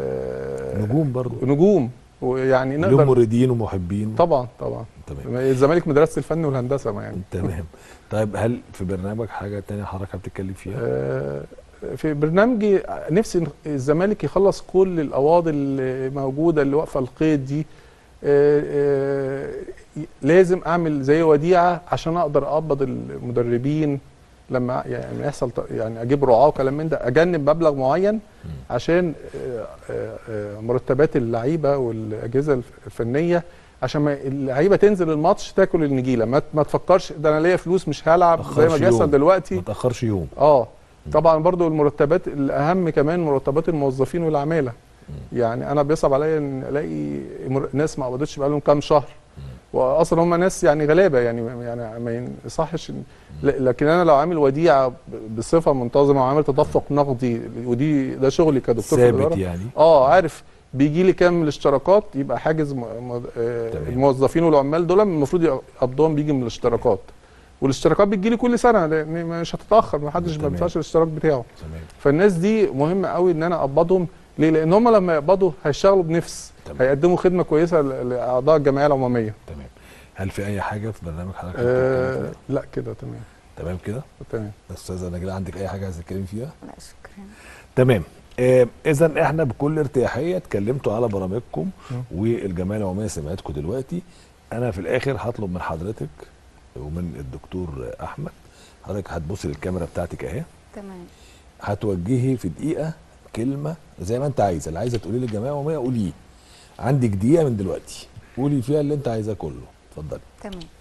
آه نجوم برضه نجوم ويعني لهم نقدر مريدين ومحبين طبعا طبعا تمام الزمالك مدرسه الفن والهندسه ما يعني تمام طيب هل في برنامجك حاجه تانية حضرتك بتتكلم فيها؟ آه، في برنامجي نفسي الزمالك يخلص كل القواضي اللي موجوده اللي واقفه القيد دي آه، آه، لازم اعمل زي وديعه عشان اقدر اقبض المدربين لما يعني يحصل ت- يعني اجيب رعاه وكلام من ده اجنب مبلغ معين عشان آه، آه، آه، مرتبات اللعيبه والاجهزه الف- الفنيه عشان ما اللعيبه تنزل الماتش تاكل النجيله ما ما تفكرش ده انا ليا فلوس مش هلعب زي ما تأخرش بيحصل يوم. دلوقتي ما تاخرش يوم اه طبعا برضو المرتبات الاهم كمان مرتبات الموظفين والعماله يعني انا بيصعب عليا ان الاقي مر- ناس ما قبضتش بقالهم كام شهر واصلا هم ناس يعني غلابه يعني يعني ما يصحش إن- ل- لكن انا لو عامل وديعه ب- بصفه منتظمه وعامل تدفق نقدي ودي ده شغلي كدكتور في ثابت الإدارة. يعني اه عارف بيجي لي كام من الاشتراكات يبقى حاجز م... م... آه تمام. الموظفين والعمال دول المفروض قبضهم بيجي من الاشتراكات والاشتراكات بتجي لي كل سنه لان مش هتتاخر ما حدش ما تمام. بيدفعش الاشتراك بتاعه تمام فالناس دي مهم قوي ان انا اقبضهم ليه لان هم لما يقبضوا هيشتغلوا بنفس تمام. هيقدموا خدمه كويسه ل- لاعضاء الجمعيه العموميه تمام هل في اي حاجه في برنامج حضرتك آه بتتكلم فيها؟ لا كده تمام تمام كده تمام استاذه نجلاء عندك اي حاجه عايز تتكلم فيها لا شكرا تمام آه اذا احنا بكل ارتياحيه اتكلمتوا على برامجكم والجمعيه العموميه سمعتكم دلوقتي انا في الاخر هطلب من حضرتك ومن الدكتور احمد حضرتك هتبصي للكاميرا بتاعتك اهي تمام هتوجهي في دقيقه كلمه زي ما انت عايزه اللي عايزه تقوليه للجمعيه العموميه قوليه عندك دقيقه من دلوقتي قولي فيها اللي انت عايزاه كله اتفضلي تمام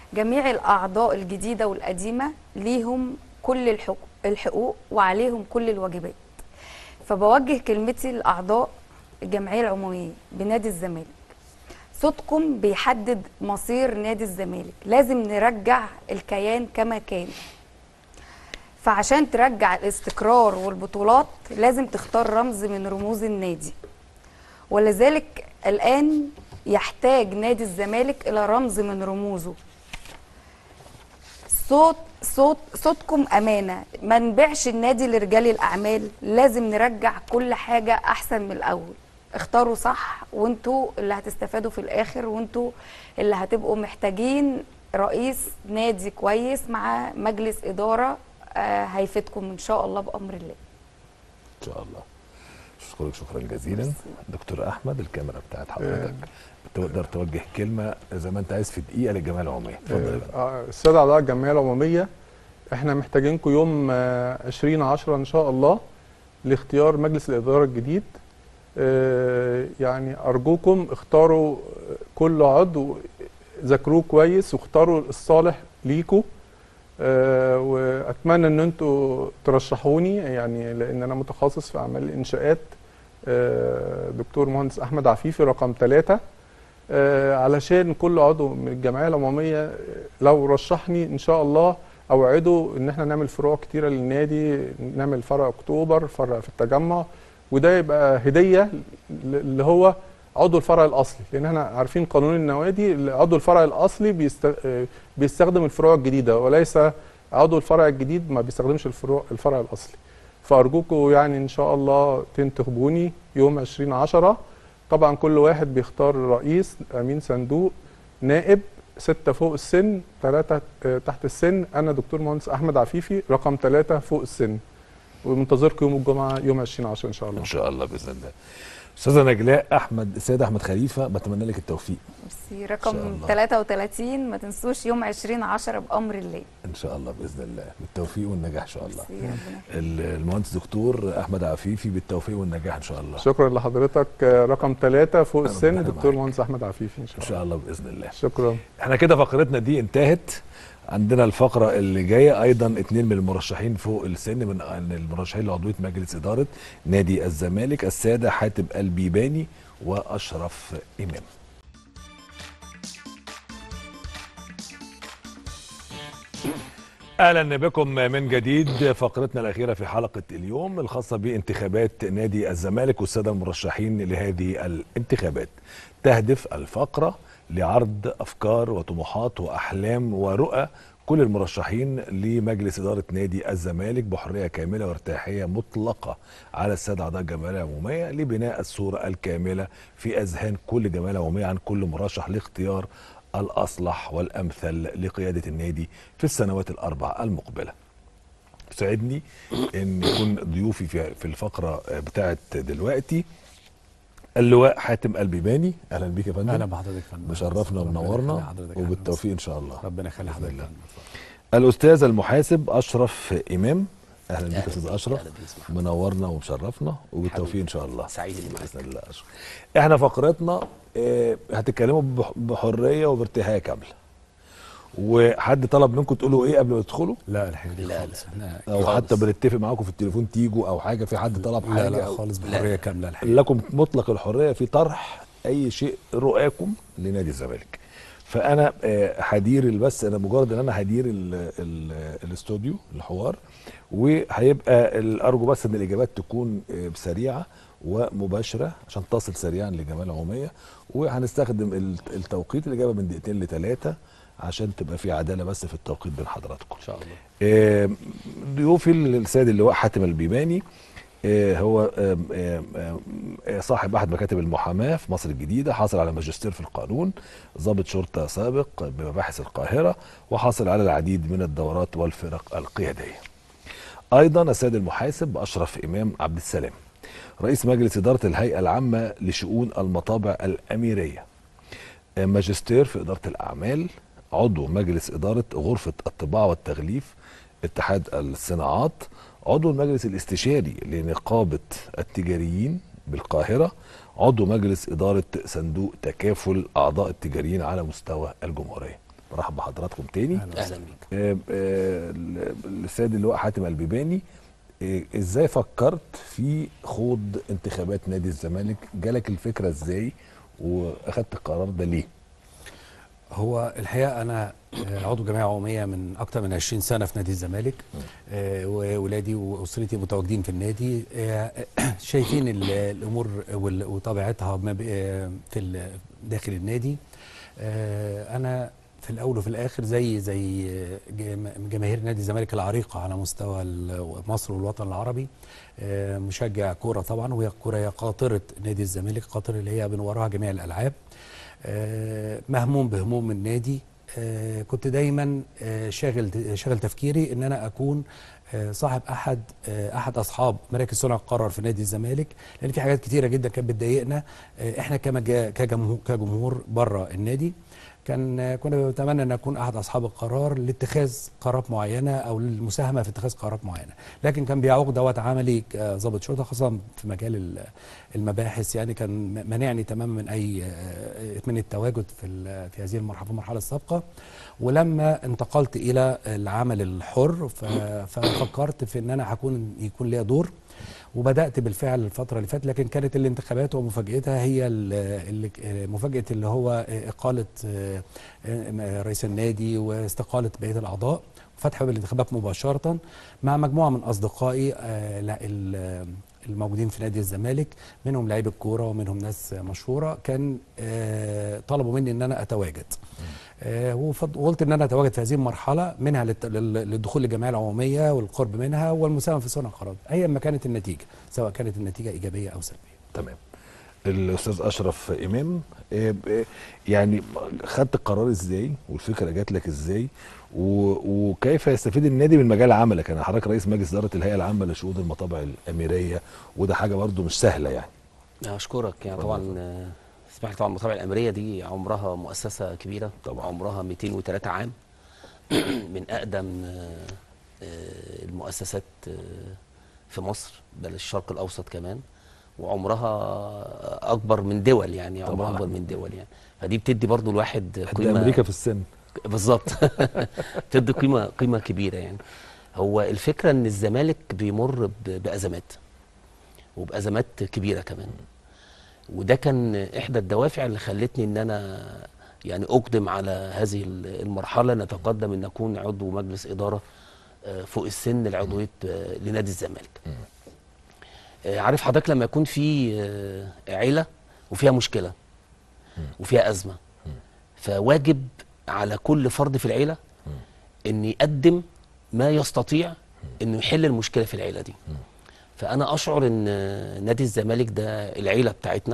جميع الأعضاء الجديدة والقديمة ليهم كل الحقوق, الحقوق وعليهم كل الواجبات فبوجه كلمتي لأعضاء الجمعية العمومية بنادي الزمالك صوتكم بيحدد مصير نادي الزمالك لازم نرجع الكيان كما كان فعشان ترجع الاستقرار والبطولات لازم تختار رمز من رموز النادي ولذلك الآن يحتاج نادي الزمالك إلى رمز من رموزه صوت صوت صوتكم أمانة ما نبيعش النادي لرجال الأعمال لازم نرجع كل حاجة أحسن من الأول اختاروا صح وانتوا اللي هتستفادوا في الآخر وانتوا اللي هتبقوا محتاجين رئيس نادي كويس مع مجلس إدارة آه، هيفيدكم إن شاء الله بأمر الله ان شاء الله اشكرك شكرا جزيلا دكتور احمد الكاميرا بتاعت حضرتك تقدر توجه كلمه زي ما انت عايز في دقيقه للجمعيه العموميه اتفضل يا فندم. آه، الساده اعضاء الجمعيه العموميه احنا محتاجينكم يوم آه، 20 10 ان شاء الله لاختيار مجلس الاداره الجديد آه، يعني ارجوكم اختاروا كل عضو ذاكروه كويس واختاروا الصالح ليكوا آه، واتمنى ان انتوا ترشحوني يعني لان انا متخصص في اعمال الانشاءات آه، دكتور مهندس احمد عفيفي رقم ثلاثة علشان كل عضو من الجمعيه العموميه آه، لو رشحني ان شاء الله اوعده ان احنا نعمل فروع كتيره للنادي نعمل فرع اكتوبر فرع في التجمع وده يبقى هديه ل- اللي هو عضو الفرع الاصلي لان احنا عارفين قانون النوادي اللي عضو الفرع الاصلي بيست... آه، بيستخدم الفروع الجديده وليس عضو الفرع الجديد ما بيستخدمش الفروع الفرع الاصلي فارجوكم يعني ان شاء الله تنتخبوني يوم 20 10 طبعا كل واحد بيختار رئيس امين صندوق نائب ستة فوق السن ثلاثة تحت السن أنا دكتور مهندس أحمد عفيفي رقم ثلاثة فوق السن ومنتظركم يوم الجمعة يوم 20 10 إن شاء الله ان شاء الله باذن الله استاذه نجلاء احمد السيد احمد خليفه بتمنى لك التوفيق ميرسي شاء رقم الله. 33 ما تنسوش يوم 20 10 بأمر الله ان شاء الله باذن الله بالتوفيق والنجاح ان شاء الله ميرسي ربنا ال- المهندس دكتور احمد عفيفي بالتوفيق والنجاح ان شاء الله شكرا لحضرتك آه، رقم ثلاثة فوق ربنا السن معاك. دكتور مهندس أحمد عفيفي إن شاء ان الله شاء الله باذن الله شكرا احنا كده فقرتنا دي انتهت عندنا الفقرة اللي جاية أيضا اتنين من المرشحين فوق السن من من المرشحين لعضوية مجلس إدارة نادي الزمالك السادة حاتم البيباني وأشرف إمام اهلا بكم من جديد فقرتنا الاخيره في حلقه اليوم الخاصه بانتخابات نادي الزمالك والساده المرشحين لهذه الانتخابات تهدف الفقره لعرض افكار وطموحات واحلام ورؤى كل المرشحين لمجلس اداره نادي الزمالك بحريه كامله وارتياحيه مطلقه على الساده اعضاء الجمعيه العموميه لبناء الصوره الكامله في اذهان كل جمعيه عموميه عن كل مرشح لاختيار الأصلح والأمثل لقيادة النادي في السنوات الأربع المقبلة يسعدني أن يكون ضيوفي في في الفقرة بتاعت دلوقتي اللواء حاتم البيباني أهلا بيك يا فندم اهلا بحضرتك يا فندم مشرفنا ربنا ومنورنا يخلي حضرتك. أهلاً وبالتوفيق إن شاء الله وسهلاً. ربنا يخلي بإذن حضرتك الله. يا فندم. الأستاذ المحاسب أشرف إمام أهلا بيك يا أستاذ أشرف أهلا بيك اسمح. منورنا ومشرفنا وبالتوفيق إن شاء الله سعيد اللي معاك باذن الله أشكر. احنا فقرتنا آه، هتتكلموا بح- بحريه وبارتياحيه كامله وحد طلب منكم تقولوا ايه قبل ما تدخلوا لا الحقيقه لا، لا. خالص احنا او خالص. حتى بنتفق معاكم في التليفون تيجوا او حاجه في حد طلب لا حاجه لا أو خالص بحريه كامله الحقيقه لكم مطلق الحريه في طرح اي شيء رؤاكم لنادي الزمالك فانا آه، هدير ال- بس انا مجرد ان انا هدير ال ال الاستوديو الحوار وهيبقى ال- ارجو بس ان الاجابات تكون آه، سريعه ومباشره عشان تصل سريعا للجمعيه العموميه وهنستخدم ال- التوقيت الاجابه من دقيقتين لثلاثه عشان تبقى في عداله بس في التوقيت بين حضراتكم ان شاء الله آه، ضيوفي السيد اللواء حاتم البيباني آه، هو آم، آم، آم، صاحب احد مكاتب المحاماه في مصر الجديده حاصل على ماجستير في القانون ضابط شرطه سابق بمباحث القاهره وحاصل على العديد من الدورات والفرق القياديه ايضا السيد المحاسب اشرف امام عبد السلام رئيس مجلس اداره الهيئه العامه لشؤون المطابع الاميريه ماجستير في إدارة الأعمال عضو مجلس إدارة غرفة الطباعة والتغليف اتحاد الصناعات عضو المجلس الاستشاري لنقابة التجاريين بالقاهرة عضو مجلس إدارة صندوق تكافل أعضاء التجاريين على مستوى الجمهورية برحب بحضراتكم تاني اهلا بيك آه، آه، السيد اللواء حاتم البيباني آه، ازاي فكرت في خوض انتخابات نادي الزمالك جالك الفكره ازاي واخدت القرار ده ليه هو الحقيقه انا آه، عضو جمعيه عموميه من اكثر من 20 سنه في نادي الزمالك آه، وولادي واسرتي متواجدين في النادي آه، شايفين ال- الامور وال- وطبيعتها ما ب- آه، في ال- داخل النادي آه، انا في الاول وفي الاخر زي زي جم- جماهير نادي الزمالك العريقه على مستوى ال- مصر والوطن العربي آه، مشجع كوره طبعا وهي الكوره هي قاطره نادي الزمالك قاطره اللي هي من وراها جميع الالعاب آه، مهموم بهموم النادي آه، كنت دايما آه، شاغل شاغل تفكيري ان انا اكون آه، صاحب احد آه، احد اصحاب مراكز صنع القرار في نادي الزمالك لان في حاجات كتيره جدا كانت بتضايقنا آه، احنا كمجا- كجمهور كجمهور بره النادي كان آه، كنا بنتمنى ان اكون احد اصحاب القرار لاتخاذ قرارات معينه او للمساهمه في اتخاذ قرارات معينه لكن كان بيعوق دوت عملي كظابط شرطه خاصه في مجال ال- المباحث يعني كان مانعني تماما من اي آه، من التواجد في ال- في هذه المرحله في المرحله السابقه ولما انتقلت الى العمل الحر ف- ففكرت في ان انا هكون يكون ليا دور وبدات بالفعل الفتره اللي فاتت لكن كانت الانتخابات ومفاجاتها هي ال- اللي مفاجاه اللي هو اقاله آه، آه، رئيس النادي واستقاله بقيه الاعضاء وفتح باب الانتخابات مباشره مع مجموعه من اصدقائي آه، لا، ال- الموجودين في نادي الزمالك منهم لعيبه كوره ومنهم ناس مشهوره كان آه، طلبوا مني ان انا اتواجد آه، وفض- وقلت ان انا اتواجد في هذه المرحله منها للت- لل- للدخول للجمعيه العموميه والقرب منها والمساهمه في صنع القرار ايا ما كانت النتيجه سواء كانت النتيجه ايجابيه او سلبيه تمام الاستاذ اشرف امام آه، ب- يعني خدت القرار ازاي والفكره جات لك ازاي و- وكيف يستفيد النادي من مجال عملك انا حضرتك رئيس مجلس اداره الهيئه العامه لشؤون المطابع الاميريه وده حاجه برضو مش سهله يعني اشكرك يعني اتفضل. طبعا آه، اسمح لي طبعا المطابع الامريه دي عمرها مؤسسه كبيره طبعا. عمرها 203 عام من اقدم آه، آه، المؤسسات آه، في مصر بل الشرق الاوسط كمان وعمرها اكبر من دول يعني عمرها طبعا. اكبر من دول يعني فدي بتدي برضو الواحد قد قيمه امريكا في السن بالظبط بتدي قيمه قيمه كبيره يعني هو الفكره ان الزمالك بيمر ب- بازمات وبازمات كبيره كمان وده كان احدى الدوافع اللي خلتني ان انا يعني اقدم على هذه المرحله نتقدم ان اكون عضو مجلس اداره آه، فوق السن لعضويه آه، لنادي الزمالك آه، عارف حضرتك لما يكون في آه، عيله وفيها مشكله وفيها ازمه فواجب على كل فرد في العيله ان يقدم ما يستطيع انه يحل المشكله في العيله دي فانا اشعر ان نادي الزمالك ده العيله بتاعتنا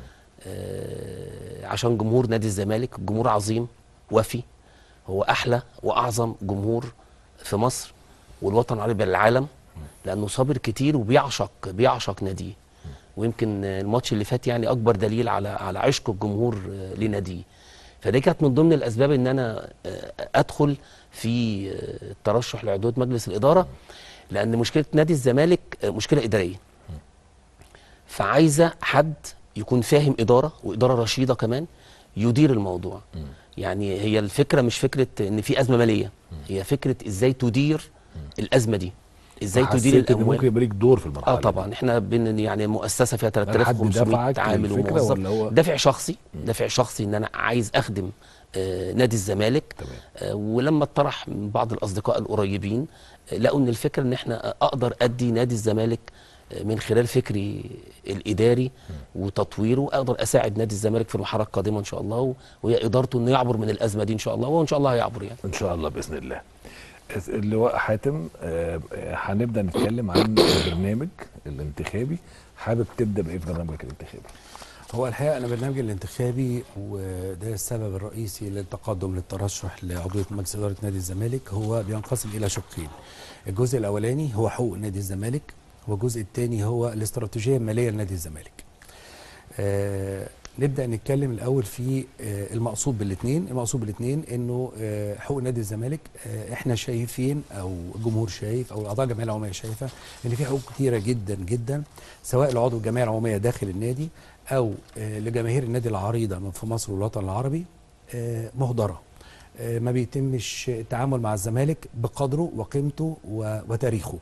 آه، عشان جمهور نادي الزمالك جمهور عظيم وفي هو احلى واعظم جمهور في مصر والوطن العربي بل العالم لانه صابر كتير وبيعشق بيعشق ناديه ويمكن الماتش اللي فات يعني اكبر دليل على على عشق الجمهور آه، لناديه فدي كانت من ضمن الاسباب ان انا آه، ادخل في آه، الترشح لعضويه مجلس الاداره لان مشكله نادي الزمالك آه، مشكله اداريه فعايزه حد يكون فاهم اداره واداره رشيده كمان يدير الموضوع يعني هي الفكره مش فكره ان في ازمه ماليه هي فكره ازاي تدير الازمه دي ازاي تدير حسيت ان الاموال ممكن يبقى ليك دور في المرحله اه دي. طبعا احنا بن يعني مؤسسه فيها حد 3500 دفعك عامل للفكرة وموظف ولا هو- دافع شخصي دافع شخصي ان انا عايز اخدم آه نادي الزمالك تمام. آه ولما اتطرح من بعض الاصدقاء القريبين آه لقوا ان الفكره ان احنا اقدر ادي نادي الزمالك آه من خلال فكري الاداري وتطويره اقدر اساعد نادي الزمالك في المرحله القادمه ان شاء الله و- وهي ادارته انه يعبر من الازمه دي ان شاء الله وان شاء الله هيعبر يعني ان شاء الله باذن الله اللواء حاتم آه، آه، هنبدا نتكلم عن البرنامج الانتخابي حابب تبدا بايه في برنامجك الانتخابي هو الحقيقه انا برنامجي الانتخابي وده السبب الرئيسي للتقدم للترشح لعضويه مجلس اداره نادي الزمالك هو بينقسم الى شقين. الجزء الاولاني هو حقوق نادي الزمالك والجزء الثاني هو الاستراتيجيه الماليه لنادي الزمالك. آه نبدا نتكلم الاول في آه المقصود بالاثنين، المقصود بالاثنين انه آه حقوق نادي الزمالك آه احنا شايفين او الجمهور شايف او اعضاء الجمعيه العموميه شايفه ان في حقوق كتيره جدا جدا سواء لعضو الجمعيه العموميه داخل النادي او آه لجماهير النادي العريضه من في مصر والوطن العربي آه مهدره آه، ما بيتمش التعامل مع الزمالك بقدره وقيمته و- وتاريخه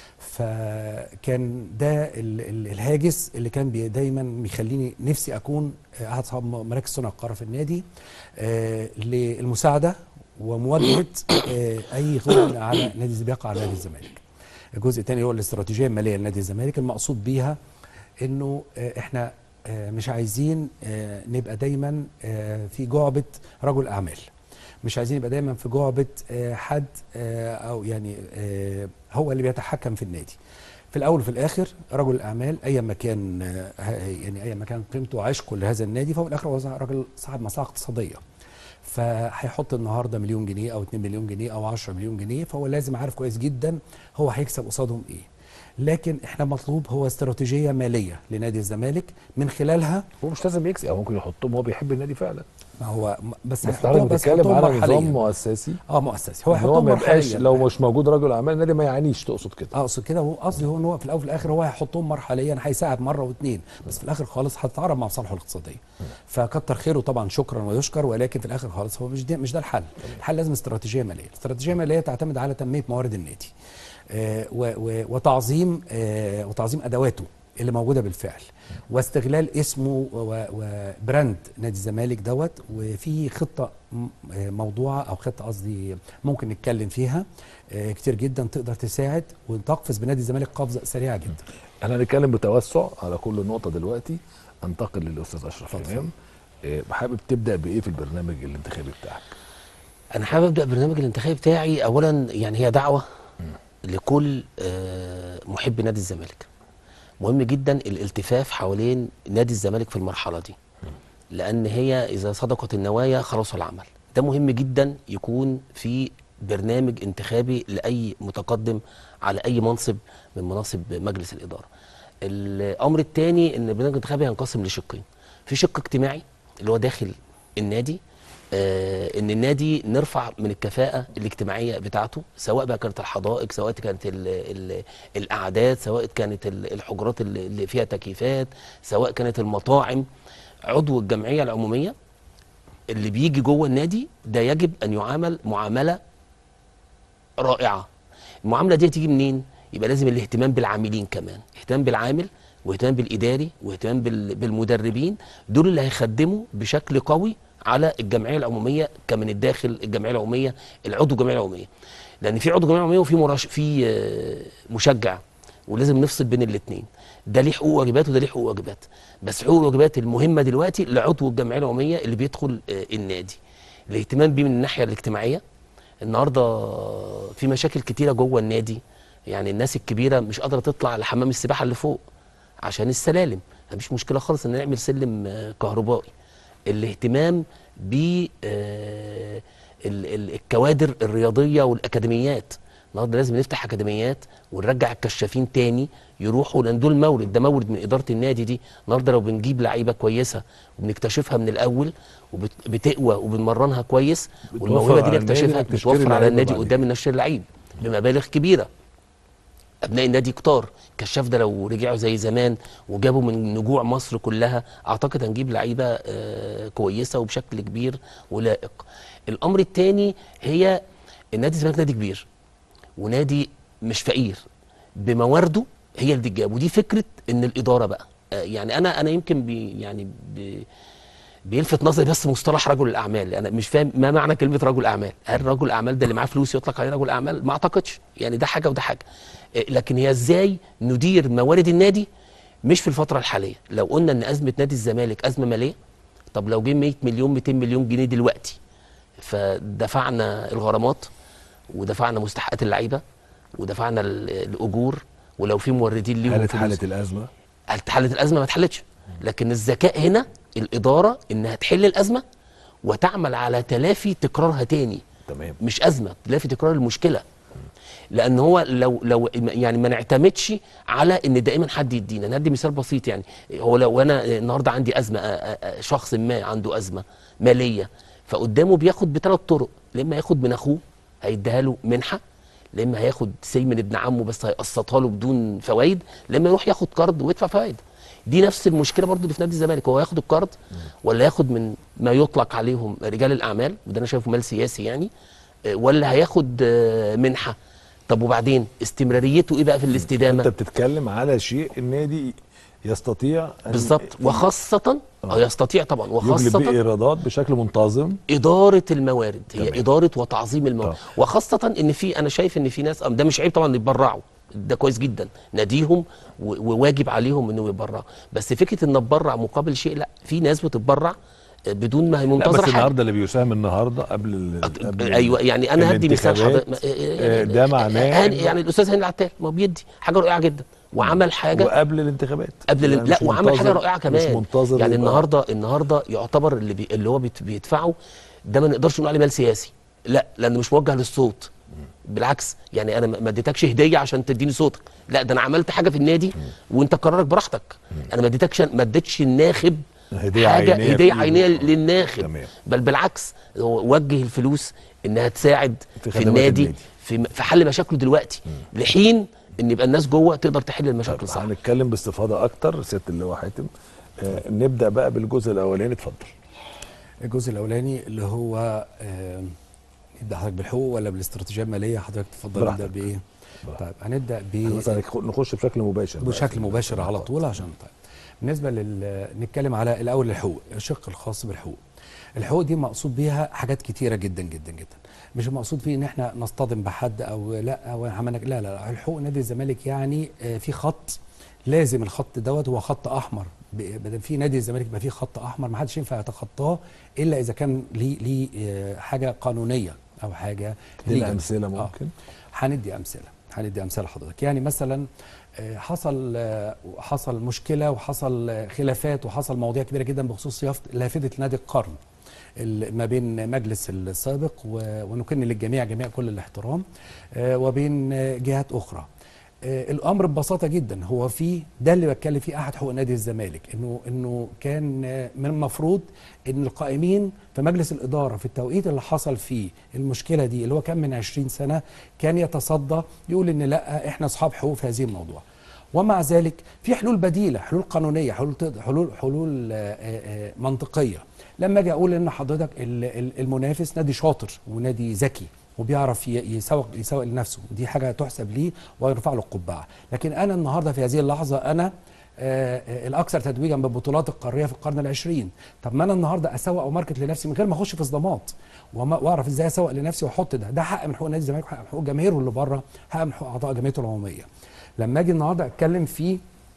فكان ده ال- ال- الهاجس اللي كان بي دايما بيخليني نفسي اكون آه، احد اصحاب مراكز صنع القرار في النادي آه، للمساعده ومواجهه آه، اي غلط على نادي بيقع على نادي الزمالك. الجزء الثاني هو الاستراتيجيه الماليه لنادي الزمالك المقصود بيها انه آه، احنا آه، مش عايزين آه، نبقى دايما آه، في جعبه رجل اعمال. مش عايزين يبقى دايما في جعبه آه، حد آه، او يعني آه، هو اللي بيتحكم في النادي. في الاول وفي الاخر رجل الاعمال ايا ما كان آه، ه- يعني ايا ما كان قيمته وعشقه لهذا النادي فهو في الاخر هو راجل صاحب مصلحه اقتصاديه. فهيحط النهارده مليون جنيه او 2 مليون جنيه او 10 مليون جنيه فهو لازم عارف كويس جدا هو هيكسب قصادهم ايه. لكن احنا مطلوب هو استراتيجيه ماليه لنادي الزمالك من خلالها هو مش لازم يكسب او ممكن يحطهم هو بيحب النادي فعلا ما هو م- بس بس هيحطوها حضرتك بتتكلم هيحطوها على مرحلياً. نظام مؤسسي اه مؤسسي هو ان هو هيحطهم ما يبقاش مرحليا لو مش موجود رجل اعمال النادي ما يعانيش تقصد كده اقصد كده هو قصدي هو ان هو في الاول وفي الاخر هو هيحطهم مرحليا هيساعد مره واثنين بس في الاخر خالص هتتعارض مع مصالحه الاقتصاديه فكتر خيره طبعا شكرا ويشكر ولكن في الاخر خالص هو مش ده مش ده الحل الحل لازم استراتيجيه ماليه استراتيجيه ماليه تعتمد على تنميه موارد النادي آه و و وتعظيم آه وتعظيم ادواته اللي موجوده بالفعل واستغلال اسمه و- وبراند نادي الزمالك دوت وفي خطه م- آه، موضوعه او خطه قصدي ممكن نتكلم فيها آه، كتير جدا تقدر تساعد وتقفز بنادي الزمالك قفزه سريعه جدا احنا هنتكلم بتوسع على كل نقطه دلوقتي انتقل للاستاذ اشرف اتفضل. امام إيه، حابب تبدا بايه في البرنامج الانتخابي بتاعك انا حابب ابدا البرنامج الانتخابي بتاعي اولا يعني هي دعوه لكل آه، محب نادي الزمالك مهم جدا الالتفاف حوالين نادي الزمالك في المرحله دي لان هي اذا صدقت النوايا خلص العمل ده مهم جدا يكون في برنامج انتخابي لاي متقدم على اي منصب من مناصب مجلس الاداره الامر الثاني ان البرنامج الانتخابي هينقسم لشقين في شق اجتماعي اللي هو داخل النادي آه ان النادي نرفع من الكفاءه الاجتماعيه بتاعته سواء بقى كانت الحدائق سواء كانت ال ال القعدات سواء كانت ال- الحجرات اللي اللي فيها تكييفات سواء كانت المطاعم عضو الجمعيه العموميه اللي بيجي جوه النادي ده يجب ان يعامل معامله رائعه المعامله دي تيجي منين يبقى لازم الاهتمام بالعاملين كمان اهتمام بالعامل واهتمام بالاداري واهتمام بال- بالمدربين دول اللي هيخدموا بشكل قوي على الجمعيه العموميه كمن الداخل الجمعيه العموميه العضو الجمعيه العموميه لان في عضو جمعيه عموميه وفي مرش... في آه، مشجع ولازم نفصل بين الاثنين ده ليه حقوق وواجبات وده ليه حقوق وواجبات بس حقوق الواجبات المهمه دلوقتي لعضو الجمعيه العموميه اللي بيدخل آه، النادي الاهتمام بيه من الناحيه الاجتماعيه النهارده في مشاكل كتيره جوه النادي يعني الناس الكبيره مش قادره تطلع لحمام السباحه اللي فوق عشان السلالم مفيش مشكله خالص ان نعمل سلم آه، كهربائي الاهتمام ب آه، ال- ال- الكوادر الرياضيه والاكاديميات النهارده لازم نفتح اكاديميات ونرجع الكشافين تاني يروحوا لان دول مورد ده مورد من اداره النادي دي النهارده لو بنجيب لعيبه كويسه وبنكتشفها من الاول وبتقوى وبنمرنها كويس بتوفر والموهبه دي على النادي نكتشفها إنك تشتري بتوفر على لعيبة النادي بعدين. قدام النشر اللعيب بمبالغ كبيره ابناء النادي كتار كشاف ده لو رجعوا زي زمان وجابوا من نجوع مصر كلها اعتقد هنجيب لعيبه آه، كويسه وبشكل كبير ولائق الامر الثاني هي النادي الزمالك نادي كبير ونادي مش فقير بموارده هي اللي تتجاب ودي فكره ان الاداره بقى آه، يعني انا انا يمكن بي يعني بي بيلفت نظري بس مصطلح رجل الاعمال انا مش فاهم ما معنى كلمه رجل اعمال هل رجل اعمال ده اللي معاه فلوس يطلق عليه رجل اعمال ما اعتقدش يعني ده حاجه وده حاجه إيه، لكن هي ازاي ندير موارد النادي مش في الفتره الحاليه لو قلنا ان ازمه نادي الزمالك ازمه ماليه طب لو جه 100 مليون 200 مليون جنيه دلوقتي فدفعنا الغرامات ودفعنا مستحقات اللعيبه ودفعنا ال- الاجور ولو في موردين ليهم حاله فلوس. حاله الازمه حاله الازمه ما اتحلتش لكن الذكاء هنا الاداره انها تحل الازمه وتعمل على تلافي تكرارها تاني تمام مش ازمه تلافي تكرار المشكله لان هو لو لو يعني ما نعتمدش على ان دائما حد يدينا ندي مثال بسيط يعني هو لو انا النهارده عندي ازمه آه، آه، آه، شخص ما عنده ازمه ماليه فقدامه بياخد بثلاث طرق يا اما ياخد من اخوه هيديها له منحه يا اما هياخد سي من ابن عمه بس هيقسطها له بدون فوائد يا اما يروح ياخد قرض ويدفع فوائد دي نفس المشكله برضو اللي في نادي الزمالك هو ياخد القرض ولا ياخد من ما يطلق عليهم رجال الاعمال وده انا شايفه مال سياسي يعني آه، ولا هياخد آه، منحه طب وبعدين استمراريته ايه بقى في انت الاستدامه بتتكلم على شيء النادي يستطيع أن بالظبط وخاصه اه يستطيع طبعا يجلب وخاصه بيه ايرادات بشكل منتظم اداره الموارد هي تمام. اداره وتعظيم الموارد طبعا. وخاصه ان في انا شايف ان في ناس ده مش عيب طبعا يتبرعوا ده كويس جدا ناديهم و- وواجب عليهم انه يتبرعوا بس فكره ان اتبرع مقابل شيء لا في ناس بتتبرع بدون ما هي لا بس منتظره حاجه النهارده اللي بيساهم النهارده قبل, ال... قبل ايوه يعني انا هدي مثال الانتخابات، حضرتك آه، ده معناه هاني- إنه- يعني الاستاذ هاني العتال ما هو بيدي حاجه رائعه جدا وعمل حاجه وقبل الانتخابات قبل يعني يعني لا مش وعمل حاجه منتظر- رائعه كمان مش منتظر يعني يبقى- النهارده النهارده يعتبر اللي بي اللي هو بيت- بيدفعه ده ما نقدرش نقول عليه مال سياسي لا لانه مش موجه للصوت بالعكس يعني انا ما ما اديتكش هديه عشان تديني صوتك لا ده انا عملت حاجه في النادي وانت قرارك براحتك انا ما اديتكش ما اديتش الناخب هدية حاجه عينية هديه في عينيه إيده. للناخب تمام. بل بالعكس هو وجه الفلوس انها تساعد في في, خدمات النادي, النادي. في في حل مشاكله دلوقتي لحين ان يبقى الناس جوه تقدر تحل المشاكل صح هنتكلم باستفاضه اكتر سياده اللواء حاتم آه نبدا بقى بالجزء الاولاني اتفضل الجزء الاولاني اللي هو آه، نبدا حضرتك بالحقوق ولا بالاستراتيجيه الماليه حضرتك تفضل براحتك. نبدا بايه طيب هنبدا ب احنا مثلا نخش بشكل مباشر بقى بشكل في مباشر على النقاط. طول عشان طيب بالنسبه لل نتكلم على الاول الحقوق الشق الخاص بالحقوق الحقوق دي مقصود بيها حاجات كتيره جدا جدا جدا مش المقصود فيه ان احنا نصطدم بحد او لا او عملنا لا لا, لا. الحقوق نادي الزمالك يعني آه، في خط لازم الخط دوت هو خط احمر ب- بدل في نادي الزمالك يبقى فيه خط احمر ما حدش ينفع يتخطاه الا اذا كان ليه ليه آه، حاجه قانونيه او حاجه ادينا legal. امثله آه. ممكن هندي امثله هندي امثله لحضرتك يعني مثلا آه، حصل آه، حصل مشكله وحصل آه، خلافات وحصل مواضيع كبيره جدا بخصوص يافط- لافته نادي القرن ال- ما بين مجلس السابق و- ونكن للجميع جميع كل الاحترام آه، وبين آه، جهات اخرى آه، الامر ببساطه جدا هو في ده اللي بتكلم فيه احد حقوق نادي الزمالك انه انه كان آه، من المفروض ان القائمين في مجلس الاداره في التوقيت اللي حصل فيه المشكله دي اللي هو كان من 20 سنه كان يتصدى يقول ان لا احنا اصحاب حقوق في هذه الموضوع ومع ذلك في حلول بديله حلول قانونيه حلول تقدر- حلول حلول آه، آه، آه، منطقيه لما اجي اقول ان حضرتك ال- ال- المنافس نادي شاطر ونادي ذكي وبيعرف ي- يسوق يسوق لنفسه ودي حاجه تحسب ليه ويرفع له القبعه لكن انا النهارده في هذه اللحظه انا آه، آه، الاكثر تتويجا بالبطولات القاريه في القرن العشرين طب ما انا النهارده اسوق او ماركت لنفسي من غير ما اخش في صدامات وما- واعرف ازاي اسوق لنفسي واحط ده ده حق من حقوق نادي الزمالك وحق من حقوق جماهيره اللي بره حق من حقوق اعضاء جمعيته العموميه لما اجي النهارده اتكلم في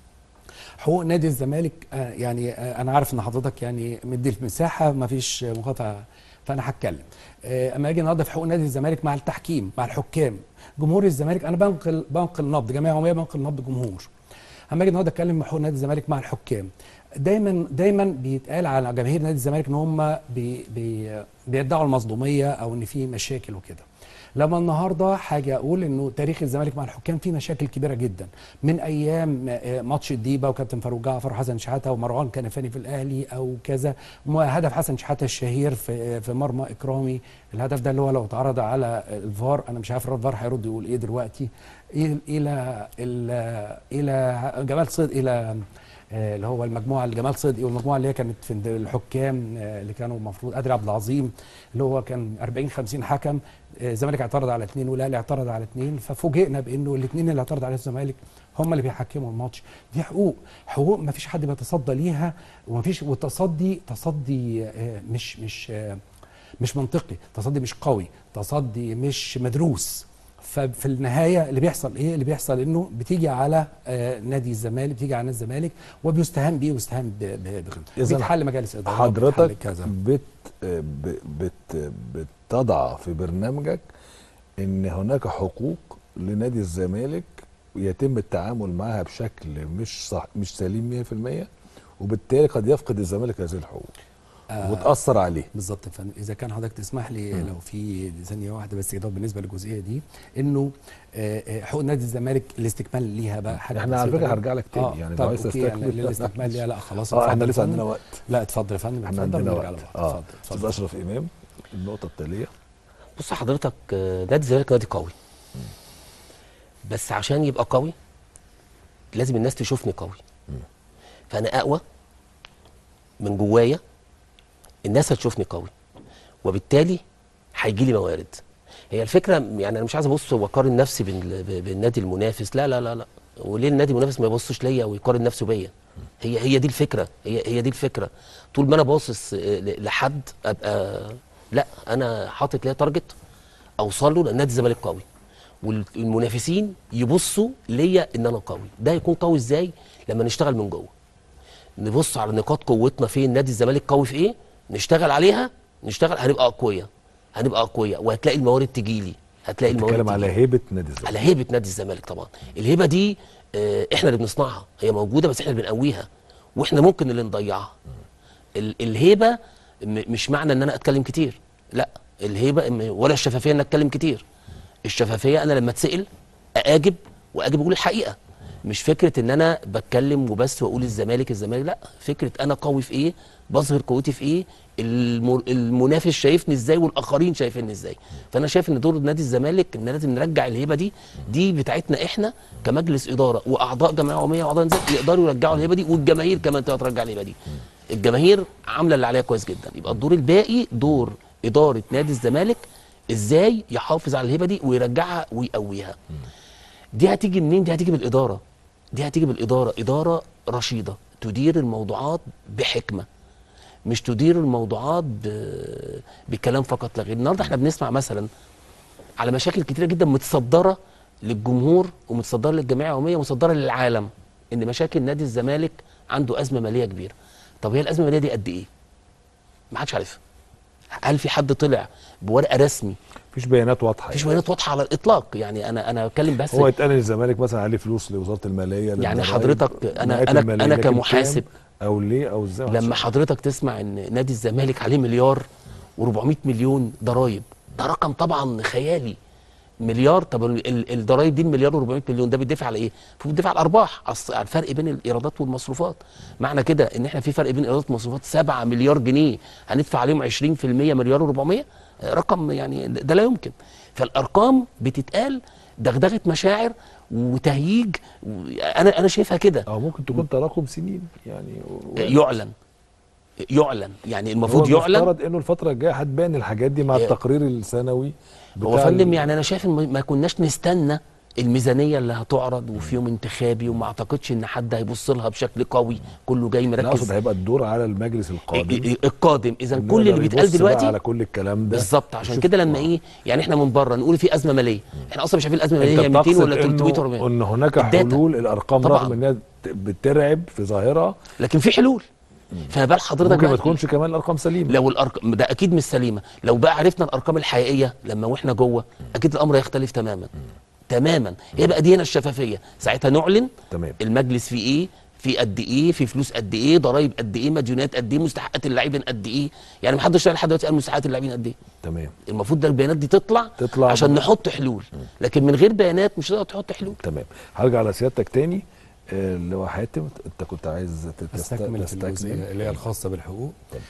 حقوق نادي الزمالك آه، يعني آه، انا عارف ان حضرتك يعني مدي المساحه ما فيش مقاطعه فانا هتكلم آه، اما اجي النهارده في حقوق نادي الزمالك مع التحكيم مع الحكام جمهور الزمالك انا بنقل بنقل نبض جمعيه عموميه بنقل نبض جمهور اما اجي النهارده اتكلم مع حقوق نادي الزمالك مع الحكام دايما دايما بيتقال على جماهير نادي الزمالك ان هم بي بي بيدعوا المظلوميه او ان في مشاكل وكده لما النهارده حاجه اقول انه تاريخ الزمالك مع الحكام فيه مشاكل كبيره جدا من ايام آه، ماتش الديبه وكابتن فاروق جعفر وحسن شحاته ومروان كنفاني في الاهلي او كذا م- هدف حسن شحاته الشهير في في مرمى اكرامي الهدف ده اللي هو لو اتعرض على الفار انا مش عارف الفار هيرد يقول ايه دلوقتي الى الى الى, إلى جمال صيد الى آه، اللي هو المجموعه اللي جمال صدقي والمجموعه اللي هي كانت في الحكام آه، اللي كانوا المفروض ادري عبد العظيم اللي هو كان 40 50 حكم آه، الزمالك اعترض على اثنين والاهلي اعترض على اثنين ففوجئنا بانه الاثنين اللي اعترض عليهم الزمالك هم اللي بيحكموا الماتش دي حقوق حقوق ما فيش حد بيتصدى ليها وما فيش والتصدي تصدي آه، مش مش آه، مش منطقي تصدي مش قوي تصدي مش مدروس ففي النهايه اللي بيحصل ايه اللي بيحصل انه بتيجي على آه نادي الزمالك بتيجي على نادي الزمالك وبيستهان بيه ويستهان ب- ب- بقيمته إذن بيتحل مجالس اداره حضرتك بيتحل كذا بت ب- بت بتضع في برنامجك ان هناك حقوق لنادي الزمالك يتم التعامل معها بشكل مش صح مش سليم 100% وبالتالي قد يفقد الزمالك هذه الحقوق آه. وتاثر عليه بالظبط يا فندم اذا كان حضرتك تسمح لي لو في ثانيه واحده بس كده بالنسبه للجزئيه دي انه آه، آه، حقوق نادي الزمالك الاستكمال ليها بقى حاجه احنا على بسيطة فكره جداً. هرجع لك تاني آه، يعني طب لو عايز أوكي، يعني تستكمل للاستكمال ليها لا خلاص اه احنا اتفضل يا لسه فندم. عندنا وقت لا اتفضل يا فندم احنا اتفضل عندنا ونرجع وقت لبعض. اه اتفضل استاذ اتفضل اشرف امام النقطه التاليه بص حضرتك آه، نادي الزمالك نادي قوي بس عشان يبقى قوي لازم الناس تشوفني قوي فانا اقوى من جوايا الناس هتشوفني قوي وبالتالي هيجي لي موارد هي الفكره يعني انا مش عايز ابص واقارن نفسي بال- ب- بالنادي المنافس لا لا لا لا وليه النادي المنافس ما يبصش ليا ويقارن نفسه بيا هي هي دي الفكره هي هي دي الفكره طول ما انا باصص آه، ل- لحد ابقى لا انا حاطط ليا تارجت اوصل له لان نادي الزمالك قوي والمنافسين يبصوا ليا ان انا قوي ده يكون قوي ازاي لما نشتغل من جوه نبص على نقاط قوتنا فين نادي الزمالك قوي في ايه نشتغل عليها نشتغل هنبقى اقوياء هنبقى اقوياء وهتلاقي الموارد تجي لي هتلاقي الموارد بتتكلم على تجيلي. هيبه نادي الزمالك على هيبه نادي الزمالك طبعا الهيبه دي آه، احنا اللي بنصنعها هي موجوده بس احنا اللي بنقويها واحنا ممكن اللي نضيعها ال- الهيبه م- مش معنى ان انا اتكلم كتير لا الهيبه م- ولا الشفافيه ان اتكلم كتير الشفافيه انا لما اتسال اجب واجب اقول الحقيقه مش فكره ان انا بتكلم وبس واقول الزمالك الزمالك لا فكره انا قوي في ايه بظهر قوتي في ايه الم- المنافس شايفني ازاي والاخرين شايفيني ازاي فانا شايف ان دور نادي الزمالك ان لازم نرجع الهيبه دي دي بتاعتنا احنا كمجلس اداره واعضاء جمعيه عموميه واعضاء نزال يقدروا يرجعوا الهيبه دي والجماهير كمان تقدر ترجع الهيبه دي الجماهير عامله اللي عليها كويس جدا يبقى الدور الباقي دور اداره نادي الزمالك ازاي يحافظ على الهيبه دي ويرجعها ويقويها دي هتيجي منين دي هتيجي بالاداره دي هتيجي بالاداره اداره رشيده تدير الموضوعات بحكمه مش تدير الموضوعات ب... بكلام فقط لا غير النهارده احنا بنسمع مثلا على مشاكل كتيره جدا متصدره للجمهور ومتصدره للجمعيه العموميه ومتصدره للعالم ان مشاكل نادي الزمالك عنده ازمه ماليه كبيره طب هي الازمه الماليه دي قد ايه ما حدش عارفها هل في حد طلع بورقه رسمي مفيش بيانات واضحه مفيش بيانات واضحه على الاطلاق يعني انا انا بتكلم بس هو يتقال ان الزمالك مثلا عليه فلوس لوزاره الماليه يعني للضرايب، حضرتك أنا- المئات أنا- المالية، أنا لكن كمحاسب كام او ليه او ازاي لما حضرتك تسمع ان نادي الزمالك عليه مليار و400 مليون ضرايب ده رقم طبعا خيالي مليار طب ال- ال- الضرايب دي المليار و400 مليون ده بيدفع على ايه؟ بيدفع على الارباح على الص- على الفرق بين الايرادات والمصروفات معنى كده ان احنا في فرق بين الايرادات والمصروفات 7 مليار جنيه هندفع عليهم 20% مليار و400 رقم يعني ده لا يمكن فالارقام بتتقال دغدغه مشاعر وتهييج و- انا انا شايفها كده او ممكن تكون تراكم سنين يعني و- يعلن يعلن يعني المفروض هو يعلن المفترض انه الفتره الجايه هتبان الحاجات دي مع إيه. التقرير السنوي هو بتاع فندم ال- يعني انا شايف ان ما كناش نستنى الميزانيه اللي هتعرض وفي يوم انتخابي وما اعتقدش ان حد هيبص لها بشكل قوي كله جاي لا اقصد مركز هيبقى الدور على المجلس القادم القادم اذا إنه كل اللي يقدر بيتقال يبص بقى دلوقتي على كل الكلام ده بالظبط عشان يشوف- كده لما آه. ايه يعني احنا من بره نقول في ازمه ماليه احنا اصلا مش عارفين الازمه الماليه هي انت 200 ولا بتقصد 300 انه ولا 400 ان هناك الداتا. حلول الارقام طبعاً. رغم انها ت- بترعب في ظاهرها لكن في حلول فما بال حضرتك ممكن ما بقى تكونش كمان الارقام سليمه لو الارقام ده اكيد مش سليمه لو بقى عرفنا الارقام الحقيقيه لما واحنا جوه اكيد الامر هيختلف تماما تماما هي بقى دي هنا الشفافيه ساعتها نعلن تمام المجلس فيه ايه في قد ايه في فلوس قد ايه ضرايب قد ايه مديونات قد ايه مستحقات اللاعبين قد ايه يعني محدش لحد دلوقتي قال مستحقات اللاعبين قد ايه تمام المفروض ده البيانات دي تطلع تطلع عشان من- نحط حلول لكن من غير بيانات مش هتقدر تحط حلول تمام هرجع لسيادتك تاني آه، اللي هو حاتم انت كنت عايز تست- استكمل في الجزئيه اللي هي الخاصه بالحقوق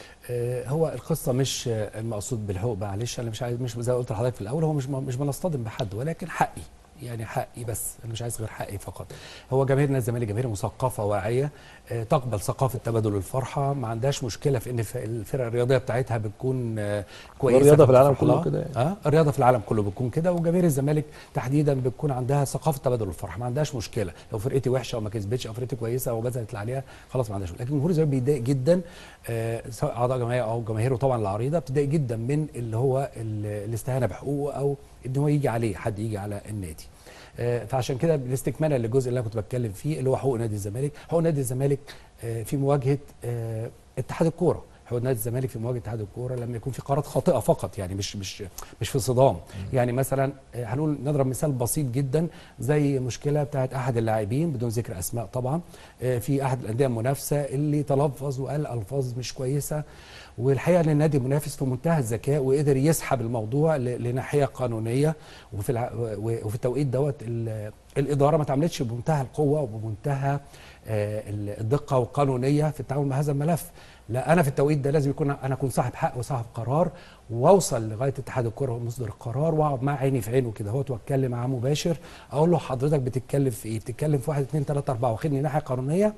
آه هو القصه مش آه، المقصود بالحقوق معلش انا مش عايز مش زي ما قلت لحضرتك في الاول هو مش مش بنصطدم بحد ولكن حقي يعني حقي بس انا مش عايز غير حقي فقط هو جماهير نادي الزمالك جماهير مثقفه واعيه آه، تقبل ثقافه تبادل الفرحه ما عندهاش مشكله في ان ف- الفرق الرياضيه بتاعتها بتكون آه، كويسه الرياضة في العالم بتفرح لها. كله كده يعني. اه الرياضه في العالم كله بتكون كده وجماهير الزمالك تحديدا بتكون عندها ثقافه تبادل الفرح ما عندهاش مشكله لو فرقتي وحشه او ما كسبتش او فرقتي كويسه او بذلت اللي عليها خلاص ما عندهاش مشكله لكن جمهور الزمالك بيتضايق جدا آه سواء اعضاء جمعيه او جماهيره طبعا العريضه بتضايق جدا من اللي هو ال- الاستهانه بحقوقه او ان هو يجي عليه حد يجي على النادي آه، فعشان كده بالاستكمالا للجزء اللي انا كنت بتكلم فيه اللي هو حقوق نادي الزمالك حقوق نادي الزمالك آه، في مواجهه آه، اتحاد الكوره حقوق نادي الزمالك في مواجهه اتحاد الكوره لما يكون في قرارات خاطئه فقط يعني مش مش مش في صدام يعني مثلا آه، هنقول نضرب مثال بسيط جدا زي مشكله بتاعت احد اللاعبين بدون ذكر اسماء طبعا آه، في احد الانديه المنافسه اللي تلفظ وقال الفاظ مش كويسه والحقيقه ان النادي المنافس في منتهى الذكاء وقدر يسحب الموضوع ل- لناحيه قانونيه وفي الع... و- وفي التوقيت دوت ال- الاداره ما تعملتش بمنتهى القوه وبمنتهى آه، ال- الدقه والقانونيه في التعامل مع هذا الملف لا انا في التوقيت ده لازم يكون انا اكون صاحب حق وصاحب قرار واوصل لغايه اتحاد الكره ومصدر القرار واقعد معاه عيني في عينه كده هوت واتكلم معاه مباشر اقول له حضرتك بتتكلم في ايه؟ بتتكلم في واحد اثنين ثلاثه اربعه واخدني ناحيه قانونيه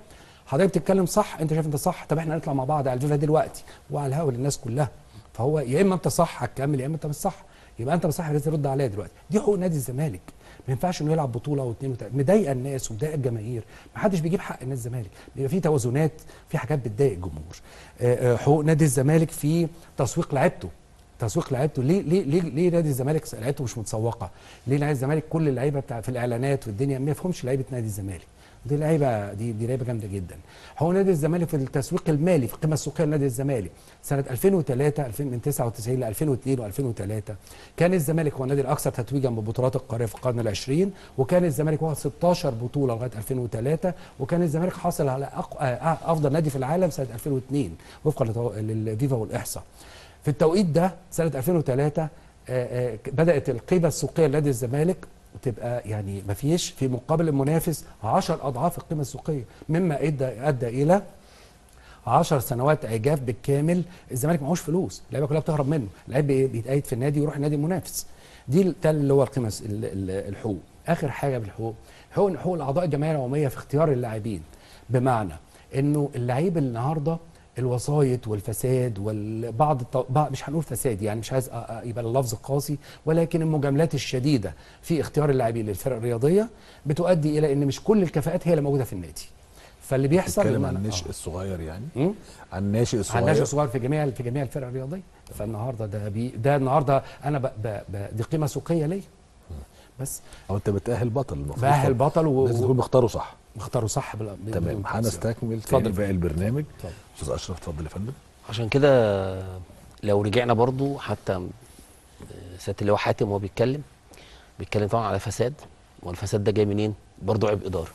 حضرتك بتتكلم صح انت شايف انت صح طب احنا نطلع مع بعض على الفيفا دلوقتي وعلى الهوا للناس كلها فهو يا اما انت صح هتكمل يا اما انت مش صح يبقى انت مش صح لازم ترد عليا دلوقتي دي حقوق نادي الزمالك ما ينفعش انه يلعب بطوله او اتنين وتلاته مضايقه الناس ومضايقه الجماهير ما حدش بيجيب حق نادي الزمالك بيبقى في توازنات في حاجات بتضايق الجمهور آه، آه، حقوق نادي الزمالك في تسويق لعيبته تسويق لعيبته ليه ليه ليه ليه نادي الزمالك لعيبته مش متسوقه؟ ليه نادي الزمالك كل اللعيبه بتاع في الاعلانات والدنيا ما يفهمش لعيبه نادي الزمالك؟ دي لعيبه دي دي لعيبه جامده جدا. هو نادي الزمالك في التسويق المالي في القيمه السوقيه لنادي الزمالك سنه 2003 2000 من 99 ل 2002 و2003 كان الزمالك هو النادي الاكثر تتويجا ببطولات القاريه في القرن العشرين وكان الزمالك واخد 16 بطوله لغايه 2003 وكان الزمالك حاصل على أق... آه، افضل نادي في العالم سنه 2002 وفقا لتو- للفيفا والاحصاء. في التوقيت ده سنه 2003 آه، آه، بدات القيمه السوقيه لنادي الزمالك تبقى يعني ما فيش في مقابل المنافس 10 اضعاف القيمه السوقيه مما ادى ادى الى 10 سنوات عجاف بالكامل الزمالك معهوش فلوس اللعيبه كلها بتهرب منه اللعيب بي- بيتقيد في النادي ويروح النادي المنافس دي ال- ده اللي هو القيمه الس- ال- ال- الحقوق اخر حاجه بالحقوق حقوق حقوق الاعضاء الجمعيه العموميه في اختيار اللاعبين بمعنى انه اللعيب النهارده الوسايط والفساد والبعض الط- بعض مش هنقول فساد يعني مش عايز أ- أ- يبقى اللفظ قاسي ولكن المجاملات الشديده في اختيار اللاعبين للفرق الرياضيه بتؤدي الى ان مش كل الكفاءات هي اللي موجوده في النادي فاللي بيحصل بتتكلم إن عن أنا- الناشئ آه. الصغير يعني مم؟ عن الناشئ الصغير عن ناشئ صغير في جميع في جميع الفرق الرياضيه فالنهارده ده بي ده النهارده انا ب ب ب دي قيمه سوقيه ليا بس او انت بتاهل بطل المفروض بأهل بطل و- لازم و- تكون مختاره صح اختاروا صح بال- تمام بدون تقصير. هنستكمل اتفضل. تاني باقي البرنامج اتفضل. استاذ اشرف اتفضل يا فندم عشان كده لو رجعنا برضو حتى آه، سياده اللواء حاتم وهو بيتكلم بيتكلم طبعا على فساد والفساد ده جاي منين؟ برضو عيب اداره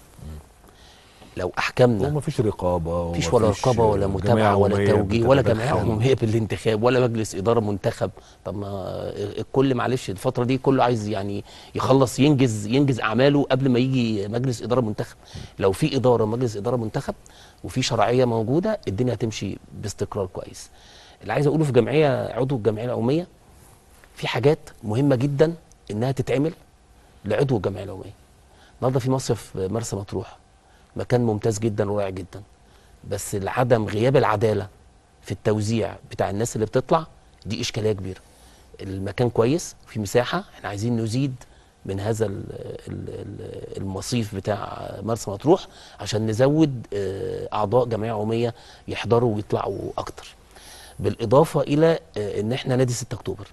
لو احكامنا وما فيش رقابه مفيش ولا ومفيش رقابه ولا جمعية متابعه ولا عمومية توجيه ولا بتتدخل. جمعيه عموميه بالانتخاب ولا مجلس اداره منتخب طب ما الكل معلش الفتره دي كله عايز يعني يخلص ينجز ينجز اعماله قبل ما يجي مجلس اداره منتخب لو في اداره مجلس اداره منتخب وفي شرعيه موجوده الدنيا هتمشي باستقرار كويس اللي عايز اقوله في جمعيه عضو الجمعيه العموميه في حاجات مهمه جدا انها تتعمل لعضو الجمعيه العموميه النهارده في مصيف مرسى مطروح مكان ممتاز جدا ورائع جدا بس عدم غياب العداله في التوزيع بتاع الناس اللي بتطلع دي اشكاليه كبيره المكان كويس في مساحه احنا عايزين نزيد من هذا ال- ال- ال- المصيف بتاع مرسى مطروح عشان نزود آه، اعضاء جمعيه عموميه يحضروا ويطلعوا اكتر بالاضافه الى آه، ان احنا نادي 6 اكتوبر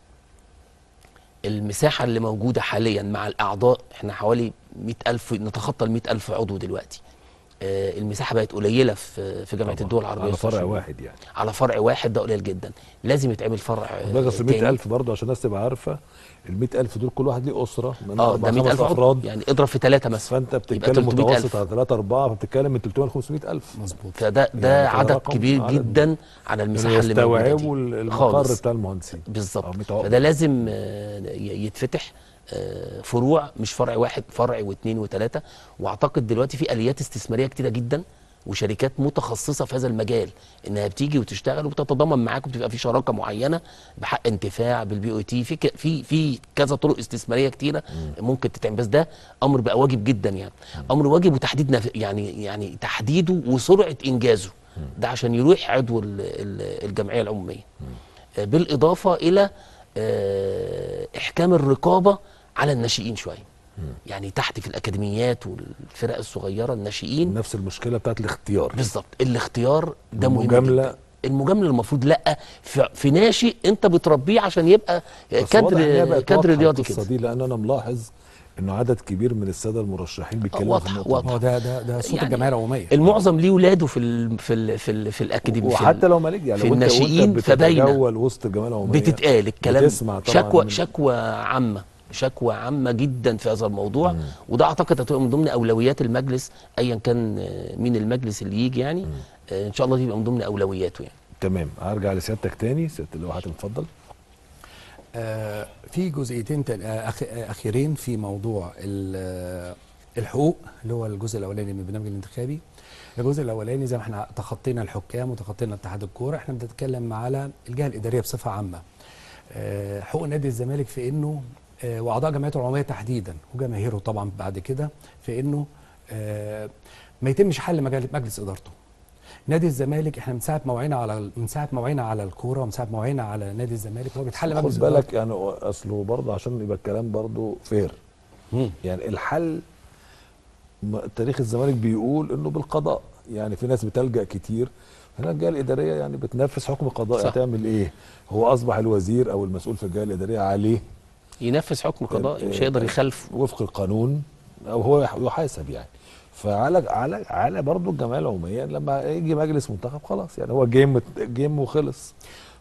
المساحه اللي موجوده حاليا مع الاعضاء احنا حوالي 100000 نتخطى ال 100000 عضو دلوقتي آه، المساحه بقت قليله في في جامعه طبعاً. الدول العربيه على فرع الفرنسية. واحد يعني على فرع واحد ده قليل جدا لازم يتعمل فرع آه، بقى اصل تاني. 100000 برضه عشان الناس تبقى عارفه ال 100000 دول كل واحد ليه اسره من اه أربع ده خمس 100000 عضو افراد يعني اضرب في ثلاثه مثلا فانت يبقى بتتكلم 300,000. متوسط على 3 4 فبتتكلم من 300 ل 500000 مظبوط فده ده يعني عدد رقم كبير عدد جدا على المساحه اللي موجوده يستوعبوا دي المقر خالص. بتاع المهندسين بالظبط أو متعاقد. فده لازم آه، ي- يتفتح آه، فروع مش فرع واحد فرع واثنين وثلاثه واعتقد دلوقتي في اليات استثماريه كتيره جدا وشركات متخصصه في هذا المجال انها بتيجي وتشتغل وبتتضامن معاك وبتبقى في شراكه معينه بحق انتفاع بالبي او تي في ك- في في كذا طرق استثماريه كتيره ممكن تتعمل بس ده امر بقى واجب جدا يعني امر واجب وتحديد نف- يعني يعني تحديده وسرعه انجازه ده عشان يروح عضو ال- ال- الجمعيه العموميه آه، بالاضافه الى آه، احكام الرقابه على الناشئين شويه يعني تحت في الاكاديميات والفرق الصغيره الناشئين نفس المشكله بتاعت الاختيار بالظبط الاختيار ده مهم المجاملة. جدا المجامله المفروض لا في, في ناشئ انت بتربيه عشان يبقى بس واضح إن هي كادر بقت كادر واضحة رياضي القصة كده دي لان انا ملاحظ انه عدد كبير من الساده المرشحين بيتكلموا في واضحة- النقطه واضحة. دي هو ده ده ده صوت يعني الجمعيه العموميه المعظم ليه ولاده في ال في ال في, ال في الاكاديمي في وحتى ال- لو مالك يعني في لو انت وانت الناشئين فباينه بتتجول وسط الجمعيه العموميه بتتقال الكلام بتسمع طبعاً شكوى من- شكوى عامه شكوى عامه جدا في هذا الموضوع وده اعتقد هتبقى من ضمن اولويات المجلس ايا كان آه، مين المجلس اللي يجي يعني آه، ان شاء الله دي تبقى من ضمن اولوياته يعني تمام هرجع لسيادتك تاني سياده اللواء حاتم اتفضل آه، في جزئيتين تاني- آه، أخ- آه، اخيرين في موضوع ال- آه، الحقوق اللي هو الجزء الاولاني من البرنامج الانتخابي الجزء الاولاني زي ما احنا تخطينا الحكام وتخطينا اتحاد الكوره احنا بنتكلم على الجهه الاداريه بصفه عامه آه، حقوق نادي الزمالك في انه آه، واعضاء جمعيته العموميه تحديدا وجماهيره طبعا بعد كده في انه آه، ما يتمش حل مجال- مجلس ادارته نادي الزمالك احنا من ساعه ما وعينا على من ساعه ما وعينا على الكوره ومن ساعه ما وعينا على نادي الزمالك هو بيتحل مجلس خد بالك يعني اصله برضه عشان يبقى الكلام برضه فير مم. يعني الحل م- تاريخ الزمالك بيقول انه بالقضاء يعني في ناس بتلجا كتير هنا الجهه الاداريه يعني بتنفذ حكم قضائي صح. هتعمل ايه هو اصبح الوزير او المسؤول في الجهه الاداريه عليه ينفذ حكم قضائي مش هيقدر يخالف وفق القانون او هو يح- يحاسب يعني فعلى على على برضه الجمعيه العموميه لما يجي مجلس منتخب خلاص يعني هو جيم جيم وخلص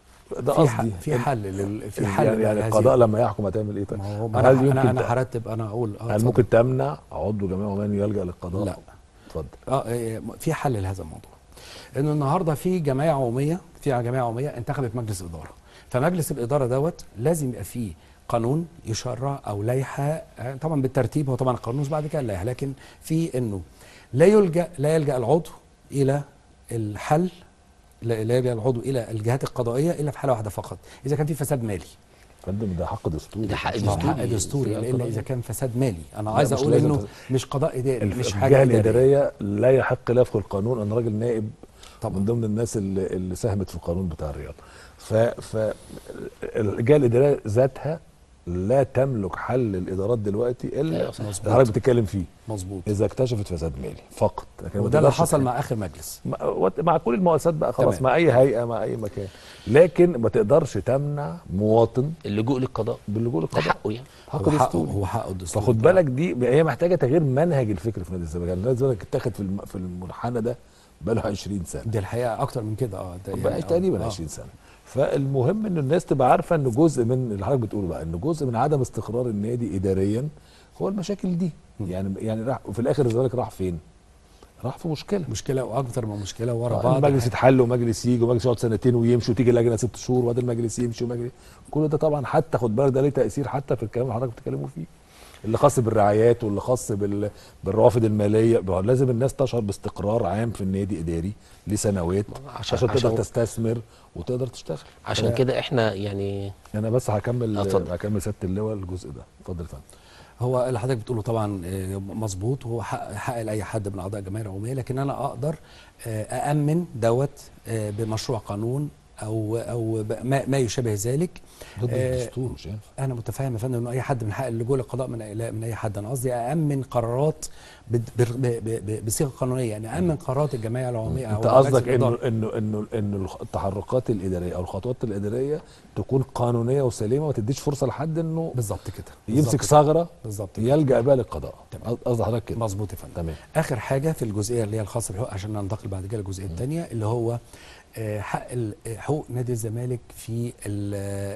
ده في ح- قصدي في حل لل... في حل يعني, يعني لهذه- القضاء لما يحكم هتعمل ايه طيب؟ ما هو هل انا يمكن انا, أنا ت- هرتب انا اقول اه هل اتفضل. ممكن تمنع عضو جمعيه عموميه يلجا للقضاء؟ لا. اتفضل اه إيه، في حل لهذا الموضوع انه النهارده في جمعيه عموميه في جمعيه عموميه انتخبت مجلس اداره فمجلس الاداره دوت لازم يبقى فيه قانون يشرع او لائحه آه، طبعا بالترتيب هو طبعا القانون بعد كده اللائحه لكن في انه لا يلجا لا يلجا العضو الى الحل لا لا يلجا العضو الى الجهات القضائيه الا في حاله واحده فقط اذا كان في فساد مالي فندم ده حق دستوري ده حق ما هو دستوري. حق دستوري لا، الا طبعاً. اذا كان فساد مالي انا لا، عايز مش اقول لازم انه فساد. مش قضاء اداري الف- مش الجهه حاجه اداريه الاداريه لا يحق لها في القانون انا راجل نائب طبعاً. من ضمن الناس اللي, اللي ساهمت في القانون بتاع الرياض ف ف الجهه الاداريه ذاتها لا تملك حل الادارات دلوقتي أيوة، الا صح. اللي حضرتك بتتكلم فيه مظبوط اذا اكتشفت فساد مالي فقط لكن ما وده اللي تقدرش حصل مع اخر مجلس مع, وت- مع كل المؤسسات بقى خلاص تمام. مع اي هيئه مع اي مكان لكن ما تقدرش تمنع مواطن اللجوء للقضاء باللجوء ده للقضاء حقه يعني حق هو حقه دستوري هو حقه الدستوري فخد بالك دي هي محتاجه تغيير منهج الفكر في نادي الزمالك يعني نادي الزمالك اتاخد في الم- في المنحنى ده بقاله 20 سنه دي الحقيقه اكتر من كده اه ده بقى آه، تقريبا آه. 20 سنه فالمهم ان الناس تبقى عارفه ان جزء من اللي حضرتك بتقوله بقى ان جزء من عدم استقرار النادي اداريا هو المشاكل دي يعني يعني راح وفي الاخر الزمالك راح فين؟ راح في مشكله مشكله واكتر من مشكله ورا آه، بعض المجلس يتحل ومجلس يجي ومجلس يقعد سنتين ويمشي وتيجي لجنه ست شهور وبعدين المجلس يمشي ومجلس كل ده طبعا حتى خد بالك ده ليه تاثير حتى في الكلام اللي حضرتك بتتكلموا فيه اللي خاص بالرعايات واللي خاص بال... بالروافد الماليه بقى لازم الناس تشعر باستقرار عام في النادي اداري لسنوات عشان- عشان, تقدر عشان- تستثمر وتقدر تشتغل عشان كده احنا يعني انا بس هكمل آه، اتفضل. هكمل سياده اللواء الجزء ده اتفضل يا فندم هو اللي حضرتك بتقوله طبعا آه، مظبوط وهو حق حق لاي حد من اعضاء الجمعيه العموميه لكن انا اقدر آه، اامن دوت آه، بمشروع قانون او او ب- ما, ما يشابه ذلك ضد آه، الدستور مش ينفع انا متفاهم يا فندم انه اي حد من حق اللجوء للقضاء من أي من اي حد انا قصدي امن قرارات بد- بر- ب- ب- ب- بصيغه قانونيه يعني امن قرارات الجمعيه العموميه انت أو مجلس قصدك انه الإدارة. انه انه انه التحركات الاداريه او الخطوات الاداريه تكون قانونيه وسليمه وما تديش فرصه لحد انه بالظبط كده يمسك بالظبط ثغره بالظبط كده. يلجا بقى للقضاء تمام. قصد حضرتك كده مظبوط يا فندم تمام اخر حاجه في الجزئيه اللي هي الخاصه بالحقوق عشان ننتقل بعد كده للجزئيه الثانيه اللي هو آه، حق ال- حقوق نادي الزمالك في ال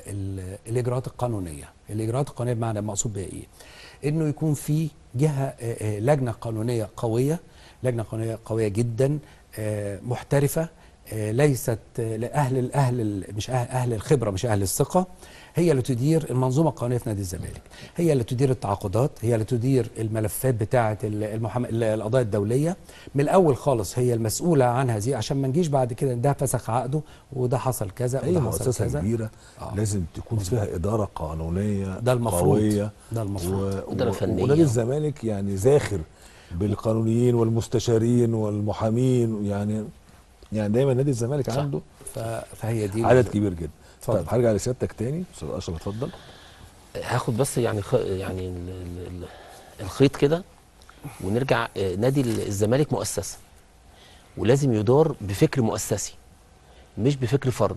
ال الاجراءات القانونيه الاجراءات القانونيه بمعنى المقصود بها ايه انه يكون في جهه آه، آه، لجنه قانونيه قويه لجنه قانونيه قويه جدا آه، محترفه آه، ليست آه، لاهل الاهل ال- مش أهل, اهل الخبره مش اهل الثقه هي اللي تدير المنظومه القانونيه في نادي الزمالك هي اللي تدير التعاقدات هي اللي تدير الملفات بتاعه ال- المحام... ال- القضايا الدوليه من الاول خالص هي المسؤوله عن هذه عشان ما نجيش بعد كده ده فسخ عقده وده حصل كذا اي وده حصل مؤسسه كذا كبيره آه. لازم تكون فيها اداره قانونيه ده المفروض قويه ده المفروض و... إدارة و... فنية. ونادي الزمالك يعني زاخر بالقانونيين والمستشارين والمحامين يعني يعني دايما نادي الزمالك صح. عنده ف... فهي دي عدد كبير جدا اتفضل. طيب هرجع لسيادتك تاني استاذ اشرف اتفضل هاخد بس يعني خ... يعني ال... ال... ال... الخيط كده ونرجع آه، نادي الزمالك مؤسسه ولازم يدار بفكر مؤسسي مش بفكر فرد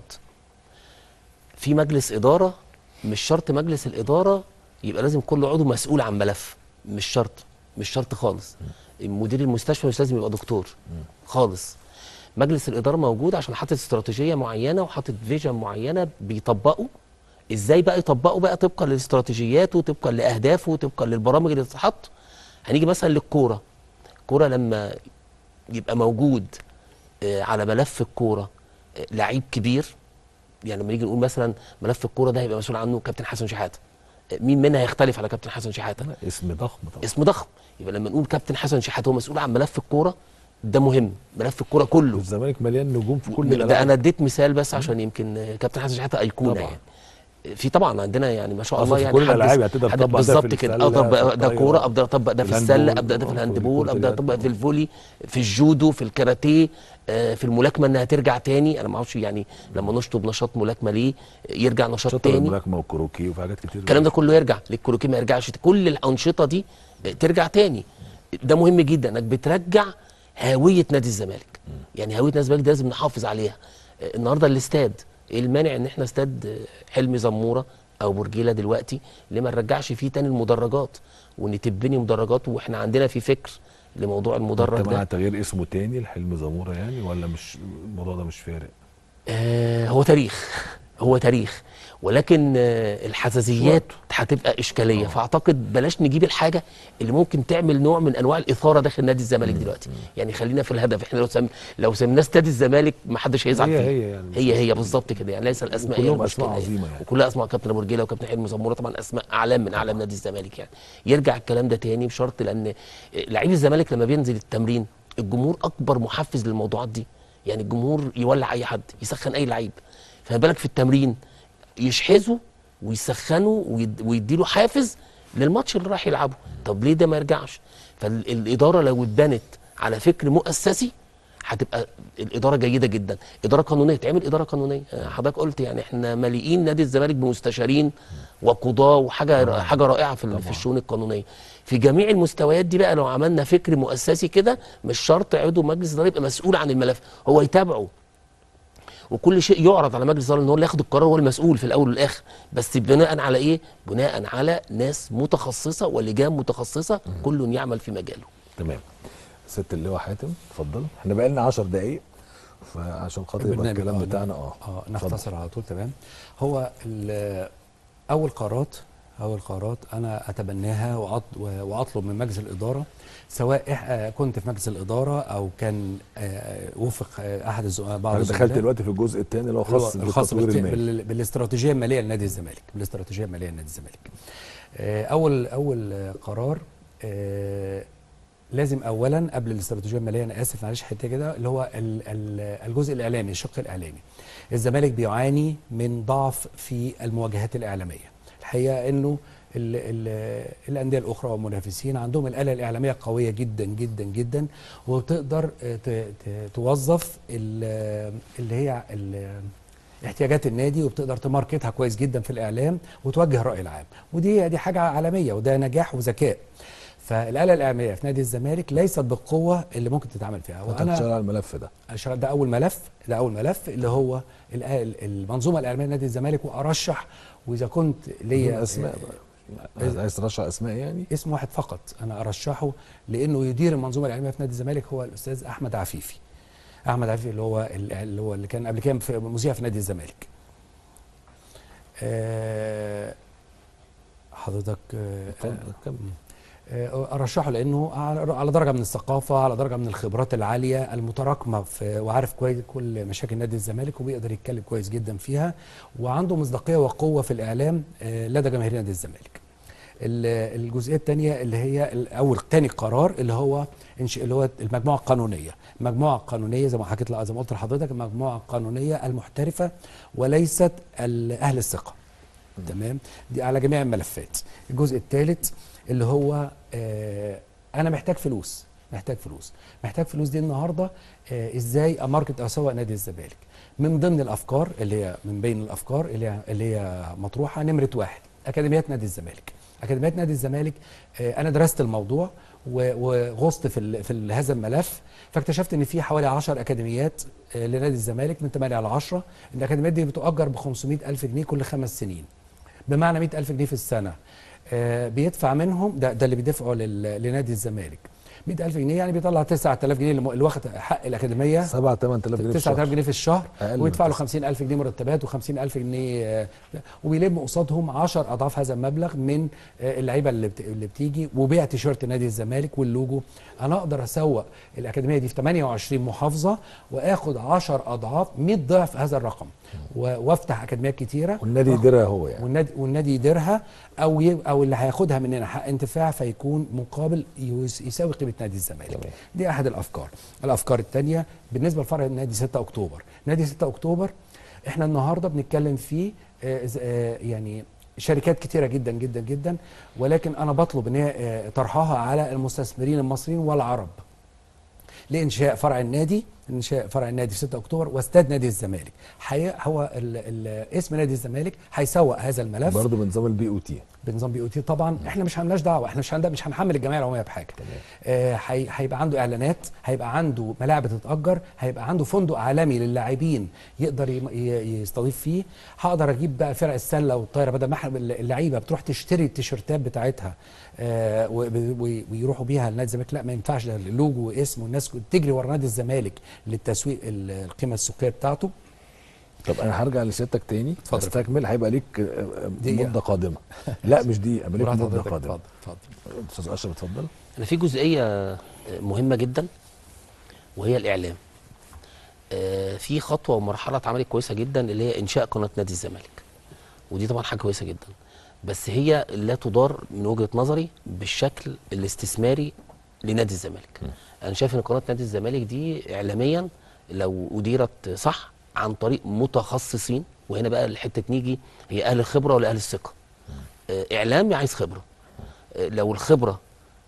في مجلس اداره مش شرط مجلس الاداره يبقى لازم كل عضو مسؤول عن ملف مش شرط مش شرط خالص مدير المستشفى مش لازم يبقى دكتور خالص مجلس الاداره موجود عشان حاطط استراتيجيه معينه وحاطط فيجن معينه بيطبقوا ازاي بقى يطبقوا بقى طبقا لاستراتيجياته طبقا لاهدافه طبقا للبرامج اللي تتحط هنيجي مثلا للكوره الكوره لما يبقى موجود آه، على ملف الكوره آه، لعيب كبير يعني لما نيجي نقول مثلا ملف الكوره ده هيبقى مسؤول عنه كابتن حسن شحاته آه، مين منا هيختلف على كابتن حسن شحاته اسم ضخم طبعا اسم ضخم يبقى لما نقول كابتن حسن شحاته هو مسؤول عن ملف الكوره ده مهم ملف الكوره كله الزمالك مليان نجوم في كل ده الالعاب انا اديت مثال بس عشان يمكن آه، كابتن حسن شحاته ايقونه طبعاً. يعني في طبعا عندنا يعني ما شاء أصل الله في يعني كل حدث- الألعاب يعني تقدر حدث- تطبق ده في بالظبط كده السلة، اقدر في بقى ده الطايرة، كوره ابدا اطبق ده في في الهاندبول، السله ابدا ده في آه، الهاندبول كرة ابدا اليد. اطبق في الفولي في الجودو في الكاراتيه آه، في الملاكمه انها ترجع تاني انا ما اعرفش يعني لما نشطب نشاط ملاكمه ليه يرجع نشاط شطر تاني الملاكمه والكروكي وفي حاجات كتير الكلام ده كله يرجع للكروكي ما يرجعش كل الانشطه دي ترجع تاني ده مهم جدا انك بترجع هويه نادي الزمالك يعني هويه نادي الزمالك دي لازم نحافظ عليها النهارده الاستاد ايه المانع ان احنا استاد حلمي زموره او برجيله دلوقتي ليه ما نرجعش فيه تاني المدرجات وان تبني مدرجات واحنا عندنا في فكر لموضوع المدرج انت مع ده تغيير اسمه تاني لحلم زموره يعني ولا مش الموضوع ده مش فارق آه هو تاريخ هو تاريخ ولكن آه الحساسيات هتبقى اشكاليه فاعتقد بلاش نجيب الحاجه اللي ممكن تعمل نوع من انواع الاثاره داخل نادي الزمالك دلوقتي يعني خلينا في الهدف احنا لو سم... لو سميناه استاد الزمالك ما حدش هيزعل هي فيه هي يعني مش هي هي بالظبط كده يعني ليس الاسماء هي وكلهم المشكله أسماء يعني. عظيمة يعني. وكلها اسماء كابتن ابو رجيله وكابتن حلمي زموره طبعا اسماء اعلام من اعلام نادي الزمالك يعني يرجع الكلام ده تاني بشرط لان لعيب الزمالك لما بينزل التمرين الجمهور اكبر محفز للموضوعات دي يعني الجمهور يولع اي حد يسخن اي لعيب فما بالك في التمرين يشحذه ويسخنه ويد- ويديله حافز للماتش اللي راح يلعبه طب ليه ده ما يرجعش فالاداره لو اتبنت على فكر مؤسسي هتبقى الاداره جيده جدا اداره قانونيه تعمل اداره قانونيه آه، حضرتك قلت يعني احنا مالئين نادي الزمالك بمستشارين وقضاه وحاجه حاجه رائعه في ال- في الشؤون القانونيه في جميع المستويات دي بقى لو عملنا فكر مؤسسي كده مش شرط عضو مجلس الاداره يبقى مسؤول عن الملف هو يتابعه وكل شيء يعرض على مجلس الاداره ان هو اللي ياخد القرار هو المسؤول في الاول والاخر بس بناء على ايه بناء على ناس متخصصه ولجان متخصصه كل يعمل في مجاله تمام ست اللواء حاتم اتفضل احنا بقى لنا 10 دقايق فعشان خاطر يبقى البرنامج، الكلام آه، بتاعنا اه اه اتفضل. نختصر على طول تمام هو ال- اول قرارات اول قرارات انا اتبناها وأط- واطلب من مجلس الاداره سواء إح- آه، كنت في مجلس الاداره او كان آه، وفق آه، احد الز- بعض انا دخلت الزملاء دلوقتي في الجزء الثاني اللي هو اللي هو خاص الخاص بالتطوير بالت- المالي بال- بالاستراتيجيه الماليه لنادي الزمالك بالاستراتيجيه الماليه لنادي الزمالك آه، اول اول آه، قرار آه، لازم اولا قبل الاستراتيجيه الماليه انا اسف معلش حته كده اللي هو ال- ال- الجزء الاعلامي الشق الاعلامي الزمالك بيعاني من ضعف في المواجهات الاعلاميه الحقيقه انه ال ال الانديه الاخرى والمنافسين عندهم الاله الاعلاميه قويه جدا جدا جدا وتقدر آه، ت- ت- توظف ال- اللي هي ال- احتياجات النادي وبتقدر تماركتها كويس جدا في الاعلام وتوجه الراي العام ودي دي حاجه عالميه وده نجاح وذكاء فالاله الاعلاميه في نادي الزمالك ليست بالقوه اللي ممكن تتعامل فيها وانت بتشتغل على الملف ده أشار- ده اول ملف ده اول ملف اللي هو ال- ال- المنظومه الاعلاميه لنادي الزمالك وارشح واذا كنت ليا اسماء بقى عايز ترشح اسماء يعني اسم واحد فقط انا ارشحه لانه يدير المنظومه الاعلاميه في نادي الزمالك هو الاستاذ احمد عفيفي احمد عفيفي اللي هو اللي هو اللي كان قبل كده في مذيع في نادي الزمالك آه، حضرتك آه، اتفضل كمل آه، ارشحه لانه على على درجه من الثقافه على درجه من الخبرات العاليه المتراكمه في وعارف كويس كل مشاكل نادي الزمالك وبيقدر يتكلم كويس جدا فيها وعنده مصداقيه وقوه في الاعلام آه، لدى جماهير نادي الزمالك ال- الجزئيه الثانيه اللي هي ال- او تاني قرار اللي هو إنش- اللي هو المجموعه القانونيه المجموعه القانونيه زي ما حكيت زي ما قلت لحضرتك المجموعه القانونيه المحترفه وليست ال- اهل الثقه تمام دي على جميع الملفات الجزء الثالث اللي هو آه انا محتاج فلوس محتاج فلوس محتاج فلوس دي النهارده آه ازاي اماركت او اسوق نادي الزمالك من ضمن الافكار اللي هي من بين الافكار اللي هي اللي هي مطروحه نمره واحد اكاديميات نادي الزمالك اكاديميات نادي الزمالك آه انا درست الموضوع و- وغصت في ال- في ال- هذا الملف فاكتشفت ان في حوالي 10 اكاديميات آه، لنادي الزمالك من 8 على 10 الاكاديميات دي بتؤجر ب 500 الف جنيه كل خمس سنين بمعنى 100 ألف جنيه في السنة آه بيدفع منهم ده, ده اللي بيدفعه لل- لنادي الزمالك 100 ألف جنيه يعني بيطلع 9000 جنيه اللي م- اللي واخد حق الأكاديمية 7 8000 جنيه في 9000 الشهر جنيه في الشهر أقل ويدفع من له 50000 جنيه مرتبات و50000 جنيه آه، وبيلم قصادهم 10 اضعاف هذا المبلغ من آه، اللعيبه اللي بت- اللي بتيجي وبيع تيشيرت نادي الزمالك واللوجو انا اقدر اسوق الاكاديميه دي في 28 محافظه واخد 10 اضعاف 100 ضعف هذا الرقم و- وافتح اكاديميات كتيره والنادي يديرها هو يعني والنادي والنادي يديرها او ي... او اللي هياخدها مننا حق انتفاع فيكون مقابل يس- يساوي قيمه نادي الزمالك تمام. دي احد الافكار الافكار الثانيه بالنسبه لفرع نادي 6 اكتوبر نادي 6 اكتوبر احنا النهارده بنتكلم فيه آه، ز- آه، يعني شركات كتيره جدا جدا جدا ولكن انا بطلب ان هي آه، طرحها على المستثمرين المصريين والعرب لانشاء فرع النادي انشاء فرع النادي في 6 اكتوبر واستاد نادي الزمالك حقيقة هو ال ال اسم نادي الزمالك هيسوق هذا الملف برضه بنظام البي او تي بنظام بي او تي طبعا احنا مش عندناش دعوه احنا مش عندنا مش هنحمل الجمعيه العموميه بحاجه آه، هي- هيبقى عنده اعلانات هيبقى عنده ملاعب بتتاجر هيبقى عنده فندق عالمي للاعبين يقدر يم- ي- يستضيف فيه هقدر اجيب بقى فرق السله والطايره بدل ما احنا اللعيبه بتروح تشتري التيشيرتات بتاعتها آه، و- و- ويروحوا بيها لنادي الزمالك لا ما ينفعش ده لوجو واسم والناس تجري ورا نادي الزمالك للتسويق ال- القيمه السوقيه بتاعته طب انا هرجع لسيادتك تاني اتفضل. استكمل هيبقى ليك آه، آه، دقيقة. مده قادمه لا مش دي هيبقى ليك براحة مده حضرتك، قادمه اتفضل اتفضل استاذ اشرف اتفضل انا في جزئيه مهمه جدا وهي الاعلام آه، في خطوه ومرحله اتعملت كويسه جدا اللي هي انشاء قناه نادي الزمالك ودي طبعا حاجه كويسه جدا بس هي لا تدار من وجهه نظري بالشكل الاستثماري لنادي الزمالك انا شايف ان قناه نادي الزمالك دي اعلاميا لو اديرت صح عن طريق متخصصين وهنا بقى الحته نيجي هي اهل الخبره ولا اهل الثقه آه، اعلام عايز خبره آه، لو الخبره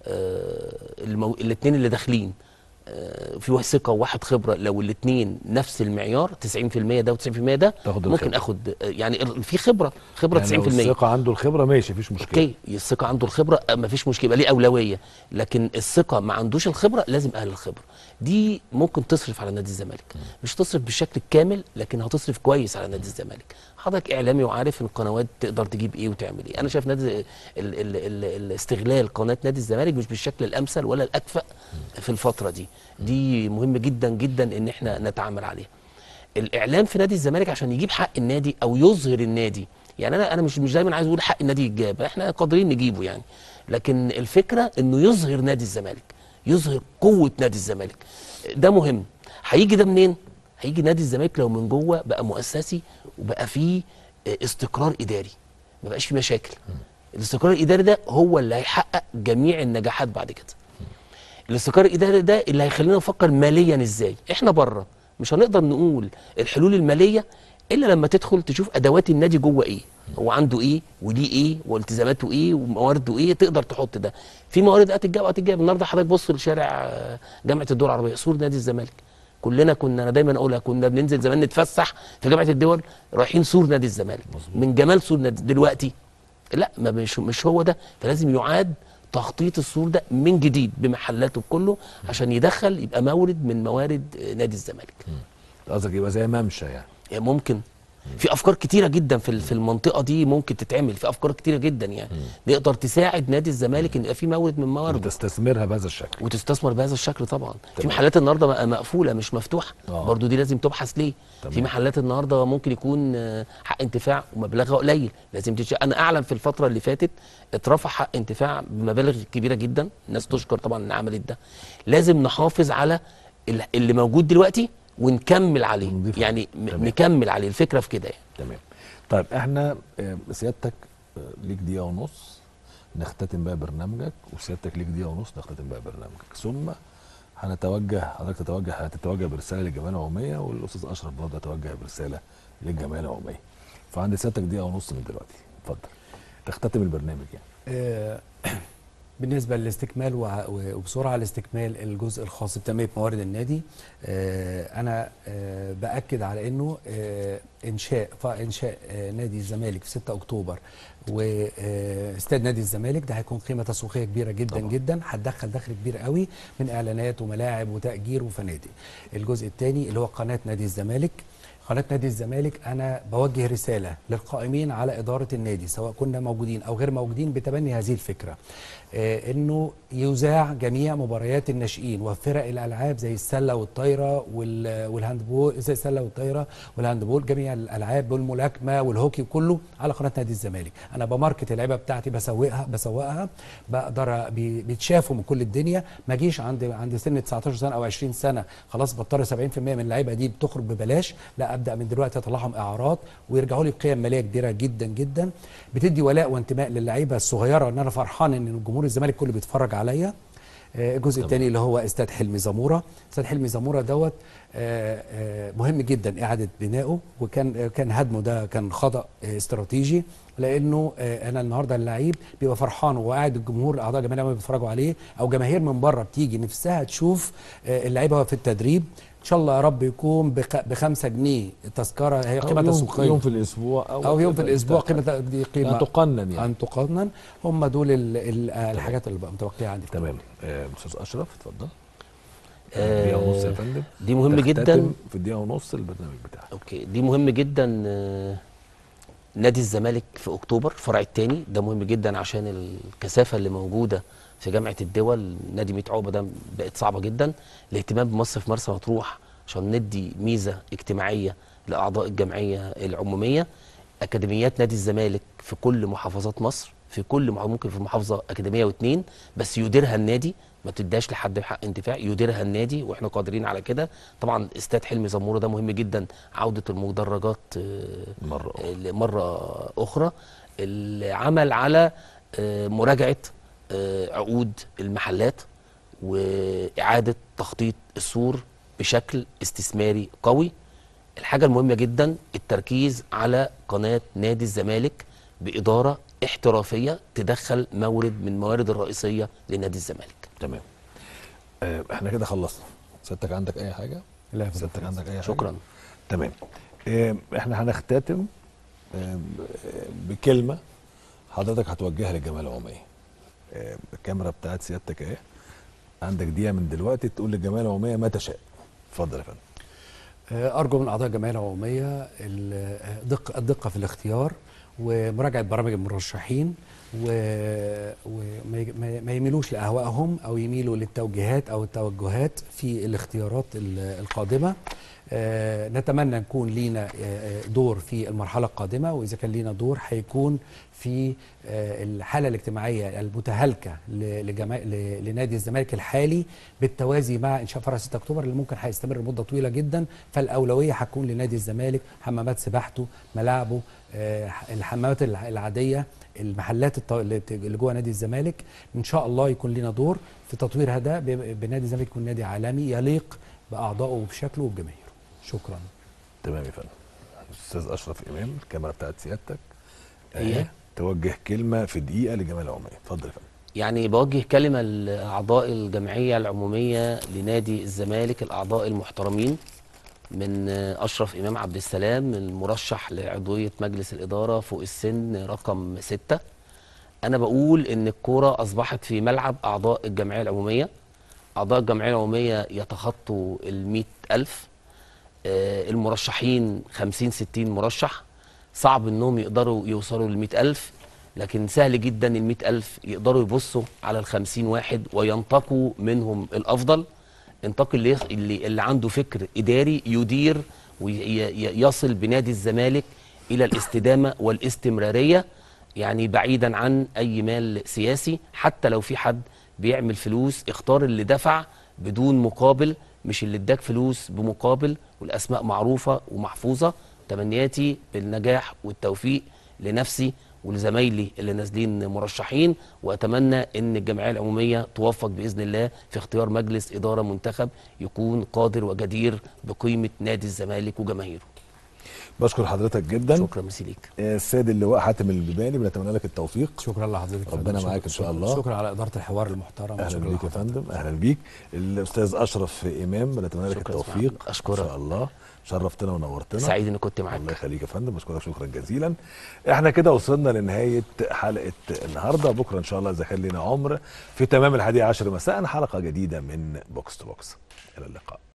آه، المو... الاثنين اللي داخلين آه، في واحد ثقه وواحد خبره لو الاثنين نفس المعيار 90% ده و90% ده تاخد ممكن الخبرة. اخد آه، يعني ال- في خبره خبره يعني لو 90% الثقه عنده الخبره ماشي مفيش مشكله اوكي الثقه عنده الخبره ما فيش مشكله يبقى ليه اولويه لكن الثقه ما عندوش الخبره لازم اهل الخبره دي ممكن تصرف على نادي الزمالك مش تصرف بالشكل الكامل لكن هتصرف كويس على نادي الزمالك حضرتك اعلامي وعارف ان القنوات تقدر تجيب ايه وتعمل ايه انا شايف نادي ال ال ال ال استغلال قناه نادي الزمالك مش بالشكل الامثل ولا الاكفأ في الفتره دي دي مهم جدا جدا ان احنا نتعامل عليها الاعلام في نادي الزمالك عشان يجيب حق النادي او يظهر النادي يعني انا انا مش مش دايما عايز اقول حق النادي يتجاب احنا قادرين نجيبه يعني لكن الفكره انه يظهر نادي الزمالك يظهر قوه نادي الزمالك ده مهم هيجي ده منين هيجي نادي الزمالك لو من جوه بقى مؤسسي وبقى فيه آه، استقرار اداري ما بقاش فيه مشاكل الاستقرار الاداري ده هو اللي هيحقق جميع النجاحات بعد كده الاستقرار الاداري ده اللي هيخلينا نفكر ماليا ازاي احنا بره مش هنقدر نقول الحلول الماليه الا لما تدخل تشوف ادوات النادي جوه ايه هو عنده ايه وليه ايه والتزاماته ايه وموارده ايه تقدر تحط ده في موارد هتتجاب هتتجاب النهارده حضرتك بص لشارع آه، جامعه الدول العربيه سور نادي الزمالك كلنا كنا انا دايما اقولها كنا بننزل زمان نتفسح في جامعه الدول رايحين سور نادي الزمالك من جمال سور نادي دلوقتي لا ما مش مش هو ده فلازم يعاد تخطيط السور ده من جديد بمحلاته كله عشان يدخل يبقى مورد من موارد آه، نادي الزمالك قصدك يبقى زي ممشى يعني يعني ممكن في افكار كتيره جدا في ال- في المنطقه دي ممكن تتعمل في افكار كتيره جدا يعني نقدر تساعد نادي الزمالك ان يبقى في مورد من موارده وتستثمرها بهذا الشكل وتستثمر بهذا الشكل طبعا في تمام. محلات النهارده بقى مقفوله مش مفتوحه آه. برضو دي لازم تبحث ليه تمام. في محلات النهارده ممكن يكون آه، حق انتفاع ومبلغها قليل لازم تتش... انا اعلم في الفتره اللي فاتت اترفع حق انتفاع بمبالغ كبيره جدا الناس تشكر طبعا ان عملت ده لازم نحافظ على ال- اللي موجود دلوقتي ونكمل عليه ونضيف يعني م- تمام. نكمل عليه الفكره في كده يعني تمام طيب احنا آه، سيادتك آه، ليك دقيقه ونص نختتم بقى برنامجك وسيادتك ليك دقيقه ونص نختتم بقى برنامجك ثم هنتوجه حضرتك تتوجه هتتوجه برساله للجمعيه العموميه والاستاذ اشرف برضه يتوجه برساله للجمعيه العموميه فعندي سيادتك دقيقه ونص من دلوقتي اتفضل تختتم البرنامج يعني آه، بالنسبه للاستكمال وع- وبسرعه لاستكمال الجزء الخاص بتنميه موارد النادي آه، انا آه، باكد على انه آه، انشاء فانشاء آه، نادي الزمالك في 6 اكتوبر واستاد نادي الزمالك ده هيكون قيمه تسويقيه كبيره جدا طبعا. جدا هتدخل دخل كبير قوي من اعلانات وملاعب وتاجير وفنادق الجزء الثاني اللي هو قناه نادي الزمالك قناه نادي الزمالك انا بوجه رساله للقائمين على اداره النادي سواء كنا موجودين او غير موجودين بتبني هذه الفكره آه انه يذاع جميع مباريات الناشئين وفرق الالعاب زي السله والطايره وال- والهاندبول زي السله والطايره والهاندبول جميع الالعاب والملاكمه والهوكي كله على قناه نادي الزمالك انا بماركت اللعيبه بتاعتي بسوقها بسوقها بقدر بي- بيتشافوا من كل الدنيا ما اجيش عند عند سن 19 سنه او 20 سنه خلاص بضطر 70% من اللعيبه دي بتخرج ببلاش لا ابدا من دلوقتي اطلعهم اعارات ويرجعوا لي بقيم ماليه كبيره جدا جدا بتدي ولاء وانتماء للعيبه الصغيره ان انا فرحان ان الجمهور الزمالك كله بيتفرج عليا آه، الجزء الثاني اللي هو استاد حلمي زموره استاد حلمي زموره دوت آه، آه، مهم جدا اعاده بنائه وكان آه، كان هدمه ده كان خطا آه، استراتيجي لانه آه، انا النهارده اللعيب بيبقى فرحان وهو قاعد الجمهور اعضاء الجمعيه العمومية بيتفرجوا عليه او جماهير من بره بتيجي نفسها تشوف آه، اللعيبه وهو في التدريب ان شاء الله يا رب يكون بخ- بخمسة جنيه التذكره هي أو قيمه يوم, تسويقيه يوم في الاسبوع او او يوم في الاسبوع قيمه دي قيمه يعني تقنن يعني ان تقنن هم دول ال- ال- الحاجات اللي بقى متوقعه عندي في تمام آه، استاذ اشرف اتفضل آه، دقيقه ونص يا فندم دي مهم تختتم جدا في الدقيقه ونص البرنامج بتاعك اوكي دي مهم جدا آه، نادي الزمالك في اكتوبر الفرع الثاني ده مهم جدا عشان الكثافه اللي موجوده في جامعه الدول نادي ميت عقبه ده بقت صعبه جدا الاهتمام بمصر في مرسى مطروح عشان ندي ميزه اجتماعيه لاعضاء الجمعيه العموميه اكاديميات نادي الزمالك في كل محافظات مصر في كل مح- ممكن في محافظه اكاديميه واثنين بس يديرها النادي ما تداش لحد بحق انتفاع يديرها النادي واحنا قادرين على كده طبعا استاد حلمي زموره ده مهم جدا عوده المدرجات آه، مره أخرى. آه، مره اخرى العمل على آه، مراجعه آه، عقود المحلات واعاده تخطيط السور بشكل استثماري قوي الحاجه المهمه جدا التركيز على قناه نادي الزمالك باداره احترافيه تدخل مورد من الموارد الرئيسيه لنادي الزمالك تمام آه، احنا كده خلصنا سيادتك عندك اي حاجه لا يا فندم. سيادتك عندك اي حاجه شكرا تمام آه، احنا هنختتم آه، ب- بكلمه حضرتك هتوجهها للجمعيه العموميه آه، الكاميرا بتاعت سيادتك اهي عندك دقيقه من دلوقتي تقول للجمعيه العموميه ما تشاء اتفضل يا فندم آه، ارجو من اعضاء الجمعيه العموميه ال- آه، دق الدقه في الاختيار ومراجعه برامج المرشحين و- وما يج- ما- ما يميلوش لاهوائهم او يميلوا للتوجيهات او التوجهات في الاختيارات ال- القادمه آه، نتمنى نكون لينا آه، آه، دور في المرحله القادمه واذا كان لينا دور هيكون في آه، الحاله الاجتماعيه المتهالكه ل- لجماعة ل- لنادي الزمالك الحالي بالتوازي مع انشاء فرع 6 اكتوبر اللي ممكن هيستمر لمده طويله جدا فالاولويه هتكون لنادي الزمالك حمامات سباحته ملاعبه آه، الحمامات الع- العاديه المحلات الط- اللي ت- اللي جوه نادي الزمالك ان شاء الله يكون لنا دور في تطوير هذا ب- بنادي الزمالك يكون نادي عالمي يليق باعضائه وبشكله وبجماهيره شكرا تمام يا فندم استاذ اشرف امام الكاميرا بتاعت سيادتك إيه؟ اهي توجه كلمه في دقيقه للجمعيه العموميه اتفضل يا فندم يعني بوجه كلمة لأعضاء الجمعية العمومية لنادي الزمالك الأعضاء المحترمين من أشرف إمام عبد السلام المرشح لعضوية مجلس الإدارة فوق السن رقم ستة أنا بقول إن الكورة أصبحت في ملعب أعضاء الجمعية العمومية أعضاء الجمعية العمومية يتخطوا المئة ألف آه، المرشحين 50 60 مرشح صعب انهم يقدروا يوصلوا لل ألف لكن سهل جدا ال ألف يقدروا يبصوا على ال 50 واحد وينتقوا منهم الافضل انتقي اللي يخ- اللي, اللي عنده فكر اداري يدير ويصل بنادي الزمالك الى الاستدامه والاستمراريه يعني بعيدا عن اي مال سياسي حتى لو في حد بيعمل فلوس اختار اللي دفع بدون مقابل مش اللي اداك فلوس بمقابل والاسماء معروفه ومحفوظه تمنياتي بالنجاح والتوفيق لنفسي ولزمايلي اللي نازلين مرشحين واتمنى ان الجمعيه العموميه توفق باذن الله في اختيار مجلس اداره منتخب يكون قادر وجدير بقيمه نادي الزمالك وجماهيره بشكر حضرتك جدا شكرا مسي ليك آه، السيد اللواء حاتم البيباني بنتمنى لك التوفيق شكرا لحضرتك يا ربنا فندم. معاك شكراً- إن شاء شكراً- الله. شكرا على اداره الحوار المحترم اهلا شكراً بيك يا لحضرتك. فندم اهلا بيك الاستاذ اشرف امام بنتمنى لك شكراً التوفيق اسمع. أشكرك. ان شاء الله شرفتنا ونورتنا سعيد اني كنت معاك الله يخليك يا فندم بشكرك شكرا جزيلا احنا كده وصلنا لنهايه حلقه النهارده بكره ان شاء الله اذا كان لنا عمر في تمام الحادية عشر مساء حلقه جديده من بوكس تو بوكس الى اللقاء